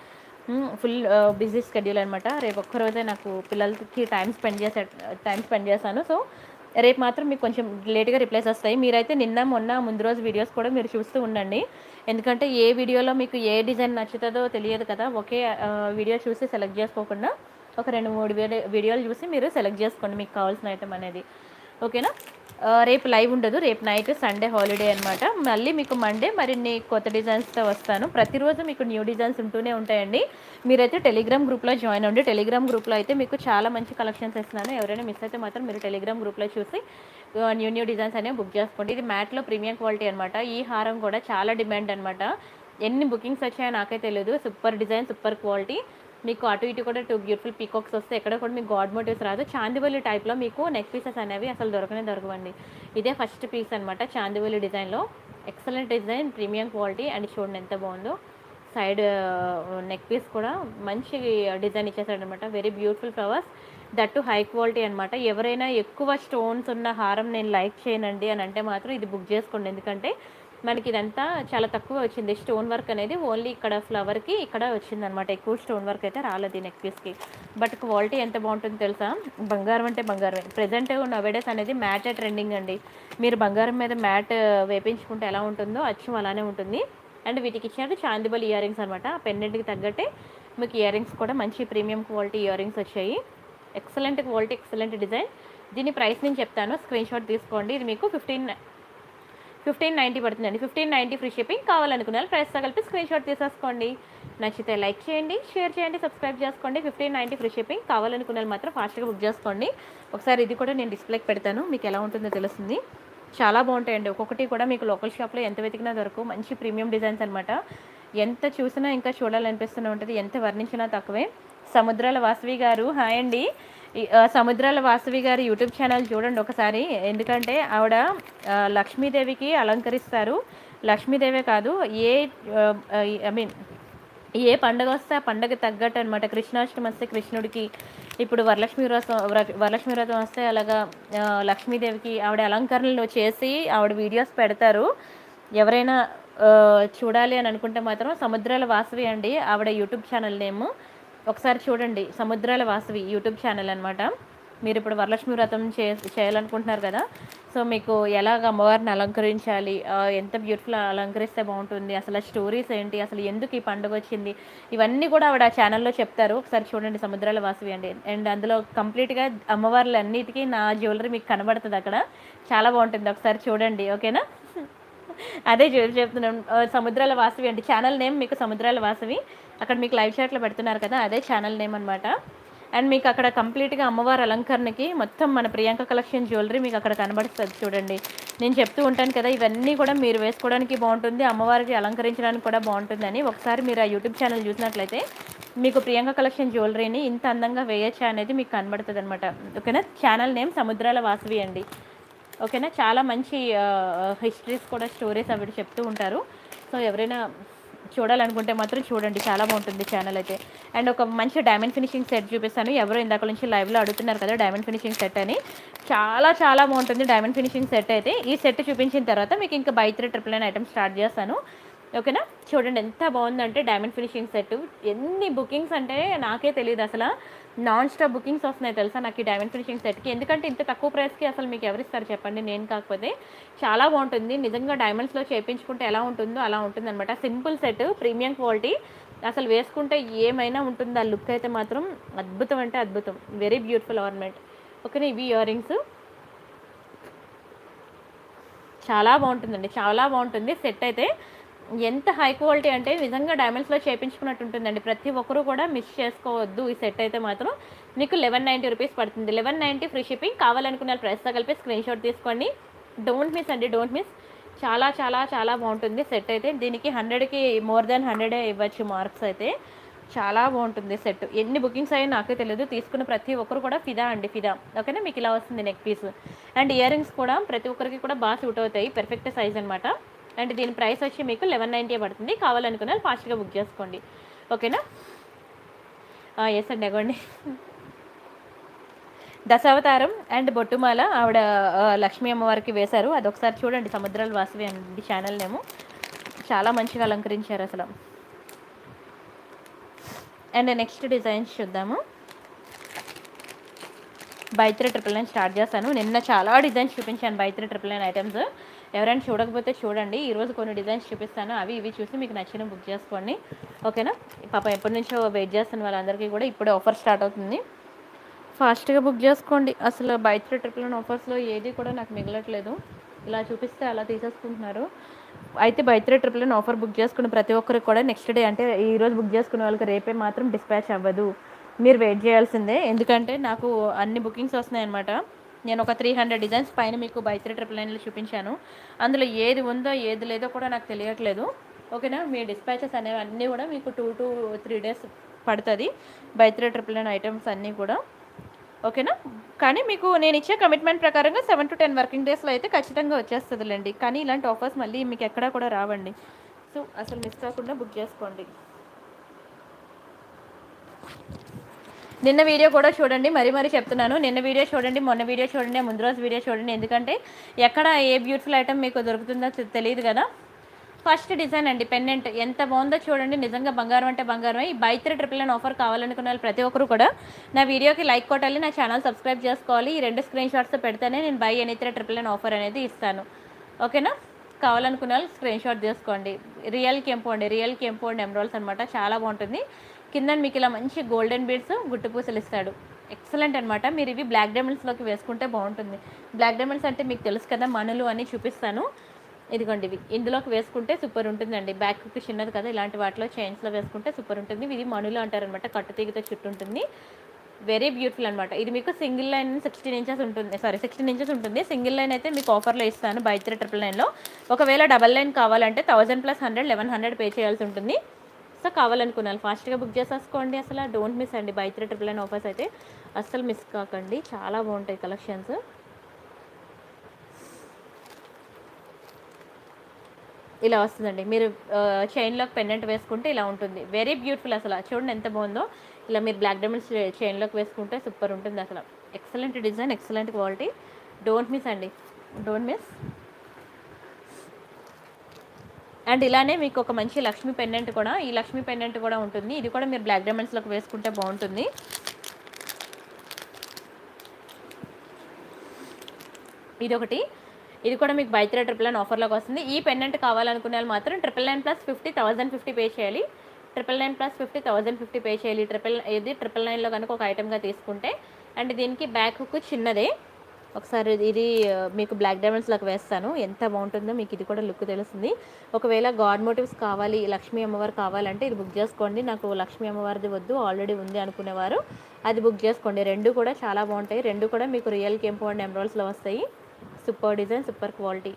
ఫుల్ బిజీ స్కెడ్యూల్ అనమాట రేపు ఒక్కరోజే నాకు పిల్లలకి టైం స్పెండ్ చేసే టైం స్పెండ్ చేశాను సో రేపు మాత్రం మీకు కొంచెం లేట్గా రిప్లైస్ వస్తాయి మీరైతే నిన్న మొన్న ముందు రోజు వీడియోస్ కూడా మీరు చూస్తూ ఉండండి ఎందుకంటే ఏ వీడియోలో మీకు ఏ డిజైన్ నచ్చుతుందో తెలియదు కదా ఒకే ఆ, వీడియో చూసి సెలెక్ట్ చేసుకోకుండా ఒక రెండు మూడు వీడియో వీడియోలు చూసి మీరు సెలెక్ట్ చేసుకోండి మీకు కావాల్సిన ఐటమ్ అనేది ఓకేనా ఆ, రేపు లైవ్ ఉండదు రేపు నైట్ సండే హాలిడే అనమాట మళ్ళీ మీకు మండే మరిన్ని కొత్త డిజైన్స్తో వస్తాను ప్రతిరోజు మీకు న్యూ డిజైన్స్ ఉంటూనే ఉంటాయండి మీరైతే టెలిగ్రామ్ గ్రూప్లో జాయిన్ అవ్వండి టెలిగ్రామ్ గ్రూప్లో అయితే మీకు చాలా మంచి కలెక్షన్స్ ఇస్తున్నాను ఎవరైనా మిస్ అయితే మాత్రం మీరు టెలిగ్రామ్ గ్రూప్లో చూసి ఆ, న్యూ న్యూ డిజైన్స్ అనేవి బుక్ చేసుకోండి ఇది మ్యాట్లో ప్రీమియం క్వాలిటీ అనమాట ఈ హారం కూడా చాలా డిమాండ్ అనమాట ఎన్ని బుకింగ్స్ వచ్చాయో నాకే తెలియదు సూపర్ డిజైన్ సూపర్ క్వాలిటీ మీకు అటు ఇటు కూడా టూ బ్యూటిఫుల్ పీకాక్స్ వస్తే ఎక్కడ కూడా మీకు గాడ్ మోటివ్స్ రాదు చాందివల్లి టైప్లో మీకు నెక్ పీసెస్ అనేవి అసలు దొరకనే దొరకవండి ఇదే ఫస్ట్ పీస్ అనమాట చాందివల్లి డిజైన్లో excellent design premium quality and చూడండి ఎంత బాగుందో సైడ్ నెక్ పీస్ కూడా మంచి డిజైన్ ఇచ్చేసాడు అనమాట very beautiful flowers that high quality అనమాట ఎవరైనా ఎక్కువ స్టోన్స్ ఉన్న హారం నేను లైక్ చేయనండి అని అంటే మాత్రం ఇది బుక్ చేసుకోండి ఎందుకంటే మనకి ఇదంతా చాలా తక్కువ వచ్చింది స్టోన్ వర్క్ అనేది ఓన్లీ ఇక్కడ ఫ్లవర్కి ఇక్కడ వచ్చింది అనమాట ఎక్కువ స్టోన్ వర్క్ అయితే రాలేదు ఈ నెక్ పీస్కి బట్ క్వాలిటీ ఎంత బాగుంటుందో తెలుసా బంగారం అంటే బంగారమే ప్రజెంట్ నవేడేస్ అనేది మ్యాట్ ట్రెండింగ్ అండి మీరు బంగారం మీద మ్యాట్ వేపించుకుంటే ఎలా ఉంటుందో అచ్చం అలానే ఉంటుంది అండ్ వీటికి ఇచ్చినట్టు చాందిబల్ ఇయర్ రింగ్స్ అనమాట ఆ పెన్నెంట్కి తగ్గట్టే మీకు ఇయర్ రింగ్స్ కూడా మంచి ప్రీమియం క్వాలిటీ ఇయర్ రింగ్స్ వచ్చాయి ఎక్సలెంట్ క్వాలిటీ ఎక్సలెంట్ డిజైన్ దీని ప్రైస్ నేను చెప్తాను స్క్రీన్ షాట్ తీసుకోండి ఇది మీకు ఫిఫ్టీన్ ఫిఫ్టీన్ నైంటీ పడుతుందండి ఫిఫ్టీన్ నైంటీ ఫ్రీ షిప్పింగ్ కావాలనుకున్న వాళ్ళు ప్రైస్తో కలిపి స్క్రీన్ షాట్ తీసేసుకోండి నచ్చితే లైక్ చేయండి షేర్ చేయండి సబ్స్క్రైబ్ చేసుకోండి ఫిఫ్టీన్ నైంటీ ఫ్రీ షిప్పింగ్ కావాలనుకున్న వాళ్ళు మాత్రం ఫాస్ట్గా బుక్ చేసుకోండి ఒకసారి ఇది కూడా నేను డిస్ప్లేకి పెడతాను మీకు ఎలా ఉంటుందో తెలుస్తుంది చాలా బాగుంటాయండి ఒక్కొక్కటి కూడా మీకు లోకల్ షాప్లో ఎంత వెతికినా దొరకు మంచి ప్రీమియం డిజైన్స్ అనమాట ఎంత చూసినా ఇంకా చూడాలనిపిస్తూనే ఉంటుంది ఎంత వర్ణించినా తక్కువే సముద్రాల వాసవి గారు హాయ్ అండి ఈ, ఆ, సముద్రాల వాసవి గారి యూట్యూబ్ ఛానల్ చూడండి ఒకసారి ఎందుకంటే ఆవిడ ఆ, లక్ష్మీదేవికి అలంకరిస్తారు లక్ష్మీదేవే కాదు ఏ ఐ మీన్ ఏ పండగ వస్తే ఆ పండగ తగ్గట్టు అనమాట కృష్ణాష్టమి వస్తే కృష్ణుడికి ఇప్పుడు వరలక్ష్మి వ్రతం వ్ర- వరలక్ష్మి వ్రతం వస్తే అలాగా ఆ, లక్ష్మీదేవికి ఆవిడ అలంకరణలు చేసి ఆవిడ వీడియోస్ పెడతారు ఎవరైనా ఆ, చూడాలి అని అనుకుంటే మాత్రం సముద్రాల వాసవి అండి ఆవిడ యూట్యూబ్ ఛానల్ నేమ్ ఒకసారి చూడండి సముద్రాల వాసవి యూట్యూబ్ ఛానల్ అనమాట మీరు ఇప్పుడు వరలక్ష్మి వ్రతం చే చేయాలనుకుంటున్నారు కదా సో మీకు ఎలాగ అమ్మవారిని అలంకరించాలి ఆ, ఎంత బ్యూటిఫుల్ అలంకరిస్తే బాగుంటుంది అసలు స్టోరీస్ ఏంటి అసలు ఎందుకు ఈ పండుగ వచ్చింది ఇవన్నీ కూడా ఆవిడ ఆ ఛానల్లో చెప్తారు ఒకసారి చూడండి సముద్రాల వాసవి అండి అండ్ అందులో కంప్లీట్గా అమ్మవార్లు అన్నిటికీ నా జ్యువెలరీ మీకు కనబడుతుంది అక్కడ చాలా బాగుంటుంది ఒకసారి చూడండి ఓకేనా అదే చెప్- చెప్తున్నాను ఆ, సముద్రాల వాసవి అంటే ఛానల్ నేమ్ మీకు సముద్రాల వాసవి అక్కడ మీకు లైవ్ చాట్లో పెడుతున్నారు కదా అదే ఛానల్ నేమ్ అనమాట అండ్ మీకు అక్కడ కంప్లీట్గా అమ్మవారి అలంకరణకి మొత్తం మన ప్రియాంక కలెక్షన్ జ్యువెలరీ మీకు అక్కడ కనబడుతుంది చూడండి నేను చెప్తూ ఉంటాను కదా ఇవన్నీ కూడా మీరు వేసుకోవడానికి బాగుంటుంది అమ్మవారికి అలంకరించడానికి కూడా బాగుంటుందని ఒకసారి మీరు ఆ యూట్యూబ్ ఛానల్ చూసినట్లయితే మీకు ప్రియాంక కలెక్షన్ జ్యువెలరీని ఇంత అందంగా వేయచ్చా అనేది మీకు కనబడుతుంది అనమాట ఓకేనా ఛానల్ నేమ్ సముద్రాల వాసవి అండి ఓకేనా చాలా మంచి హిస్టరీస్ కూడా స్టోరీస్ అవి చెప్తూ ఉంటారు సో ఎవరైనా చూడాలనుకుంటే మాత్రం చూడండి చాలా బాగుంటుంది ఛానల్ అయితే అండ్ ఒక మంచి డైమండ్ ఫినిషింగ్ సెట్ చూపిస్తాను ఎవరు ఇందాక నుంచి లైవ్లో అడుగుతున్నారు కదా డైమండ్ ఫినిషింగ్ సెట్ అని చాలా చాలా బాగుంటుంది డైమండ్ ఫినిషింగ్ సెట్ అయితే ఈ సెట్ చూపించిన తర్వాత మీకు ఇంకా by three triple nine item start చేస్తాను ఓకేనా చూడండి ఎంత బాగుందంటే డైమండ్ ఫినిషింగ్ సెట్ ఎన్ని బుకింగ్స్ అంటే నాకే తెలియదు అసలు నాన్ స్టాప్ బుకింగ్స్ వస్తున్నాయి తెలుసా నాకు ఈ డైమండ్ ఫినిషింగ్ సెట్కి ఎందుకంటే ఇంత తక్కువ ప్రైస్కి అసలు మీకు ఎవరిస్తారు చెప్పండి నేను కాకపోతే చాలా బాగుంటుంది నిజంగా డైమండ్స్లో చేయించుకుంటే ఎలా ఉంటుందో అలా ఉంటుంది అనమాట సింపుల్ సెట్ ప్రీమియం క్వాలిటీ అసలు వేసుకుంటే ఏమైనా ఉంటుంది ఆ లుక్ అయితే మాత్రం అద్భుతం అంటే అద్భుతం వెరీ బ్యూటిఫుల్ ఆర్నమెంట్ ఓకేనా ఇవి ఇయర్ రింగ్స్ చాలా బాగుంటుందండి చాలా బాగుంటుంది సెట్ అయితే ఎంత హై క్వాలిటీ అంటే నిజంగా డైమండ్స్లో చేయించుకున్నట్టు ఉంటుందండి ప్రతి ఒక్కరూ కూడా మిస్ చేసుకోవద్దు ఈ సెట్ అయితే మాత్రం మీకు లెవెన్ నైంటీ రూపీస్ పడుతుంది లెవెన్ నైంటీ ఫ్రీ షిప్పింగ్ కావాలనుకున్న ప్రైస్తో కలిపి స్క్రీన్ షాట్ తీసుకోండి డోంట్ మిస్ అండి డోంట్ మిస్ చాలా చాలా చాలా బాగుంటుంది సెట్ అయితే దీనికి హండ్రెడ్కి మోర్ దాన్ హండ్రెడే ఇవ్వచ్చు మార్క్స్ అయితే చాలా బాగుంటుంది సెట్ ఎన్ని బుకింగ్స్ అయ్యాయి నాకే తెలియదు తీసుకున్న ప్రతి ఒక్కరు కూడా ఫిదా అండి ఫిదా ఓకేనా మీకు ఇలా వస్తుంది neck piece and earrings కూడా ప్రతి ఒక్కరికి కూడా బాగా సూట్ అవుతాయి పెర్ఫెక్ట్ సైజ్ అనమాట అండ్ దీని ప్రైస్ వచ్చి మీకు లెవెన్ నైంటీ పడుతుంది కావాలనుకున్న వాళ్ళు ఫాస్ట్గా బుక్ చేసుకోండి ఓకేనా ఎస్ అండి అగోండి దశావతారం అండ్ బొట్టుమాల ఆవిడ ఆ, లక్ష్మీ అమ్మవారికి వేశారు అదొకసారి చూడండి సముద్రాల వాసవి అండి ఛానల్ నేము చాలా మంచిగా అలంకరించారు అసలు అండ్ నెక్స్ట్ డిజైన్స్ చూద్దాము బైత్రీ ట్రిపుల్ నైన్ స్టార్ట్ చేస్తాను నిన్న చాలా డిజైన్స్ చూపించాను బైత్రీ ట్రిపుల్ నైన్ ఐటమ్స్ ఎవరైనా చూడకపోతే చూడండి ఈరోజు కొన్ని డిజైన్స్ చూపిస్తాను అవి ఇవి చూసి మీకు నచ్చిన బుక్ చేసుకోండి ఓకేనా పాప ఎప్పటి నుంచో వెయిట్ చేస్తున్న వాళ్ళందరికీ కూడా ఇప్పుడే ఆఫర్ స్టార్ట్ అవుతుంది ఫాస్ట్గా బుక్ చేసుకోండి అసలు బైత్రీ ట్రిపుల్ నైన్ ఆఫర్స్లో ఏది కూడా నాకు మిగలట్లేదు ఇలా చూపిస్తే అలా తీసేసుకుంటున్నారు అయితే by three triple nine offer book చేసుకున్న ప్రతి ఒక్కరికి కూడా నెక్స్ట్ డే అంటే ఈ రోజు బుక్ చేసుకున్న వాళ్ళకి రేపే మాత్రం డిస్పాచ్ అవ్వదు మీరు వెయిట్ చేయాల్సిందే ఎందుకంటే నాకు అన్ని బుకింగ్స్ వస్తున్నాయన్నమాట నేను ఒక త్రీ హండ్రెడ్ డిజైన్స్ పైన మీకు బై త్రీ ట్రిపుల్ నైన్లో చూపించాను అందులో ఏది ఉందో ఏది లేదో కూడా నాకు తెలియట్లేదు ఓకేనా మీ డిస్పాచెస్ అనేవి అన్నీ కూడా మీకు టూ టు త్రీ డేస్ పడుతుంది by three triple nine items అన్నీ కూడా ఓకేనా కానీ మీకు నేను ఇచ్చే కమిట్మెంట్ ప్రకారంగా సెవెన్ టు టెన్ వర్కింగ్ డేస్లో అయితే ఖచ్చితంగా వచ్చేస్తుందిలేండి కానీ ఇలాంటి ఆఫర్స్ మళ్ళీ మీకు ఎక్కడా కూడా రావండి సో అసలు మిస్ కాకుండా బుక్ చేసుకోండి నిన్న వీడియో కూడా చూడండి మరీ మరీ చెప్తున్నాను నిన్న వీడియో చూడండి మొన్న వీడియో చూడండి ముందు రోజు వీడియో చూడండి ఎందుకంటే ఎక్కడ ఏ బ్యూటిఫుల్ ఐటమ్ మీకు దొరుకుతుందో తె- తెలియదు కదా ఫస్ట్ డిజైన్ అండి పెన్నెంట్ ఎంత బాగుందో చూడండి నిజంగా బంగారం అంటే బంగారం ఈ by three triple nine offer కావాలనుకున్న వాళ్ళు ప్రతి ఒక్కరు కూడా నా వీడియోకి లైక్ కొట్టాలి నా ఛానల్ సబ్స్క్రైబ్ చేసుకోవాలి ఈ రెండు స్క్రీన్ షాట్స్ పెడితేనే నేను buy any three triple nine offer అనేది ఇస్తాను ఓకేనా కావాలనుకున్న వాళ్ళు స్క్రీన్ షాట్ తీసుకోండి రియల్ కెంపు అండి రియల్ కెంపు అండ్ ఎమరాల్స్ అనమాట చాలా బాగుంటుంది కింద మీకు ఇలా మంచి గోల్డెన్ బీడ్స్ గుట్టు పూసలు ఇస్తాడు ఎక్సలెంట్ అనమాట మీరు ఇవి బ్లాక్ డైమండ్స్లోకి వేసుకుంటే బాగుంటుంది బ్లాక్ డైమండ్స్ అంటే మీకు తెలుసు కదా మనులు అని చూపిస్తాను ఇదిగోండి ఇవి ఇందులోకి వేసుకుంటే సూపర్ ఉంటుందండి బ్యాక్కి చిన్నది కదా ఇలాంటి వాటిలో చైన్స్లో వేసుకుంటే సూపర్ ఉంటుంది ఇది మనులు అంటారనమాట కట్టుతీగతో చుట్టూ ఉంటుంది వెరీ బ్యూటిఫుల్ అనమాట ఇది మీకు సింగిల్ లైన్ సిక్స్టీన్ ఇంచెస్ ఉంటుంది సారీ సిక్స్టీన్ ఇంచెస్ ఉంటుంది సింగిల్ లైన్ అయితే మీకు ఆఫర్లో ఇస్తాను బై త్రీ ట్రిపుల్ నైన్లో ఒకవేళ డబల్ లైన్ కావాలంటే thousand plus hundred eleven hundred pay చేయాల్సి ఉంటుంది సో కావాలనుకున్నాను ఫాస్ట్గా బుక్ చేసేసుకోండి అసలు డోంట్ మిస్ అండి buy three triple nine offers అయితే అస్సలు మిస్ కాకండి చాలా బాగుంటాయి కలెక్షన్స్ ఇలా వస్తుందండి మీరు చైన్లోకి పెండెంట్ వేసుకుంటే ఇలా ఉంటుంది వెరీ బ్యూటిఫుల్ అసలు చూడండి ఎంత బాగుందో ఇలా మీరు బ్లాక్ డైమండ్స్ చైన్లోకి వేసుకుంటే సూపర్ ఉంటుంది అసలు excellent design excellent quality don't miss అండి డోంట్ మిస్ అండ్ ఇలానే మీకు ఒక మంచి లక్ష్మీ పెండెంట్ కూడా ఈ లక్ష్మీ పెండెంట్ కూడా ఉంటుంది ఇది కూడా మీరు బ్లాక్ డైమండ్స్లోకి వేసుకుంటే బాగుంటుంది ఇది ఒకటి ఇది కూడా మీకు బై త్రీ ట్రిపుల్ నైన్ ఆఫర్లోకి వస్తుంది ఈ పెండెంట్ కావాలనుకునే వాళ్ళు మాత్రం triple nine plus fifty thousand fifty pay చేయాలి triple nine plus fifty thousand fifty pay చేయాలి ట్రిపుల్ ఇది ట్రిపుల్ నైన్లో కనుక ఒక ఐటమ్గా తీసుకుంటే అండ్ దీనికి బ్యాక్ హుక్ చిన్నదే ఒకసారి ఇది ఆ, మీకు బ్లాక్ డైమండ్స్లోకి వేస్తాను ఎంత బాగుంటుందో మీకు ఇది కూడా లుక్ తెలుస్తుంది ఒకవేళ గాడ్ మోటివ్స్ కావాలి లక్ష్మీ అమ్మవారు కావాలంటే ఇది బుక్ చేసుకోండి నాకు లక్ష్మీ అమ్మవారిది వద్దు ఆల్రెడీ ఉంది అనుకునేవారు అది బుక్ చేసుకోండి రెండు కూడా చాలా బాగుంటాయి రెండు కూడా మీకు రియల్ కెంపు అండ్ ఎమరాల్స్లో వస్తాయి సూపర్ డిజైన్ సూపర్ క్వాలిటీ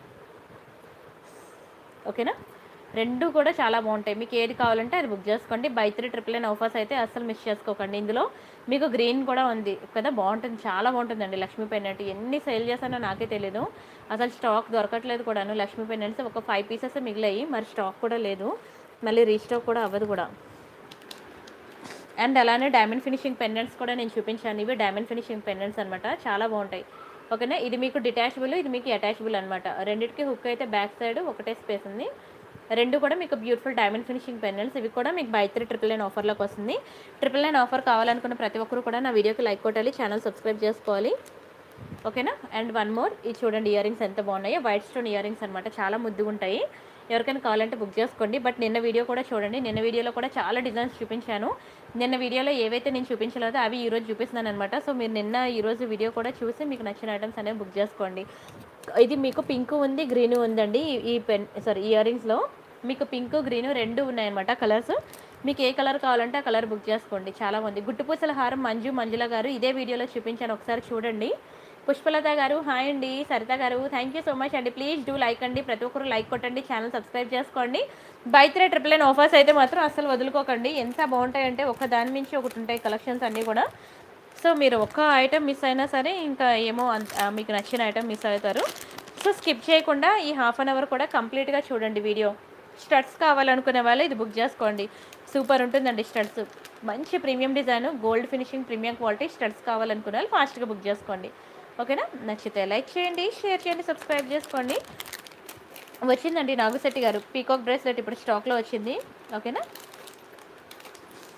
ఓకేనా రెండు కూడా చాలా బాగుంటాయి మీకు ఏది కావాలంటే అది బుక్ చేసుకోండి buy three triple nine offers అయితే అస్సలు మిస్ చేసుకోకండి ఇందులో మీకు గ్రీన్ కూడా ఉంది కదా బాగుంటుంది చాలా బాగుంటుందండి లక్ష్మీ పెన్నెంట్ ఎన్ని సేల్ చేశానో నాకే తెలియదు అసలు స్టాక్ దొరకట్లేదు కూడాను లక్ష్మీ పెన్నెంట్స్ ఒక ఫైవ్ పీసెస్ మిగిలాయి మరి స్టాక్ కూడా లేదు మళ్ళీ రీస్టాక్ కూడా అవ్వదు కూడా అండ్ అలానే డైమండ్ ఫినిషింగ్ పెండెంట్స్ కూడా నేను చూపించాను ఇవి డైమండ్ ఫినిషింగ్ పెండెంట్స్ అనమాట చాలా బాగుంటాయి ఓకేనా ఇది మీకు డిటాచబుల్ ఇది మీకు అటాచబుల్ అనమాట రెండింటికి హుక్ అయితే బ్యాక్ సైడ్ ఒకటే స్పేస్ ఉంది రెండు కూడా మీకు బ్యూటిఫుల్ డైమండ్ ఫినిషింగ్ పెండెంట్స్ ఇవి కూడా మీకు బై త్రీ ట్రిపుల్ నైన్ ఆఫర్లోకి వస్తుంది ట్రిపుల్ నైన్ ఆఫర్ కావాలనుకున్న ప్రతి ఒక్కరు కూడా నా వీడియోకి లైక్ కొట్టాలి ఛానల్ సబ్స్క్రైబ్ చేసుకోవాలి ఓకేనా అండ్ వన్ మోర్ ఇది చూడండి ఇయర్ రింగ్స్ ఎంత బాగున్నాయో వైట్ స్టోన్ ఇయర్ రింగ్స్ అనమాట చాలా ముద్దుగా ఉంటాయి ఎవరికైనా కావాలంటే బుక్ చేసుకోండి బట్ నిన్న వీడియో కూడా చూడండి నిన్న వీడియోలో కూడా చాలా డిజైన్స్ చూపించాను నిన్న వీడియోలో ఏవైతే నేను చూపించలేదో అవి ఈరోజు చూపిస్తున్నాను అనమాట సో మీరు నిన్న ఈరోజు వీడియో కూడా చూసి మీకు నచ్చిన ఐటమ్స్ అనేవి బుక్ చేసుకోండి ఇది మీకు పింక్ ఉంది గ్రీన్ ఉందండి ఈ- ఈ పెన్ సారీ ఇయర్ రింగ్స్లో మీకు పింక్ గ్రీన్ రెండు ఉన్నాయన్నమాట కలర్స్ మీకు ఏ కలర్ కావాలంటే ఆ కలర్ బుక్ చేసుకోండి చాలా మంది గుట్టుపూసల హారం మంజు మంజుల గారు ఇదే వీడియోలో చూపించాను ఒకసారి చూడండి పుష్పలత గారు హాయ్ అండి సరిత గారు థ్యాంక్ యూ సో మచ్ అండి ప్లీజ్ డూ లైక్ అండి ప్రతి ఒక్కరు లైక్ కొట్టండి ఛానల్ సబ్స్క్రైబ్ చేసుకోండి buy three triple nine offers అయితే మాత్రం అసలు వదులుకోకండి ఎంత బాగుంటాయంటే ఒక దాని మించి ఒకటి ఉంటాయి కలెక్షన్స్ అన్నీ కూడా సో మీరు ఒక్క ఐటెం మిస్ అయినా సరే ఇంకా ఏమో అంత- ఆ, మీకు నచ్చిన ఐటెం మిస్ అవుతారు సో స్కిప్ చేయకుండా ఈ హాఫ్ అన్ అవర్ కూడా కంప్లీట్గా చూడండి వీడియో స్టడ్స్ కావాలనుకునే వాళ్ళు ఇది బుక్ చేసుకోండి సూపర్ ఉంటుందండి స్టడ్స్ మంచి premium design gold finishing premium quality studs కావాలనుకునే వాళ్ళు ఫాస్ట్గా బుక్ చేసుకోండి ఓకేనా నచ్చితే లైక్ చేయండి షేర్ చేయండి సబ్స్క్రైబ్ చేసుకోండి వచ్చిందండి నాగశెట్టి గారు పీకాక్ బ్రేస్లెట్ ఇప్పుడు స్టాక్లో వచ్చింది ఓకేనా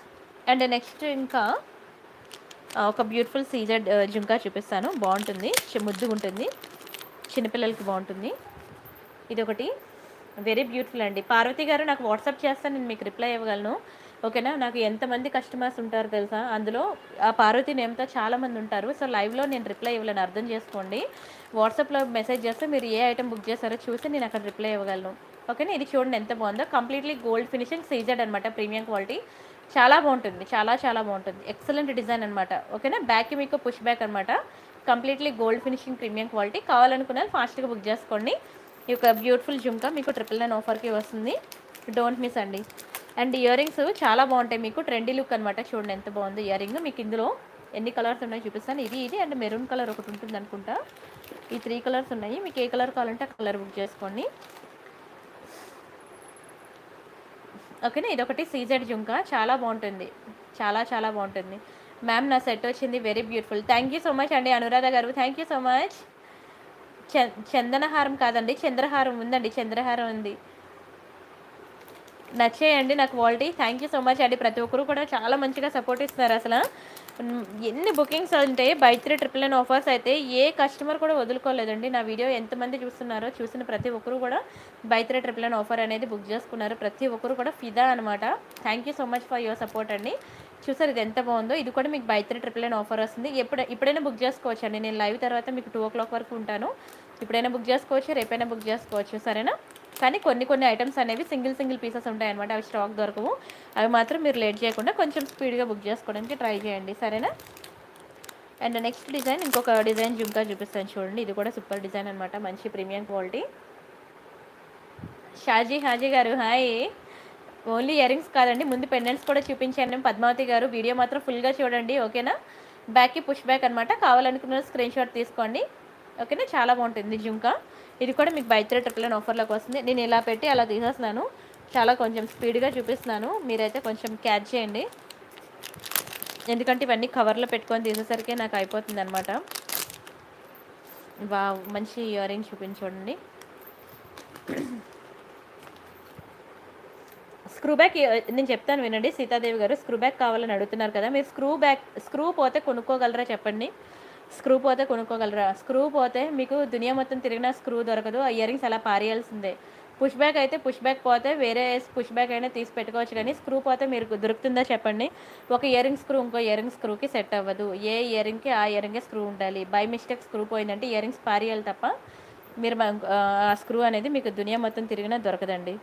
అండ్ నెక్స్ట్ ఇంకా ఆ, ఒక బ్యూటిఫుల్ సీజెడ్ జుంకా చూపిస్తాను బాగుంటుంది చి- ముద్దుగా ఉంటుంది చిన్నపిల్లలకి బాగుంటుంది ఇది ఒకటి వెరీ బ్యూటిఫుల్ అండి పార్వతి గారు నాకు వాట్సాప్ చేస్తాను నేను మీకు రిప్లై ఇవ్వగలను ఓకేనా నాకు ఎంతమంది కస్టమర్స్ ఉంటారు తెలుసా అందులో ఆ పార్వతి నేమ్తో చాలామంది ఉంటారు సో లైవ్లో నేను రిప్లై ఇవ్వలేను అర్థం చేసుకోండి వాట్సాప్లో మెసేజ్ చేస్తే మీరు ఏ ఐటమ్ బుక్ చేస్తారో చూసి నేను అక్కడ రిప్లై ఇవ్వగలను ఓకేనా ఇది చూడండి ఎంత బాగుందో కంప్లీట్లీ గోల్డ్ ఫినిషింగ్ సీజెడ్ అనమాట ప్రీమియం క్వాలిటీ చాలా బాగుంటుంది చాలా చాలా బాగుంటుంది ఎక్సలెంట్ డిజైన్ అనమాట ఓకేనా బ్యాక్కి మీకు పుష్ బ్యాక్ అనమాట completely gold finishing premium quality కావాలనుకున్న ఫాస్ట్గా బుక్ చేసుకోండి ఈ యొక్క బ్యూటిఫుల్ జుంకా మీకు ట్రిపుల్ నైన్ ఆఫర్కి వస్తుంది డోంట్ మిస్ అండి అండ్ ఇయర్ రింగ్స్ చాలా బాగుంటాయి మీకు ట్రెండీ లుక్ అనమాట చూడండి ఎంత బాగుంది ఇయర్ రింగ్ మీకు ఇందులో ఎన్ని కలర్స్ ఉన్నాయో చూపిస్తాను ఇది ఇది అండ్ మెరూన్ కలర్ ఒకటి ఉంటుంది అనుకుంటా ఈ త్రీ కలర్స్ ఉన్నాయి మీకు ఏ కలర్ కావాలంటే ఆ కలర్ బుక్ చేసుకోండి ఓకేనా ఇదొకటి సీజెడ్ జుంకా చాలా బాగుంటుంది చాలా చాలా బాగుంటుంది మ్యామ్ నా సెట్ వచ్చింది very beautiful thank you so much అండి అనురాధ గారు థ్యాంక్ యూ సో మచ్ చ చందనహారం కాదండి చంద్రహారం ఉందండి చంద్రహారం ఉంది నచ్చేయండి నాకు quality thank you so much అండి ప్రతి ఒక్కరు కూడా చాలా మంచిగా సపోర్ట్ ఇస్తున్నారు అసలు ఉమ్, ఎన్ని బుకింగ్స్ ఉంటాయి buy three triple nine offers అయితే ఏ కస్టమర్ కూడా వదులుకోలేదండి నా వీడియో ఎంతమంది చూస్తున్నారో చూసిన ప్రతి ఒక్కరు కూడా buy three triple nine offer అనేది బుక్ చేసుకున్నారు ప్రతి ఒక్కరు కూడా ఫిదా అనమాట thank you so much for your support అండి చూసారు ఇది ఎంత బాగుందో ఇది కూడా మీకు buy three triple nine offer వస్తుంది ఎప్పుడు ఇప్పుడైనా బుక్ చేసుకోవచ్చు అండి నేను లైవ్ తర్వాత మీకు టూ ఓ క్లాక్ వరకు ఉంటాను ఇప్పుడైనా బుక్ చేసుకోవచ్చు రేపైనా బుక్ చేసుకోవచ్చు సరేనా కానీ కొన్ని కొన్ని ఐటమ్స్ అనేవి సింగిల్ సింగిల్ పీసెస్ ఉంటాయి అనమాట అవి స్టాక్ దొరకవు అవి మాత్రం మీరు లేట్ చేయకుండా కొంచెం స్పీడ్గా బుక్ చేసుకోవడానికి ట్రై చేయండి సరేనా అండ్ నెక్స్ట్ డిజైన్ ఇంకొక డిజైన్ జుంకా చూపిస్తాను చూడండి ఇది కూడా సూపర్ డిజైన్ అనమాట మంచి ప్రీమియం క్వాలిటీ షాజీ హాజీ గారు హాయ్ ఓన్లీ ఇయర్ రింగ్స్ కాదండి ముందు పెండెంట్స్ కూడా చూపించాను పద్మావతి గారు వీడియో మాత్రం ఫుల్గా చూడండి ఓకేనా బ్యాక్కి పుష్ బ్యాక్ అనమాట కావాలనుకున్న స్క్రీన్ షాట్ తీసుకోండి ఓకేనా చాలా బాగుంటుంది జుంకా ఇది కూడా మీకు బై త్రీ ట్రిపుల్ నైన్ ఆఫర్లోకి వస్తుంది నేను ఇలా పెట్టి అలా తీసేస్తున్నాను చాలా కొంచెం స్పీడ్గా చూపిస్తున్నాను మీరైతే కొంచెం క్యాచ్ చేయండి ఎందుకంటే ఇవన్నీ కవర్లో పెట్టుకొని తీసేసరికి నాకు అయిపోతుంది అనమాట వా మంచి ఇయర్ రింగ్ చూపించండి స్క్రూ బ్యాక్ నేను చెప్తాను వినండి సీతాదేవి గారు స్క్రూ బ్యాక్ కావాలని అడుగుతున్నారు కదా మీరు స్క్రూ బ్యాక్ స్క్రూ పోతే కొనుక్కోగలరా చెప్పండి స్క్రూ పోతే కొనుక్కోగలరా స్క్రూ పోతే మీకు దునియా మొత్తం తిరిగినా స్క్రూ దొరకదు ఆ ఇయర్ రింగ్స్ అలా పారేయాల్సిందే పుష్ బ్యాక్ అయితే పుష్ బ్యాక్ పోతే వేరే పుష్ బ్యాక్ అయినా తీసి పెట్టుకోవచ్చు కానీ స్క్రూ పోతే మీరు దొరుకుతుందా చెప్పండి ఒక ఇయర్ రింగ్ స్క్రూ ఇంకో ఇయర్ రింగ్ స్క్రూకి సెట్ అవ్వదు ఏ ఇయర్ రింగ్కి ఆ ఇయర్ రింగే స్క్రూ ఉండాలి బై మిస్టేక్ స్క్రూ పోయిందంటే ఇయర్ రింగ్స్ పారేయాలి తప్ప మీరు మా- ఆ స్క్రూ అనేది మీకు దునియా మొత్తం తిరిగినా దొరకదండి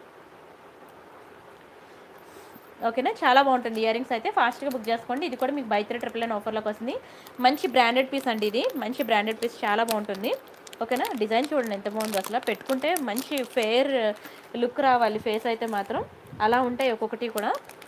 ఓకేనా చాలా బాగుంటుంది ఇయర్ రింగ్స్ అయితే ఫాస్ట్గా బుక్ చేసుకోండి ఇది కూడా మీకు బై త్రీ ట్రిపుల్ నైన్ ఆఫర్లోకి వస్తుంది మంచి బ్రాండెడ్ పీస్ అండి ఇది మంచి బ్రాండెడ్ పీస్ చాలా బాగుంటుంది ఓకేనా డిజైన్ చూడండి ఎంత బాగుందో అసలు పెట్టుకుంటే మంచి ఫేర్ లుక్ రావాలి ఫేస్ అయితే మాత్రం అలా ఉంటాయి ఒక్కొక్కటి కూడా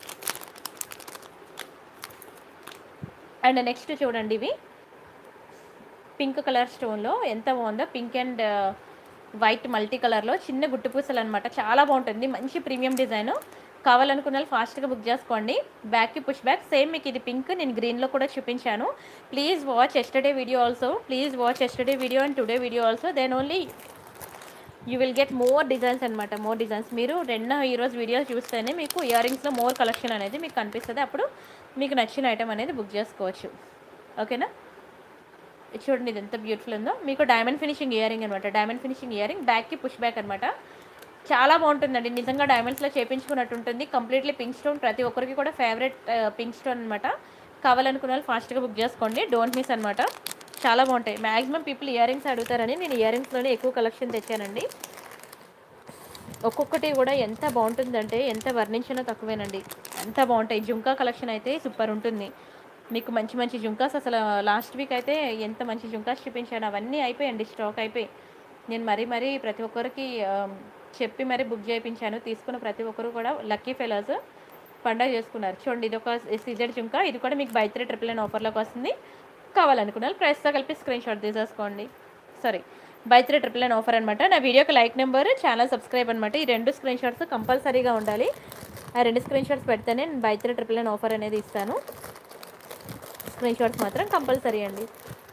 అండ్ నెక్స్ట్ చూడండి ఇవి పింక్ కలర్ స్టోన్లో ఎంత బాగుందో పింక్ అండ్ వైట్ మల్టీ కలర్లో చిన్న గుట్టు పూసలు అనమాట చాలా బాగుంటుంది మంచి ప్రీమియం డిజైన్ కావాలనుకున్న వాళ్ళు ఫాస్ట్గా బుక్ చేసుకోండి బ్యాక్కి పుష్ బ్యాక్ సేమ్ మీకు ఇది పింక్ నేను గ్రీన్లో కూడా చూపించాను please watch yesterday video also please watch yesterday video and today video also then only you will get more designs అనమాట మోర్ డిజైన్స్ మీరు రెండు ఈరోజు వీడియోస్ చూస్తేనే మీకు ఇయర్ రింగ్స్లో మోర్ కలెక్షన్ అనేది మీకు కనిపిస్తుంది అప్పుడు మీకు నచ్చిన ఐటమ్ అనేది బుక్ చేసుకోవచ్చు ఓకేనా ఇది చూడండి ఇది ఎంత బ్యూటిఫుల్ ఉందో మీకు డైమండ్ ఫినిషింగ్ ఇయర్ రింగ్ అనమాట డైమండ్ ఫినిషింగ్ ఇయర్ రింగ్ బ్యాక్కి పుష్ బ్యాక్ అనమాట చాలా బాగుంటుందండి నిజంగా డైమండ్స్లో చేపించుకున్నట్టు ఉంటుంది కంప్లీట్లీ పింక్ స్టోన్ ప్రతి ఒక్కరికి కూడా ఫేవరెట్ పింక్ స్టోన్ అనమాట కావాలనుకున్న వాళ్ళు ఫాస్ట్గా బుక్ చేసుకోండి డోంట్ మిస్ అనమాట చాలా బాగుంటాయి మ్యాక్సిమం పీపుల్ ఇయర్ రింగ్స్ అడుగుతారని నేను ఇయర్ రింగ్స్లోనే ఎక్కువ కలెక్షన్ తెచ్చానండి ఒక్కొక్కటి కూడా ఎంత బాగుంటుందంటే ఎంత వర్ణించినా తక్కువేనండి ఎంత బాగుంటాయి జుంకా కలెక్షన్ అయితే సూపర్ ఉంటుంది మీకు మంచి మంచి జుంకాస్ అసలు లాస్ట్ వీక్ అయితే ఎంత మంచి జుంకాస్ చూపించాను అవన్నీ అయిపోయండి స్టాక్ అయిపోయి నేను మరీ మరీ ప్రతి ఒక్కరికి ఆ, చెప్పి మరీ బుక్ చేయించాను తీసుకున్న ప్రతి ఒక్కరు కూడా లక్కీ ఫెలోస్ పండగ చేసుకున్నారు చూడండి ఇది ఒక సీజెడ్ జుంకా ఇది కూడా మీకు బై త్రీ ట్రిపుల్ నైన్ ఆఫర్లోకి వస్తుంది కావాలనుకున్నారు ప్రైస్తో కలిపి స్క్రీన్ షాట్ తీసేసుకోండి sorry buy three triple nine offer అనమాట నా వీడియోకి లైక్ నెంబర్ ఛానల్ సబ్స్క్రైబ్ అనమాట ఈ రెండు స్క్రీన్ షాట్స్ కంపల్సరీగా ఉండాలి ఆ రెండు స్క్రీన్ షాట్స్ పెడితేనే నేను buy three triple nine offer అనేది ఇస్తాను స్క్రీన్ షాట్స్ మాత్రం కంపల్సరీ అండి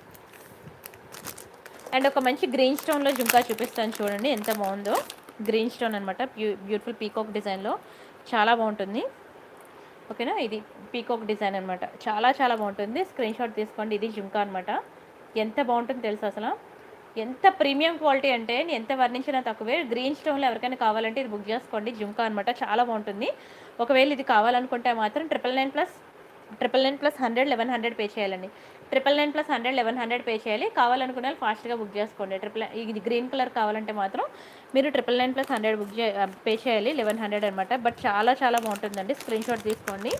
అండ్ ఒక మంచి గ్రీన్ స్టోన్లో జుంకా చూపిస్తాను చూడండి ఎంత బాగుందో గ్రీన్ స్టోన్ అనమాట బ్యూ బ్యూటిఫుల్ పీకాక్ డిజైన్లో చాలా బాగుంటుంది ఓకేనా ఇది పీకాక్ డిజైన్ అనమాట చాలా చాలా బాగుంటుంది స్క్రీన్ షాట్ తీసుకోండి ఇది జుంకా అనమాట ఎంత బాగుంటుంది తెలుసు అసలు ఎంత ప్రీమియం క్వాలిటీ అంటే నేను ఎంత వర్ణించినా తక్కువే గ్రీన్ స్టోన్లో ఎవరికైనా కావాలంటే ఇది బుక్ చేసుకోండి జుంకా అనమాట చాలా బాగుంటుంది ఒకవేళ ఇది కావాలనుకుంటే మాత్రం triple nine plus triple nine plus hundred eleven hundred pay చేయాలండి triple nine plus hundred eleven hundred pay చేయాలి కావాలనుకున్న వాళ్ళు ఫాస్ట్గా బుక్ చేసుకోండి ట్రిపుల్ ఇది గ్రీన్ కలర్ కావాలంటే మాత్రం మీరు triple nine plus hundred book చే పే చేయాలి లెవెన్ హండ్రెడ్ అనమాట బట్ చాలా చాలా బాగుంటుందండి స్క్రీన్ షాట్ తీసుకోండి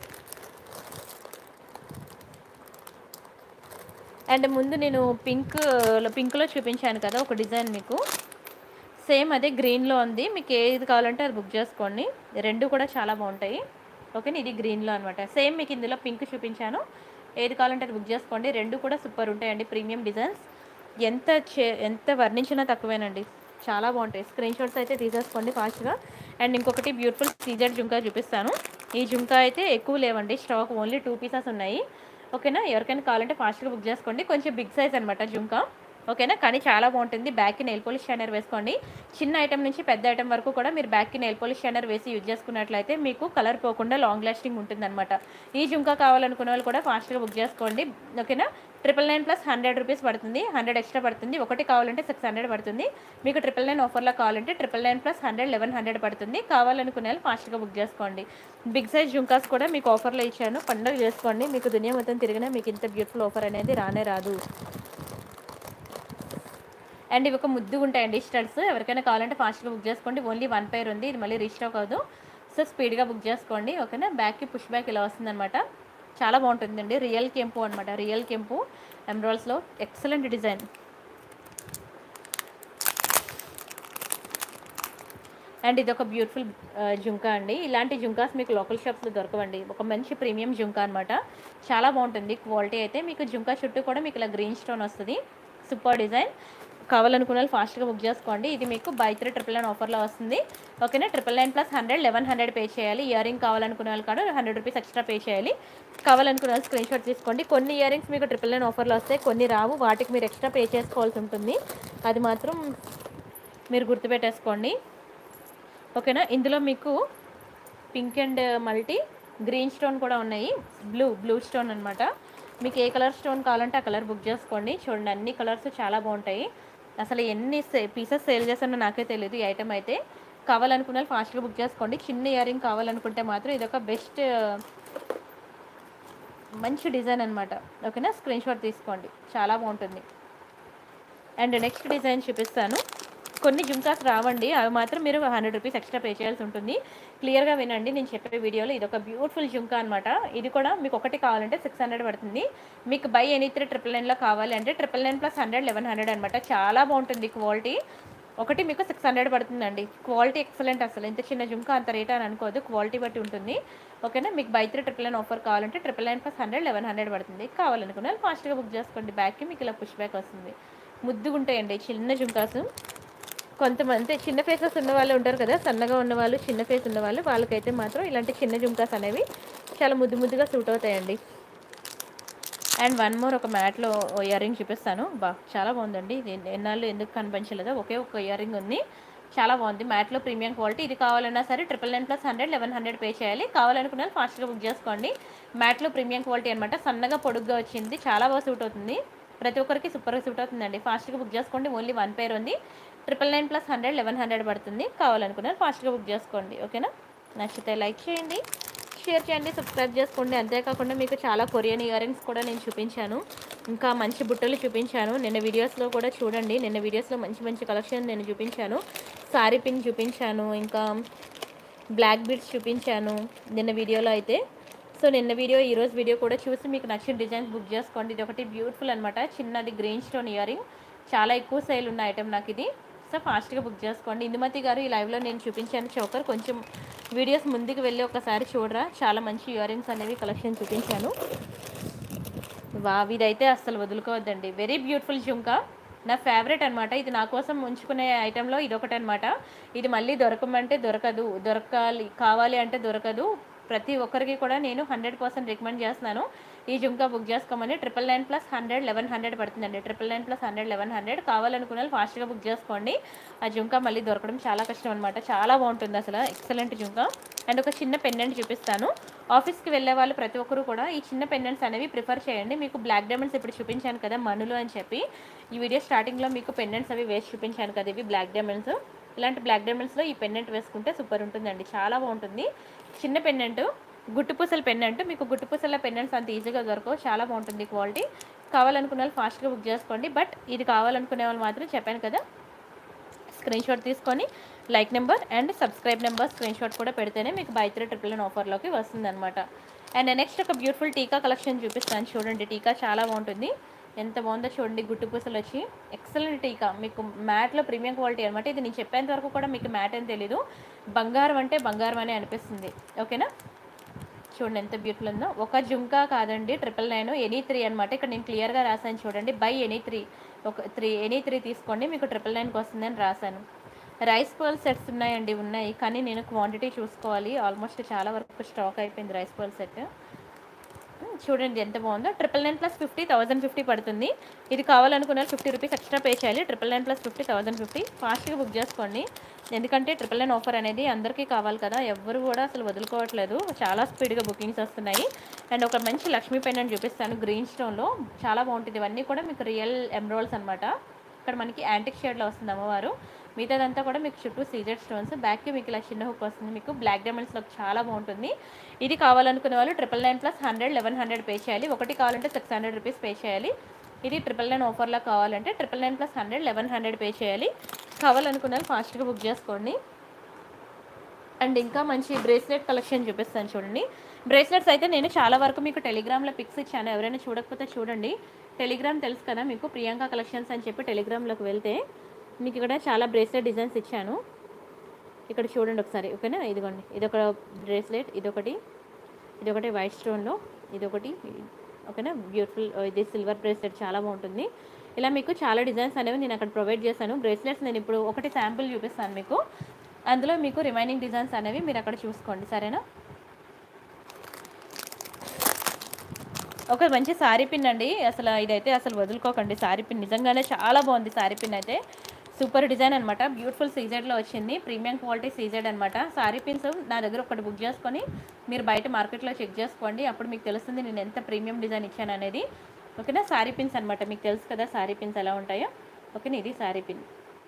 అండ్ ముందు నేను పింక్ పింక్లో చూపించాను కదా ఒక డిజైన్ మీకు సేమ్ అదే గ్రీన్లో ఉంది మీకు ఏది కావాలంటే అది బుక్ చేసుకోండి రెండు కూడా చాలా బాగుంటాయి ఓకేనా ఇది గ్రీన్లో అనమాట సేమ్ మీకు ఇందులో పింక్ చూపించాను ఏది కావాలంటే అది బుక్ చేసుకోండి రెండు కూడా సూపర్ ఉంటాయండి ప్రీమియం డిజైన్స్ ఎంత చే ఎంత వర్ణించినా తక్కువేనండి చాలా బాగుంటాయి స్క్రీన్ షాట్స్ అయితే తీసేసుకోండి ఫాస్ట్గా అండ్ ఇంకొకటి బ్యూటిఫుల్ సీజర్ జుంకా చూపిస్తాను ఈ జుంకా అయితే ఎక్కువ లేవండి స్టాక్ ఓన్లీ టూ పీసెస్ ఉన్నాయి ఓకేనా ఎవరికైనా కావాలంటే ఫాస్ట్గా బుక్ చేసుకోండి కొంచెం బిగ్ సైజ్ అనమాట జుంకా ఓకేనా కానీ చాలా బాగుంటుంది బ్యాక్కి నెయిల్ పాలిష్ షైనర్ వేసుకోండి చిన్న ఐటమ్ నుంచి పెద్ద ఐటమ్ వరకు కూడా మీరు బ్యాక్కి నెయిల్ పాలిష్ షైనర్ వేసి యూజ్ చేసుకున్నట్లయితే మీకు కలర్ పోకుండా లాంగ్ లాస్టింగ్ ఉంటుందన్నమాట ఈ జుంకా కావాలనుకున్న వాళ్ళు కూడా ఫాస్ట్గా బుక్ చేసుకోండి ఓకేనా triple nine plus hundred rupees పడుతుంది హండ్రెడ్ ఎక్స్ట్రా పడుతుంది ఒకటి కావాలంటే సిక్స్ హండ్రెడ్ పడుతుంది మీకు ట్రిపుల్ నైన్ ఆఫర్లో కావాలంటే triple nine plus hundred eleven hundred పడుతుంది కావాలనుకునే వాళ్ళు ఫాస్ట్గా బుక్ చేసుకోండి బిగ్ సైజ్ జుంకాస్ కూడా మీకు ఆఫర్లో ఇచ్చాను పండుగ చేసుకోండి మీకు దునియా మొత్తం తిరిగినా మీకు ఇంత బ్యూటిఫుల్ ఆఫర్ అనేది రానే రాదు అండ్ ఇవి ఒక ముద్దుగా ఉంటాయండి స్టడ్స్ ఎవరికైనా కావాలంటే ఫాస్ట్గా బుక్ చేసుకోండి ఓన్లీ వన్ పేర్ ఉంది ఇది మళ్ళీ రీస్టాక్ అవ్వదు సో స్పీడ్గా బుక్ చేసుకోండి ఓకేనా బ్యాక్కి పుష్ బ్యాక్ ఇలా వస్తుందన్నమాట చాలా బాగుంటుందండి రియల్ కెంపు అనమాట రియల్ కెంపు ఎమ్రాల్స్లో ఎక్సలెంట్ డిజైన్ అండ్ ఇది ఒక బ్యూటిఫుల్ జుంకా అండి ఇలాంటి జుంకాస్ మీకు లోకల్ షాప్స్లో దొరకవండి ఒక మంచి ప్రీమియం జుంకా అనమాట చాలా బాగుంటుంది క్వాలిటీ అయితే మీకు జుంకా చుట్టూ కూడా మీకు ఇలా గ్రీన్ స్టోన్ వస్తుంది సూపర్ డిజైన్ కావాలనుకున్న వాళ్ళు ఫాస్ట్గా బుక్ చేసుకోండి ఇది మీకు బై త్రీ ట్రిపుల్ నైన్ ఆఫర్లో వస్తుంది ఓకేనా triple nine plus hundred eleven hundred pay చేయాలి ఇయర్ రింగ్ కావాలనుకునే వాళ్ళు కాదు హండ్రెడ్ రూపీస్ ఎక్స్ట్రా పే చేయాలి కావాలనుకున్న వాళ్ళు స్క్రీన్ షాట్ తీసుకోండి కొన్ని ఇయర్ రింగ్స్ మీకు ట్రిపుల్ నైన్ ఆఫర్లో వస్తాయి కొన్ని రావు వాటికి మీరు ఎక్స్ట్రా పే చేసుకోవాల్సి ఉంటుంది అది మాత్రం మీరు గుర్తుపెట్టేసుకోండి ఓకేనా ఇందులో మీకు pink and multi green stone కూడా ఉన్నాయి బ్లూ బ్లూ స్టోన్ అనమాట మీకు ఏ కలర్ స్టోన్ కావాలంటే ఆ కలర్ బుక్ చేసుకోండి చూడండి అన్ని కలర్స్ చాలా బాగుంటాయి అసలు ఎన్ని పీసెస్ సేల్ చేస్తానో నాకే తెలియదు ఈ ఐటమ్ అయితే కావాలనుకున్న వాళ్ళు ఫాస్ట్గా బుక్ చేసుకోండి చిన్న ఇయర్ రింగ్ కావాలనుకుంటే మాత్రం ఇది ఒక బెస్ట్ మంచి డిజైన్ అనమాట ఓకేనా స్క్రీన్ షాట్ తీసుకోండి చాలా బాగుంటుంది అండ్ నెక్స్ట్ డిజైన్ చూపిస్తాను కొన్ని జుంకాస్ రావండి అవి మాత్రం మీరు హండ్రెడ్ రూపీస్ ఎక్స్ట్రా పే చేయాల్సి ఉంటుంది క్లియర్గా వినండి నేను చెప్పే వీడియోలో ఇది ఒక బ్యూటిఫుల్ జుంకా అనమాట ఇది కూడా మీకు ఒకటి కావాలంటే సిక్స్ హండ్రెడ్ పడుతుంది మీకు బై ఎనీ త్రీ ట్రిపుల్ నైన్లో కావాలి అంటే triple nine plus hundred eleven hundred అనమాట చాలా బాగుంటుంది క్వాలిటీ ఒకటి మీకు సిక్స్ హండ్రెడ్ పడుతుందండి క్వాలిటీ ఎక్సలెంట్ అసలు ఇంత చిన్న జుంకా అంత రేట్ అని అనుకోవద్దు క్వాలిటీ బట్టి ఉంటుంది ఓకేనా మీకు buy three triple nine offer కావాలంటే triple nine plus hundred eleven hundred పడుతుంది కావాలనుకున్న వాళ్ళు ఫాస్ట్గా బుక్ చేసుకోండి బ్యాక్కి మీకు ఇలా పుష్ బ్యాక్ వస్తుంది ముద్దుగా ఉంటాయండి చిన్న జుంకాసు కొంతమంది అంటే చిన్న ఫేసెస్ ఉన్న వాళ్ళు ఉంటారు కదా సన్నగా ఉన్న వాళ్ళు చిన్న ఫేస్ ఉన్న వాళ్ళు వాళ్ళకైతే మాత్రం ఇలాంటి చిన్న జుంకాస్ అనేవి చాలా ముద్దు ముద్దుగా సూట్ అవుతాయండి అండ్ వన్ మోర్ ఒక మ్యాట్లో ఇయర్ రింగ్ చూపిస్తాను బా చాలా బాగుందండి ఇది ఎన్నాళ్ళు ఎందుకు కనిపించలేదో ఒకే ఒక ఇయర్ రింగ్ ఉంది చాలా బాగుంది మ్యాట్లో ప్రీమియం క్వాలిటీ ఇది కావాలన్నా సరే triple nine plus hundred eleven hundred pay చేయాలి కావాలనుకున్న వాళ్ళు ఫాస్ట్గా బుక్ చేసుకోండి మ్యాట్లో ప్రీమియం క్వాలిటీ అనమాట సన్నగా పొడుగ్గా వచ్చింది చాలా బాగా సూట్ అవుతుంది ప్రతి ఒక్కరికి సూపర్గా సూట్ అవుతుందండి ఫాస్ట్గా బుక్ చేసుకోండి ఓన్లీ వన్ పేర్ ఉంది triple nine plus hundred eleven hundred పడుతుంది కావాలనుకున్నారు ఫాస్ట్గా బుక్ చేసుకోండి ఓకేనా నచ్చితే లైక్ చేయండి షేర్ చేయండి సబ్స్క్రైబ్ చేసుకోండి అంతేకాకుండా మీకు చాలా కొరియన్ ఇయర్ రింగ్స్ కూడా నేను చూపించాను ఇంకా మంచి బుట్టలు చూపించాను నిన్న వీడియోస్లో కూడా చూడండి నిన్న వీడియోస్లో మంచి మంచి కలెక్షన్ నేను చూపించాను సారీ పిన్ చూపించాను ఇంకా బ్లాక్ బీడ్స్ చూపించాను నిన్న వీడియోలో అయితే సో నిన్న వీడియో ఈరోజు వీడియో కూడా చూసి మీకు నచ్చిన డిజైన్స్ బుక్ చేసుకోండి ఇది ఒకటి బ్యూటిఫుల్ అనమాట చిన్నది గ్రీన్ స్టోన్ ఇయర్ రింగ్ చాలా ఎక్కువ సేల్ ఉన్న ఐటమ్ నాకు ఇది సో ఫాస్ట్గా బుక్ చేసుకోండి ఇందుమతి గారు ఈ లైవ్లో నేను చూపించాను చౌకర్ కొంచెం వీడియోస్ ముందుకు వెళ్ళి ఒకసారి చూడరా చాలా మంచి ఇయర్ రింగ్స్ అనేవి కలెక్షన్ చూపించాను వా ఇదైతే అస్సలు వదులుకోవద్దండి వెరీ బ్యూటిఫుల్ జుంకా నా ఫేవరెట్ అనమాట ఇది నా కోసం ఉంచుకునే ఐటెంలో ఇది ఒకటి అనమాట ఇది మళ్ళీ దొరకమంటే దొరకదు దొరకాలి కావాలి అంటే దొరకదు ప్రతి ఒక్కరికి కూడా నేను హండ్రెడ్ పర్సెంట్ రికమెండ్ చేస్తున్నాను ఈ జుంకా బుక్ చేసుకోమని triple nine plus hundred eleven hundred పడుతుందండి triple nine plus hundred eleven hundred కావాలనుకున్న వాళ్ళు ఫాస్ట్గా బుక్ చేసుకోండి ఆ జుంకా మళ్ళీ దొరకడం చాలా కష్టం అనమాట చాలా బాగుంటుంది అసలు ఎక్సలెంట్ జుంకా అండ్ ఒక చిన్న పెండెంట్ చూపిస్తాను ఆఫీస్కి వెళ్ళే వాళ్ళు ప్రతి ఒక్కరు కూడా ఈ చిన్న పెండెంట్స్ అనేవి ప్రిఫర్ చేయండి మీకు బ్లాక్ డైమండ్స్ ఇప్పుడు చూపించాను కదా మనులు అని చెప్పి ఈ వీడియో స్టార్టింగ్లో మీకు పెండెంట్స్ అవి వేసి చూపించాను కదా ఇవి బ్లాక్ డైమండ్స్ ఇలాంటి బ్లాక్ డైమండ్స్లో ఈ పెండెంట్ వేసుకుంటే సూపర్ ఉంటుందండి చాలా బాగుంటుంది చిన్న పెండెంట్ గుట్టుపూసల పెండెంట్ మీకు గుట్టుపూసల పెండెంట్స్ అంత ఈజీగా దొరకవు చాలా బాగుంటుంది క్వాలిటీ కావాలనుకునే వాళ్ళు ఫాస్ట్గా బుక్ చేసుకోండి బట్ ఇది కావాలనుకునే వాళ్ళు మాత్రం చెప్పాను కదా స్క్రీన్ షాట్ తీసుకొని like number and subscribe number screen shot కూడా పెడితేనే మీకు బై త్రీ ట్రిపుల్ నైన్ ఆఫర్లోకి వస్తుందన్నమాట అండ్ నెక్స్ట్ ఒక బ్యూటిఫుల్ టీకా కలెక్షన్ చూపిస్తాను చూడండి టీకా చాలా బాగుంటుంది ఎంత బాగుందో చూడండి గుట్టు పూసలు వచ్చి ఎక్సలెంట్ టీకా మీకు మ్యాట్లో ప్రీమియం క్వాలిటీ అనమాట ఇది నేను చెప్పేంత వరకు కూడా మీకు మ్యాట్ అని తెలీదు బంగారం అంటే బంగారం అనే అనిపిస్తుంది ఓకేనా చూడండి ఎంత బ్యూటిఫుల్ ఉందో ఒక జుంకా కాదండి ట్రిపుల్ నైన్ ఎనీ త్రీ అనమాట ఇక్కడ నేను క్లియర్గా రాశాను చూడండి బై ఎనీ త్రీ ఒక త్రీ ఎనీ త్రీ తీసుకోండి మీకు ట్రిపుల్ నైన్కి వస్తుందని రాశాను రైస్ పర్ల్ సెట్స్ ఉన్నాయండి ఉన్నాయి కానీ నేను క్వాంటిటీ చూసుకోవాలి ఆల్మోస్ట్ చాలా వరకు స్టాక్ అయిపోయింది రైస్ పర్ల్ సెట్ చూడండి ఎంత బాగుందో triple nine plus fifty thousand fifty పడుతుంది ఇది కావాలనుకున్నారు ఫిఫ్టీ రూపీస్ ఎక్స్ట్రా పే చేయాలి triple nine plus fifty thousand fifty ఫాస్ట్గా బుక్ చేసుకోండి ఎందుకంటే ట్రిపుల్ నైన్ ఆఫర్ అనేది అందరికీ కావాలి కదా ఎవ్వరు కూడా అసలు వదులుకోవట్లేదు చాలా స్పీడ్గా బుకింగ్స్ వస్తున్నాయి అండ్ ఒక మంచి లక్ష్మీ పెండెంట్ చూపిస్తాను గ్రీన్ స్టోన్లో చాలా బాగుంటుంది ఇవన్నీ కూడా మీకు రియల్ ఎమ్రోల్స్ అనమాట ఇక్కడ మనకి యాంటిక్ షేడ్లో వస్తుంది అమ్మవారు మిగతాదంతా కూడా మీకు చుట్టూ సీజెడ్ స్టోన్స్ బ్యాక్కి మీకు ఇలా చిన్న హుక్ వస్తుంది మీకు బ్లాక్ డైమండ్స్లో చాలా బాగుంటుంది ఇది కావాలనుకునే వాళ్ళు triple nine plus hundred eleven hundred pay చేయాలి ఒకటి కావాలంటే సిక్స్ హండ్రెడ్ రూపీస్ పే చేయాలి ఇది ట్రిపుల్ నైన్ ఆఫర్లో కావాలంటే triple nine plus hundred eleven hundred pay చేయాలి కావాలనుకున్న వాళ్ళు ఫాస్ట్గా బుక్ చేసుకోండి అండ్ ఇంకా మంచి బ్రేస్లెట్ కలెక్షన్ చూపిస్తాను చూడండి బ్రేస్లెట్స్ అయితే నేను చాలా వరకు మీకు టెలిగ్రామ్లో పిక్స్ ఇచ్చాను ఎవరైనా చూడకపోతే చూడండి టెలిగ్రామ్ తెలుసు కదా మీకు ప్రియాంక కలెక్షన్స్ అని చెప్పి టెలిగ్రామ్లోకి వెళ్తే మీకు ఇక్కడ చాలా బ్రేస్లెట్ డిజైన్స్ ఇచ్చాను ఇక్కడ చూడండి ఒకసారి ఓకేనా ఇదిగోండి ఇదొక బ్రేస్లెట్ ఇదొకటి ఇదొకటి వైట్ స్టోన్లో ఇదొకటి ఓకేనా బ్యూటిఫుల్ ఇది సిల్వర్ బ్రేస్లెట్ చాలా బాగుంటుంది ఇలా మీకు చాలా డిజైన్స్ అనేవి నేను అక్కడ ప్రొవైడ్ చేశాను బ్రేస్లెట్స్ నేను ఇప్పుడు ఒకటి శాంపుల్ చూపిస్తాను మీకు అందులో మీకు రిమైనింగ్ డిజైన్స్ అనేవి మీరు అక్కడ చూసుకోండి సరేనా ఒక మంచి సారీ పిన్ అండి అసలు ఇదైతే అసలు వదులుకోకండి సారీ పిన్ నిజంగానే చాలా బాగుంది సారీ పిన్ అయితే సూపర్ డిజైన్ అనమాట బ్యూటిఫుల్ సీజెడ్లో వచ్చింది ప్రీమియం క్వాలిటీ సీజెడ్ అనమాట సారీ పిన్స్ నా దగ్గర ఒకటి బుక్ చేసుకొని మీరు బయట మార్కెట్లో చెక్ చేసుకోండి అప్పుడు మీకు తెలుస్తుంది నేను ఎంత ప్రీమియం డిజైన్ ఇచ్చాను అనేది ఓకేనా సారీ పిన్స్ అనమాట మీకు తెలుసు కదా సారీ పిన్స్ ఎలా ఉంటాయో ఓకేనా ఇది సారీ పిన్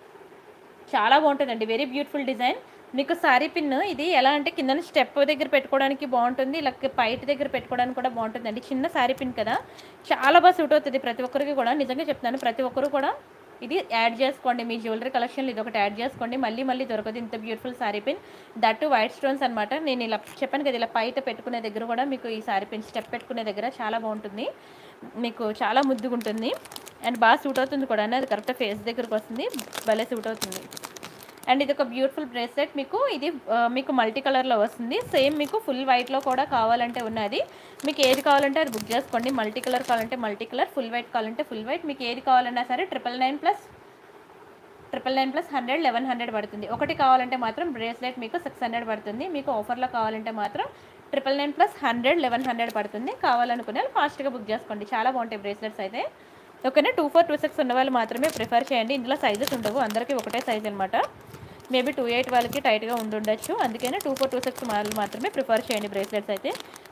చాలా బాగుంటుందండి వెరీ బ్యూటిఫుల్ డిజైన్ మీకు సారీ పిన్ ఇది ఎలా అంటే కింద స్టెప్ దగ్గర పెట్టుకోవడానికి బాగుంటుంది ఇలా పైట దగ్గర పెట్టుకోవడానికి కూడా బాగుంటుందండి చిన్న సారీ పిన్ కదా చాలా బాగా సూట్ అవుతుంది ప్రతి ఒక్కరికి కూడా నిజంగా చెప్తాను ప్రతి ఒక్కరు కూడా ఇది యాడ్ చేసుకోండి మీ జ్యువెలరీ కలెక్షన్లో ఇది ఒకటి యాడ్ చేసుకోండి మళ్ళీ మళ్ళీ దొరకదు ఇంత beautiful sari pin that white stones అనమాట నేను ఇలా చెప్పాను కదా ఇలా పైట పెట్టుకునే దగ్గర కూడా మీకు ఈ సారీ పిన్ స్టెప్ పెట్టుకునే దగ్గర చాలా బాగుంటుంది మీకు చాలా ముద్దుగా ఉంటుంది అండ్ బాగా సూట్ అవుతుంది కూడా అది కరెక్ట్ ఫేస్ దగ్గరకు వస్తుంది భలే సూట్ అవుతుంది అండ్ ఇది ఒక బ్యూటిఫుల్ బ్రేస్లెట్ మీకు ఇది ఆ, మీకు మల్టీ కలర్లో వస్తుంది సేమ్ మీకు ఫుల్ వైట్లో కూడా కావాలంటే ఉన్నది మీకు ఏది కావాలంటే అది బుక్ చేసుకోండి మల్టీ కలర్ కావాలంటే మల్టీ కలర్ ఫుల్ వైట్ కావాలంటే ఫుల్ వైట్ మీకు ఏది కావాలన్నా సరే triple nine plus triple nine plus hundred eleven hundred పడుతుంది ఒకటి కావాలంటే మాత్రం బ్రేస్లెట్ మీకు సిక్స్ హండ్రెడ్ పడుతుంది మీకు ఆఫర్లో కావాలంటే మాత్రం triple nine plus hundred eleven hundred పడుతుంది కావాలనుకునే వాళ్ళు ఫాస్ట్గా బుక్ చేసుకోండి చాలా బాగుంటాయి బ్రేస్లెట్స్ అయితే ఓకేనా టూ ఫోర్ టూ సిక్స్ ఉన్న వాళ్ళు మాత్రమే ప్రిఫర్ చేయండి ఇందులో సైజెస్ ఉండవు అందరికీ ఒకటే సైజ్ అనమాట మేబీ టూ ఎయిట్ వాళ్ళకి టైట్గా ఉండుండొచ్చు అందుకనే టూ ఫోర్ టూ సిక్స్ వాళ్ళు మాత్రమే ప్రిఫర్ చేయండి బ్రేస్లెట్స్ అయితే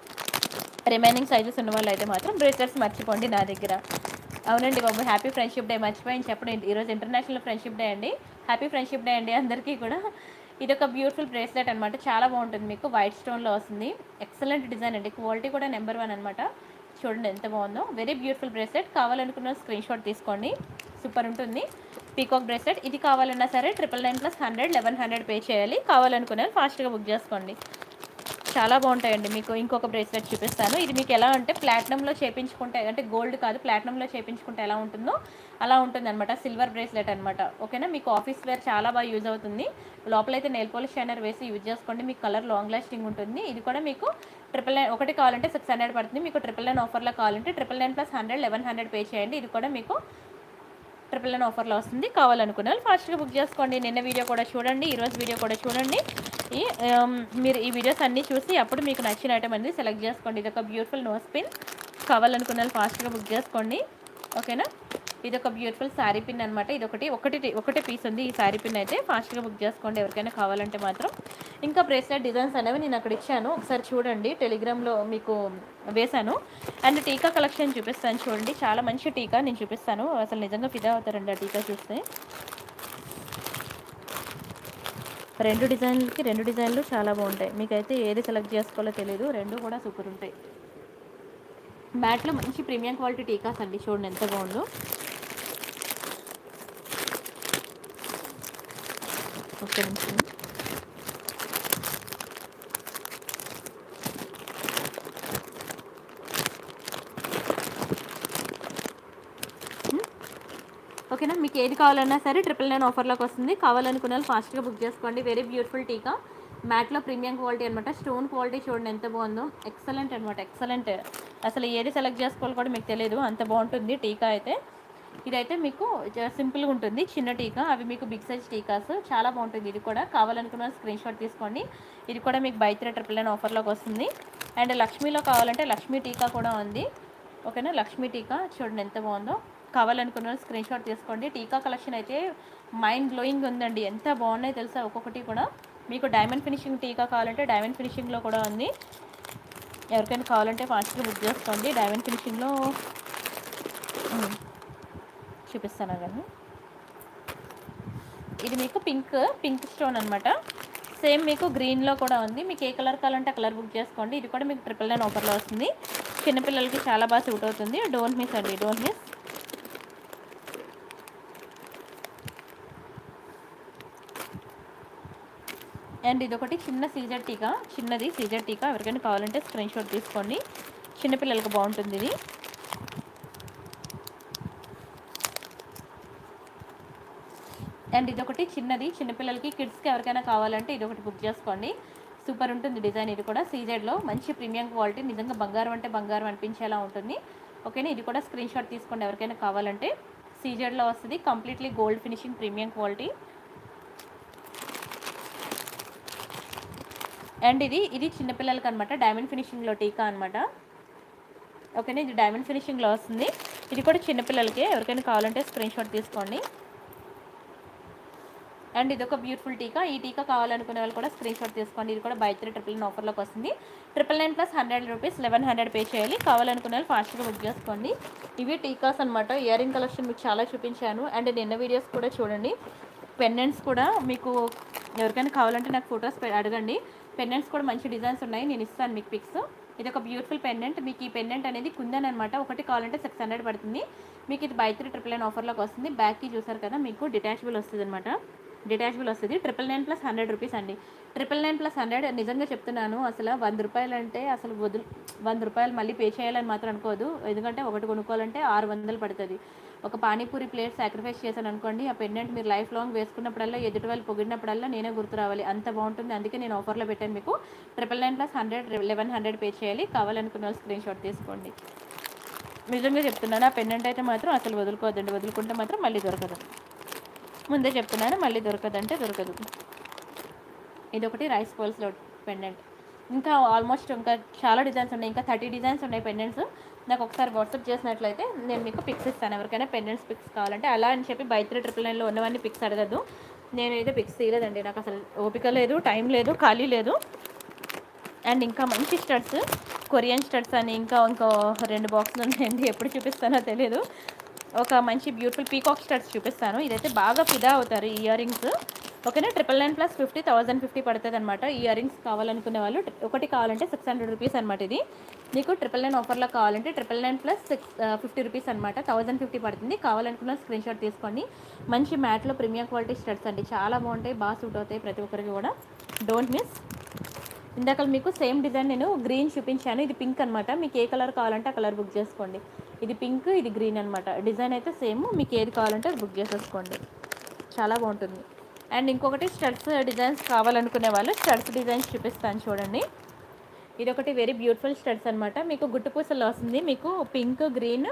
రిమైనింగ్ సైజెస్ ఉన్న వాళ్ళు అయితే మాత్రం బ్రేస్లెట్స్ మర్చిపోండి నా దగ్గర అవునండి బాబు హ్యాపీ ఫ్రెండ్షిప్ డే మర్చిపోయింది చెప్పండి ఈరోజు ఇంటర్నేషనల్ ఫ్రెండ్షిప్ డే అండి హ్యాపీ ఫ్రెండ్షిప్ డే అండి అందరికీ కూడా ఇది ఒక బ్యూటిఫుల్ బ్రేస్లెట్ అనమాట చాలా బాగుంటుంది మీకు వైట్ స్టోన్లో వస్తుంది ఎక్సలెంట్ డిజైన్ అండి క్వాలిటీ కూడా నెంబర్ వన్ అనమాట చూడండి ఎంత బాగుందో వెరీ బ్యూటిఫుల్ బ్రేస్లెట్ కావాలనుకున్న స్క్రీన్ షాట్ తీసుకోండి సూపర్ ఉంటుంది పీకాక్ బ్రేస్లెట్ ఇది కావాలన్నా సరే triple nine plus hundred eleven hundred pay చేయాలి కావాలనుకునే ఫాస్ట్గా బుక్ చేసుకోండి చాలా బాగుంటాయండి మీకు ఇంకొక బ్రేస్లెట్ చూపిస్తాను ఇది మీకు ఎలా అంటే ప్లాటినంలో చేపించుకుంటే అంటే గోల్డ్ కాదు ప్లాటినంలో చేపించుకుంటే ఎలా ఉంటుందో అలా ఉంటుంది అనమాట సిల్వర్ బ్రేస్లెట్ అనమాట ఓకేనా మీకు ఆఫీస్ వేర్ చాలా బాగా యూజ్ అవుతుంది లోపలైతే నెయిల్ పాలిష్ షైనర్ వేసి యూజ్ చేసుకోండి మీకు కలర్ లాంగ్ లాస్టింగ్ ఉంటుంది ఇది కూడా మీకు ట్రిపుల్ నైన్ ఒకటి కావాలంటే సిక్స్ హండ్రెడ్ పడుతుంది మీకు ట్రిపుల్ నైన్ ఆఫర్లో కావాలంటే triple nine plus hundred eleven hundred pay చేయండి ఇది కూడా మీకు ట్రిపుల్ నైన్ ఆఫర్లో వస్తుంది కావాలనుకున్న వాళ్ళు ఫాస్ట్గా బుక్ చేసుకోండి నిన్న వీడియో కూడా చూడండి ఈరోజు వీడియో కూడా చూడండి ఈ ఆమ్, మీరు ఈ వీడియోస్ అన్నీ చూసి అప్పుడు మీకు నచ్చిన ఐటమ్ అనేది సెలెక్ట్ చేసుకోండి ఇది ఒక బ్యూటిఫుల్ నోస్ పిన్ కావాలనుకున్న వాళ్ళు ఫాస్ట్గా బుక్ చేసుకోండి ఓకేనా ఇది ఒక బ్యూటిఫుల్ శారీ పిన్ అనమాట ఇది ఒకటి ఒకటి ఒకటే పీస్ ఉంది ఈ శారీ పిన్ అయితే ఫాస్ట్గా బుక్ చేసుకోండి ఎవరికైనా కావాలంటే మాత్రం ఇంకా బ్రేస్లెట్ డిజైన్స్ అనేవి నేను అక్కడ ఇచ్చాను ఒకసారి చూడండి టెలిగ్రామ్లో మీకు వేశాను అండ్ టీకా కలెక్షన్ చూపిస్తాను చూడండి చాలా మంచి టీకా నేను చూపిస్తాను అసలు నిజంగా ఫిదా అవుతారండి ఆ టీకా చూస్తే రెండు డిజైన్లకి రెండు డిజైన్లు చాలా బాగుంటాయి మీకైతే ఏది సెలెక్ట్ చేసుకోవాలో తెలియదు రెండు కూడా సూపర్ ఉంటాయి మ్యాట్లో మంచి ప్రీమియం క్వాలిటీ టీకాస్ అండి చూడండి ఎంత బాగుందో ఒక్క నిమిషం ఓకేనా మీకు ఏది కావాలన్నా సరే ట్రిపుల్ నైన్ ఆఫర్లోకి వస్తుంది కావాలనుకున్న వాళ్ళు ఫాస్ట్గా బుక్ చేసుకోండి వెరీ బ్యూటిఫుల్ టీకా మ్యాట్లో ప్రీమియం క్వాలిటీ అనమాట స్టోన్ క్వాలిటీ చూడండి ఎంత బాగుందో ఎక్సలెంట్ అనమాట ఎక్సలెంట్ అసలు ఏది సెలెక్ట్ చేసుకోవాలి కూడా మీకు తెలియదు అంత బాగుంటుంది టీకా అయితే ఇదైతే మీకు జ- సింపుల్గా ఉంటుంది చిన్న టీకా అవి మీకు బిగ్ సైజ్ టీకాస్ చాలా బాగుంటుంది ఇది కూడా కావాలనుకున్న స్క్రీన్ షాట్ తీసుకోండి ఇది కూడా మీకు బై త్రీ ట్రిపుల్ నైన్ ఆఫర్లోకి వస్తుంది అండ్ లక్ష్మీలో కావాలంటే లక్ష్మీ టీకా కూడా ఉంది ఓకేనా లక్ష్మీ టీకా చూడండి ఎంత బాగుందో కావాలనుకున్న వాళ్ళు స్క్రీన్ షాట్ తీసుకోండి టీకా కలెక్షన్ అయితే మైండ్ బ్లోయింగ్ ఉందండి ఎంత బాగున్నాయి తెలుసా ఒక్కొక్కటి కూడా మీకు డైమండ్ ఫినిషింగ్ టీకా కావాలంటే డైమండ్ ఫినిషింగ్లో కూడా ఉంది ఎవరికైనా కావాలంటే ఫాస్ట్గా బుక్ చేసుకోండి డైమండ్ ఫినిషింగ్లో ఉమ్, చూపిస్తాను కానీ ఇది మీకు పింక్ పింక్ స్టోన్ అనమాట సేమ్ మీకు గ్రీన్లో కూడా ఉంది మీకు ఏ కలర్ కావాలంటే ఆ కలర్ బుక్ చేసుకోండి ఇది కూడా మీకు ట్రిపుల్ నైన్ ఆఫర్లో వస్తుంది చిన్నపిల్లలకి చాలా బాగా సూట్ అవుతుంది డోంట్ మిస్ అండి డోంట్ మిస్ అండ్ ఇది ఒకటి చిన్న సీజర్ టీకా చిన్నది సీజర్ టీకా ఎవరికైనా కావాలంటే స్క్రీన్ షాట్ తీసుకోండి చిన్నపిల్లలకి బాగుంటుంది ఇది అండ్ ఇది ఒకటి చిన్నది చిన్నపిల్లలకి కిడ్స్కి ఎవరికైనా కావాలంటే ఇది ఒకటి బుక్ చేసుకోండి సూపర్ ఉంటుంది డిజైన్ ఇది కూడా సీజెడ్లో మంచి ప్రీమియం క్వాలిటీ నిజంగా బంగారం అంటే బంగారం అనిపించేలా ఉంటుంది ఓకేనా ఇది కూడా స్క్రీన్ షాట్ తీసుకోండి ఎవరికైనా కావాలంటే సీజెడ్లో వస్తుంది completely gold finishing premium quality and ఇది ఇది చిన్నపిల్లలకి అనమాట డైమండ్ ఫినిషింగ్లో టీకా అనమాట ఓకేనా ఇది డైమండ్ ఫినిషింగ్లో వస్తుంది ఇది కూడా చిన్నపిల్లలకి ఎవరికైనా కావాలంటే స్క్రీన్ షాట్ తీసుకోండి అండ్ ఇది ఒక బ్యూటిఫుల్ టీకా ఈ టీకా కావాలనుకునే వాళ్ళు కూడా స్క్రీన్ షాట్ తీసుకోండి ఇది కూడా బై త్రీ ట్రిపుల్ నైన్ ఆఫర్లోకి వస్తుంది triple nine plus hundred rupees eleven hundred pay చేయాలి కావాలనుకునే వాళ్ళు ఫాస్ట్గా బుక్ చేసుకోండి ఇవి టీకాస్ అనమాట ఇయర్ రింగ్ కలెక్షన్ మీకు చాలా చూపించాను అండ్ నిన్న వీడియోస్ కూడా చూడండి పెండెంట్స్ కూడా మీకు ఎవరికైనా కావాలంటే నాకు ఫొటోస్ అడగండి పెండెంట్స్ కూడా మంచి డిజైన్స్ ఉన్నాయి నేను ఇస్తాను మీకు పిక్స్ ఇది ఒక బ్యూటిఫుల్ పెండెంట్ మీకు ఈ పెండెంట్ అనేది కుందన్ అనమాట ఒకటి కావాలంటే సిక్స్ హండ్రెడ్ పడుతుంది మీకు ఇది బై త్రీ ట్రిపుల్ నైన్ ఆఫర్లోకి వస్తుంది బ్యాక్కి చూసారు కదా మీకు డిటాచబుల్ వస్తుంది అనమాట డిటాచబుల్ వస్తుంది triple nine plus hundred rupees అండి ట్రిపుల్ నైన్ ప్లస్ హండ్రెడ్ నిజంగా చెప్తున్నాను అసలు వంద రూపాయలు అంటే అసలు వదులు వంద రూపాయలు మళ్ళీ పే చేయాలని మాత్రం అనుకోదు ఎందుకంటే ఒకటి కొనుక్కోవాలంటే ఆరు వందలు పడుతుంది ఒక పానీపూరి ప్లేట్ సాక్రిఫైస్ చేశాను అనుకోండి ఆ పెండెంట్ మీరు లైఫ్ లాంగ్ వేసుకున్నప్పుడల్లా ఎదుటి వాళ్ళు పొగిడినప్పుడల్లా నేనే గుర్తు రావాలి అంత బాగుంటుంది అందుకే నేను ఆఫర్లో పెట్టాను మీకు triple nine plus hundred eleven hundred pay చేయాలి కావాలనుకున్న వాళ్ళు స్క్రీన్ షాట్ తీసుకోండి నిజంగా చెప్తున్నాను ఆ పెండెంట్ అయితే మాత్రం అసలు వదులుకోవద్దండి వదులుకుంటే మాత్రం మళ్ళీ దొరకదు ముందే చెప్తున్నాను మళ్ళీ దొరకదంటే దొరకదు ఇది ఒకటి రైస్ పోల్స్లో పెండెంట్ ఇంకా ఆల్మోస్ట్ ఇంకా చాలా డిజైన్స్ ఉన్నాయి ఇంకా థర్టీ డిజైన్స్ ఉన్నాయి పెండెంట్స్ నాకు ఒకసారి వాట్సాప్ చేసినట్లయితే నేను మీకు పిక్స్ ఇస్తాను ఎవరికైనా పెండెంట్స్ పిక్స్ కావాలంటే అలా అని చెప్పి బై త్రీ ట్రిపుల్ నైన్లో ఉన్నవన్నీ పిక్స్ అడగద్దు నేనైతే పిక్స్ తీయలేదండి నాకు అసలు ఓపిక లేదు టైం లేదు ఖాళీ లేదు అండ్ ఇంకా మంచి స్టడ్స్ కొరియన్ స్టడ్స్ అని ఇంకా ఇంకో రెండు బాక్సులు ఉన్నాయండి ఎప్పుడు చూపిస్తానో తెలియదు ఒక మంచి బ్యూటిఫుల్ పీకాక్ స్టడ్స్ చూపిస్తాను ఇదైతే బాగా ఫిదా అవుతారు ఈ ఇయర్ రింగ్స్ ఓకేనా triple nine plus fifty thousand fifty పడుతుంది అనమాట ఈ ఇయర్ రింగ్స్ కావాలనుకునే వాళ్ళు ఒకటి కావాలంటే సిక్స్ హండ్రెడ్ రూపీస్ అనమాట ఇది మీకు ట్రిపుల్ నైన్ ఆఫర్లో కావాలంటే triple nine plus six fifty rupees అనమాట థౌసండ్ ఫిఫ్టీ పడుతుంది కావాలనుకున్న స్క్రీన్ షాట్ తీసుకోండి మంచి మ్యాట్లో ప్రీమియం క్వాలిటీ స్టడ్స్ అండి చాలా బాగుంటాయి బాగా సూట్ అవుతాయి ప్రతి ఒక్కరికి కూడా డోంట్ మిస్ ఇందాక మీకు సేమ్ డిజైన్ నేను గ్రీన్ చూపించాను ఇది పింక్ అనమాట మీకు ఏ కలర్ కావాలంటే ఆ కలర్ బుక్ చేసుకోండి ఇది పింక్ ఇది గ్రీన్ అనమాట డిజైన్ అయితే సేమ్ మీకు ఏది కావాలంటే అది బుక్ చేసేసుకోండి చాలా బాగుంటుంది అండ్ ఇంకొకటి స్టడ్స్ డిజైన్స్ కావాలనుకునే వాళ్ళు స్టడ్స్ డిజైన్స్ చూపిస్తాను చూడండి ఇది ఒకటి వెరీ బ్యూటిఫుల్ స్టడ్స్ అనమాట మీకు గుట్టు పూసలు వస్తుంది మీకు పింక్ గ్రీన్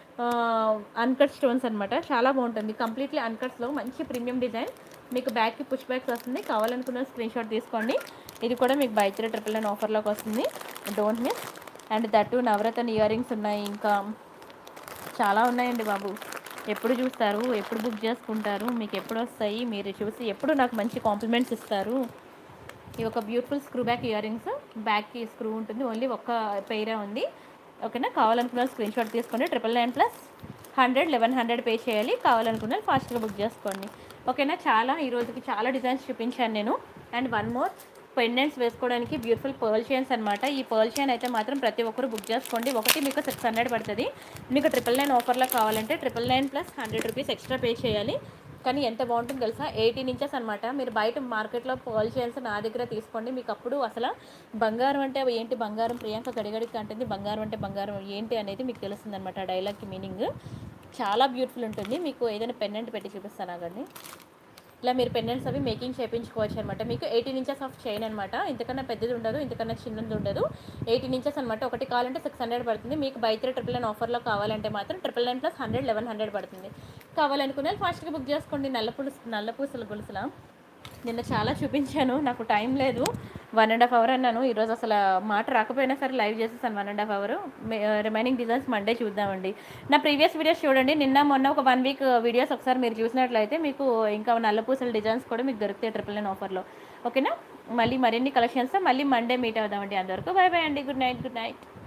అన్కట్ స్టోన్స్ అనమాట చాలా బాగుంటుంది కంప్లీట్లీ అన్కట్స్లో మంచి ప్రీమియం డిజైన్ మీకు బ్యాక్కి పుష్ బ్యాక్స్ వస్తుంది కావాలనుకున్న స్క్రీన్ షాట్ తీసుకోండి ఇది కూడా మీకు బై త్రీ ట్రిపుల్ నైన్ ఆఫర్లోకి వస్తుంది don't miss and that navaratna ear rings ఉన్నాయి ఇంకా చాలా ఉన్నాయండి బాబు ఎప్పుడు చూస్తారు ఎప్పుడు బుక్ చేసుకుంటారు మీకు ఎప్పుడు వస్తాయి మీరు చూసి ఎప్పుడు నాకు మంచి కాంప్లిమెంట్స్ ఇస్తారు ఇది ఒక beautiful screw back year rings బ్యాక్కి స్క్రూ ఉంటుంది ఓన్లీ ఒక్క పెయిరే ఉంది ఓకేనా కావాలనుకున్న స్క్రీన్ షాట్ తీసుకోండి triple nine plus hundred eleven hundred pay చేయాలి కావాలనుకున్న ఫాస్ట్గా బుక్ చేసుకోండి ఓకేనా చాలా ఈ రోజుకి చాలా డిజైన్స్ చూపించాను నేను అండ్ వన్ మోర్ పెండెంట్స్ వేసుకోవడానికి బ్యూటిఫుల్ పర్ల్ చైన్స్ అనమాట ఈ పర్ల్ చైన్ అయితే మాత్రం ప్రతి ఒక్కరు బుక్ చేసుకోండి ఒకటి మీకు సిక్స్ హండ్రెడ్ పడుతుంది మీకు ట్రిపుల్ నైన్ ఆఫర్లో కావాలంటే triple nine plus hundred rupees extra pay చేయాలి కానీ ఎంత బాగుంటుందో తెలుసా ఎయిటీన్ ఇంచెస్ అనమాట మీరు బయట మార్కెట్లో పర్ల్ చైన్స్ నా దగ్గర తీసుకోండి మీకు అప్పుడు అసలు బంగారం అంటే అవి ఏంటి బంగారం ప్రియాంక గడిగడికి అంటుంది బంగారం అంటే బంగారం ఏంటి అనేది మీకు తెలుస్తుంది అనమాట డైలాగ్కి మీనింగ్ చాలా బ్యూటిఫుల్ ఉంటుంది మీకు ఏదైనా పెండెంట్ పెట్టి చూపిస్తాను ఆగండి ఇలా మీరు పెండెంట్స్ అవి మేకింగ్ చేయించుకోవచ్చు అనమాట మీకు ఎయిటీన్ ఇంచెస్ ఆఫ్ చైన్ అనమాట ఇంతకన్నా పెద్దది ఉండదు ఇంతకన్నా చిన్నది ఉండదు ఎయిటీన్ ఇంచెస్ అనమాట ఒకటి కావాలంటే సిక్స్ హండ్రెడ్ పడుతుంది మీకు బై త్రీ ట్రిపుల్ నైన్ ఆఫర్లో కావాలంటే మాత్రం triple nine plus hundred eleven hundred పడుతుంది కావాలనుకునే ఫాస్ట్గా బుక్ చేసుకోండి నల్ల పులుసు నల్ల పూసల గొలుసుల నిన్న చాలా చూపించాను నాకు టైం లేదు వన్ అండ్ హాఫ్ అవర్ అన్నాను ఈరోజు అసలు మాట రాకపోయినా సరే లైవ్ చేసేసాను one and half hour remaining designs Monday చూద్దామండి నా ప్రీవియస్ వీడియోస్ చూడండి నిన్న మొన్న ఒక వన్ వీక్ వీడియోస్ ఒకసారి మీరు చూసినట్లయితే మీకు ఇంకా నల్ల పూసల డిజైన్స్ కూడా మీకు దొరుకుతాయి ట్రిపుల్ నైన్ ఆఫర్లో ఓకేనా మళ్ళీ మరిన్ని కలెక్షన్స్ మళ్ళీ మండే మీట్ అవుదామండి అందరికీ బై బై అండి గుడ్ నైట్ గుడ్ నైట్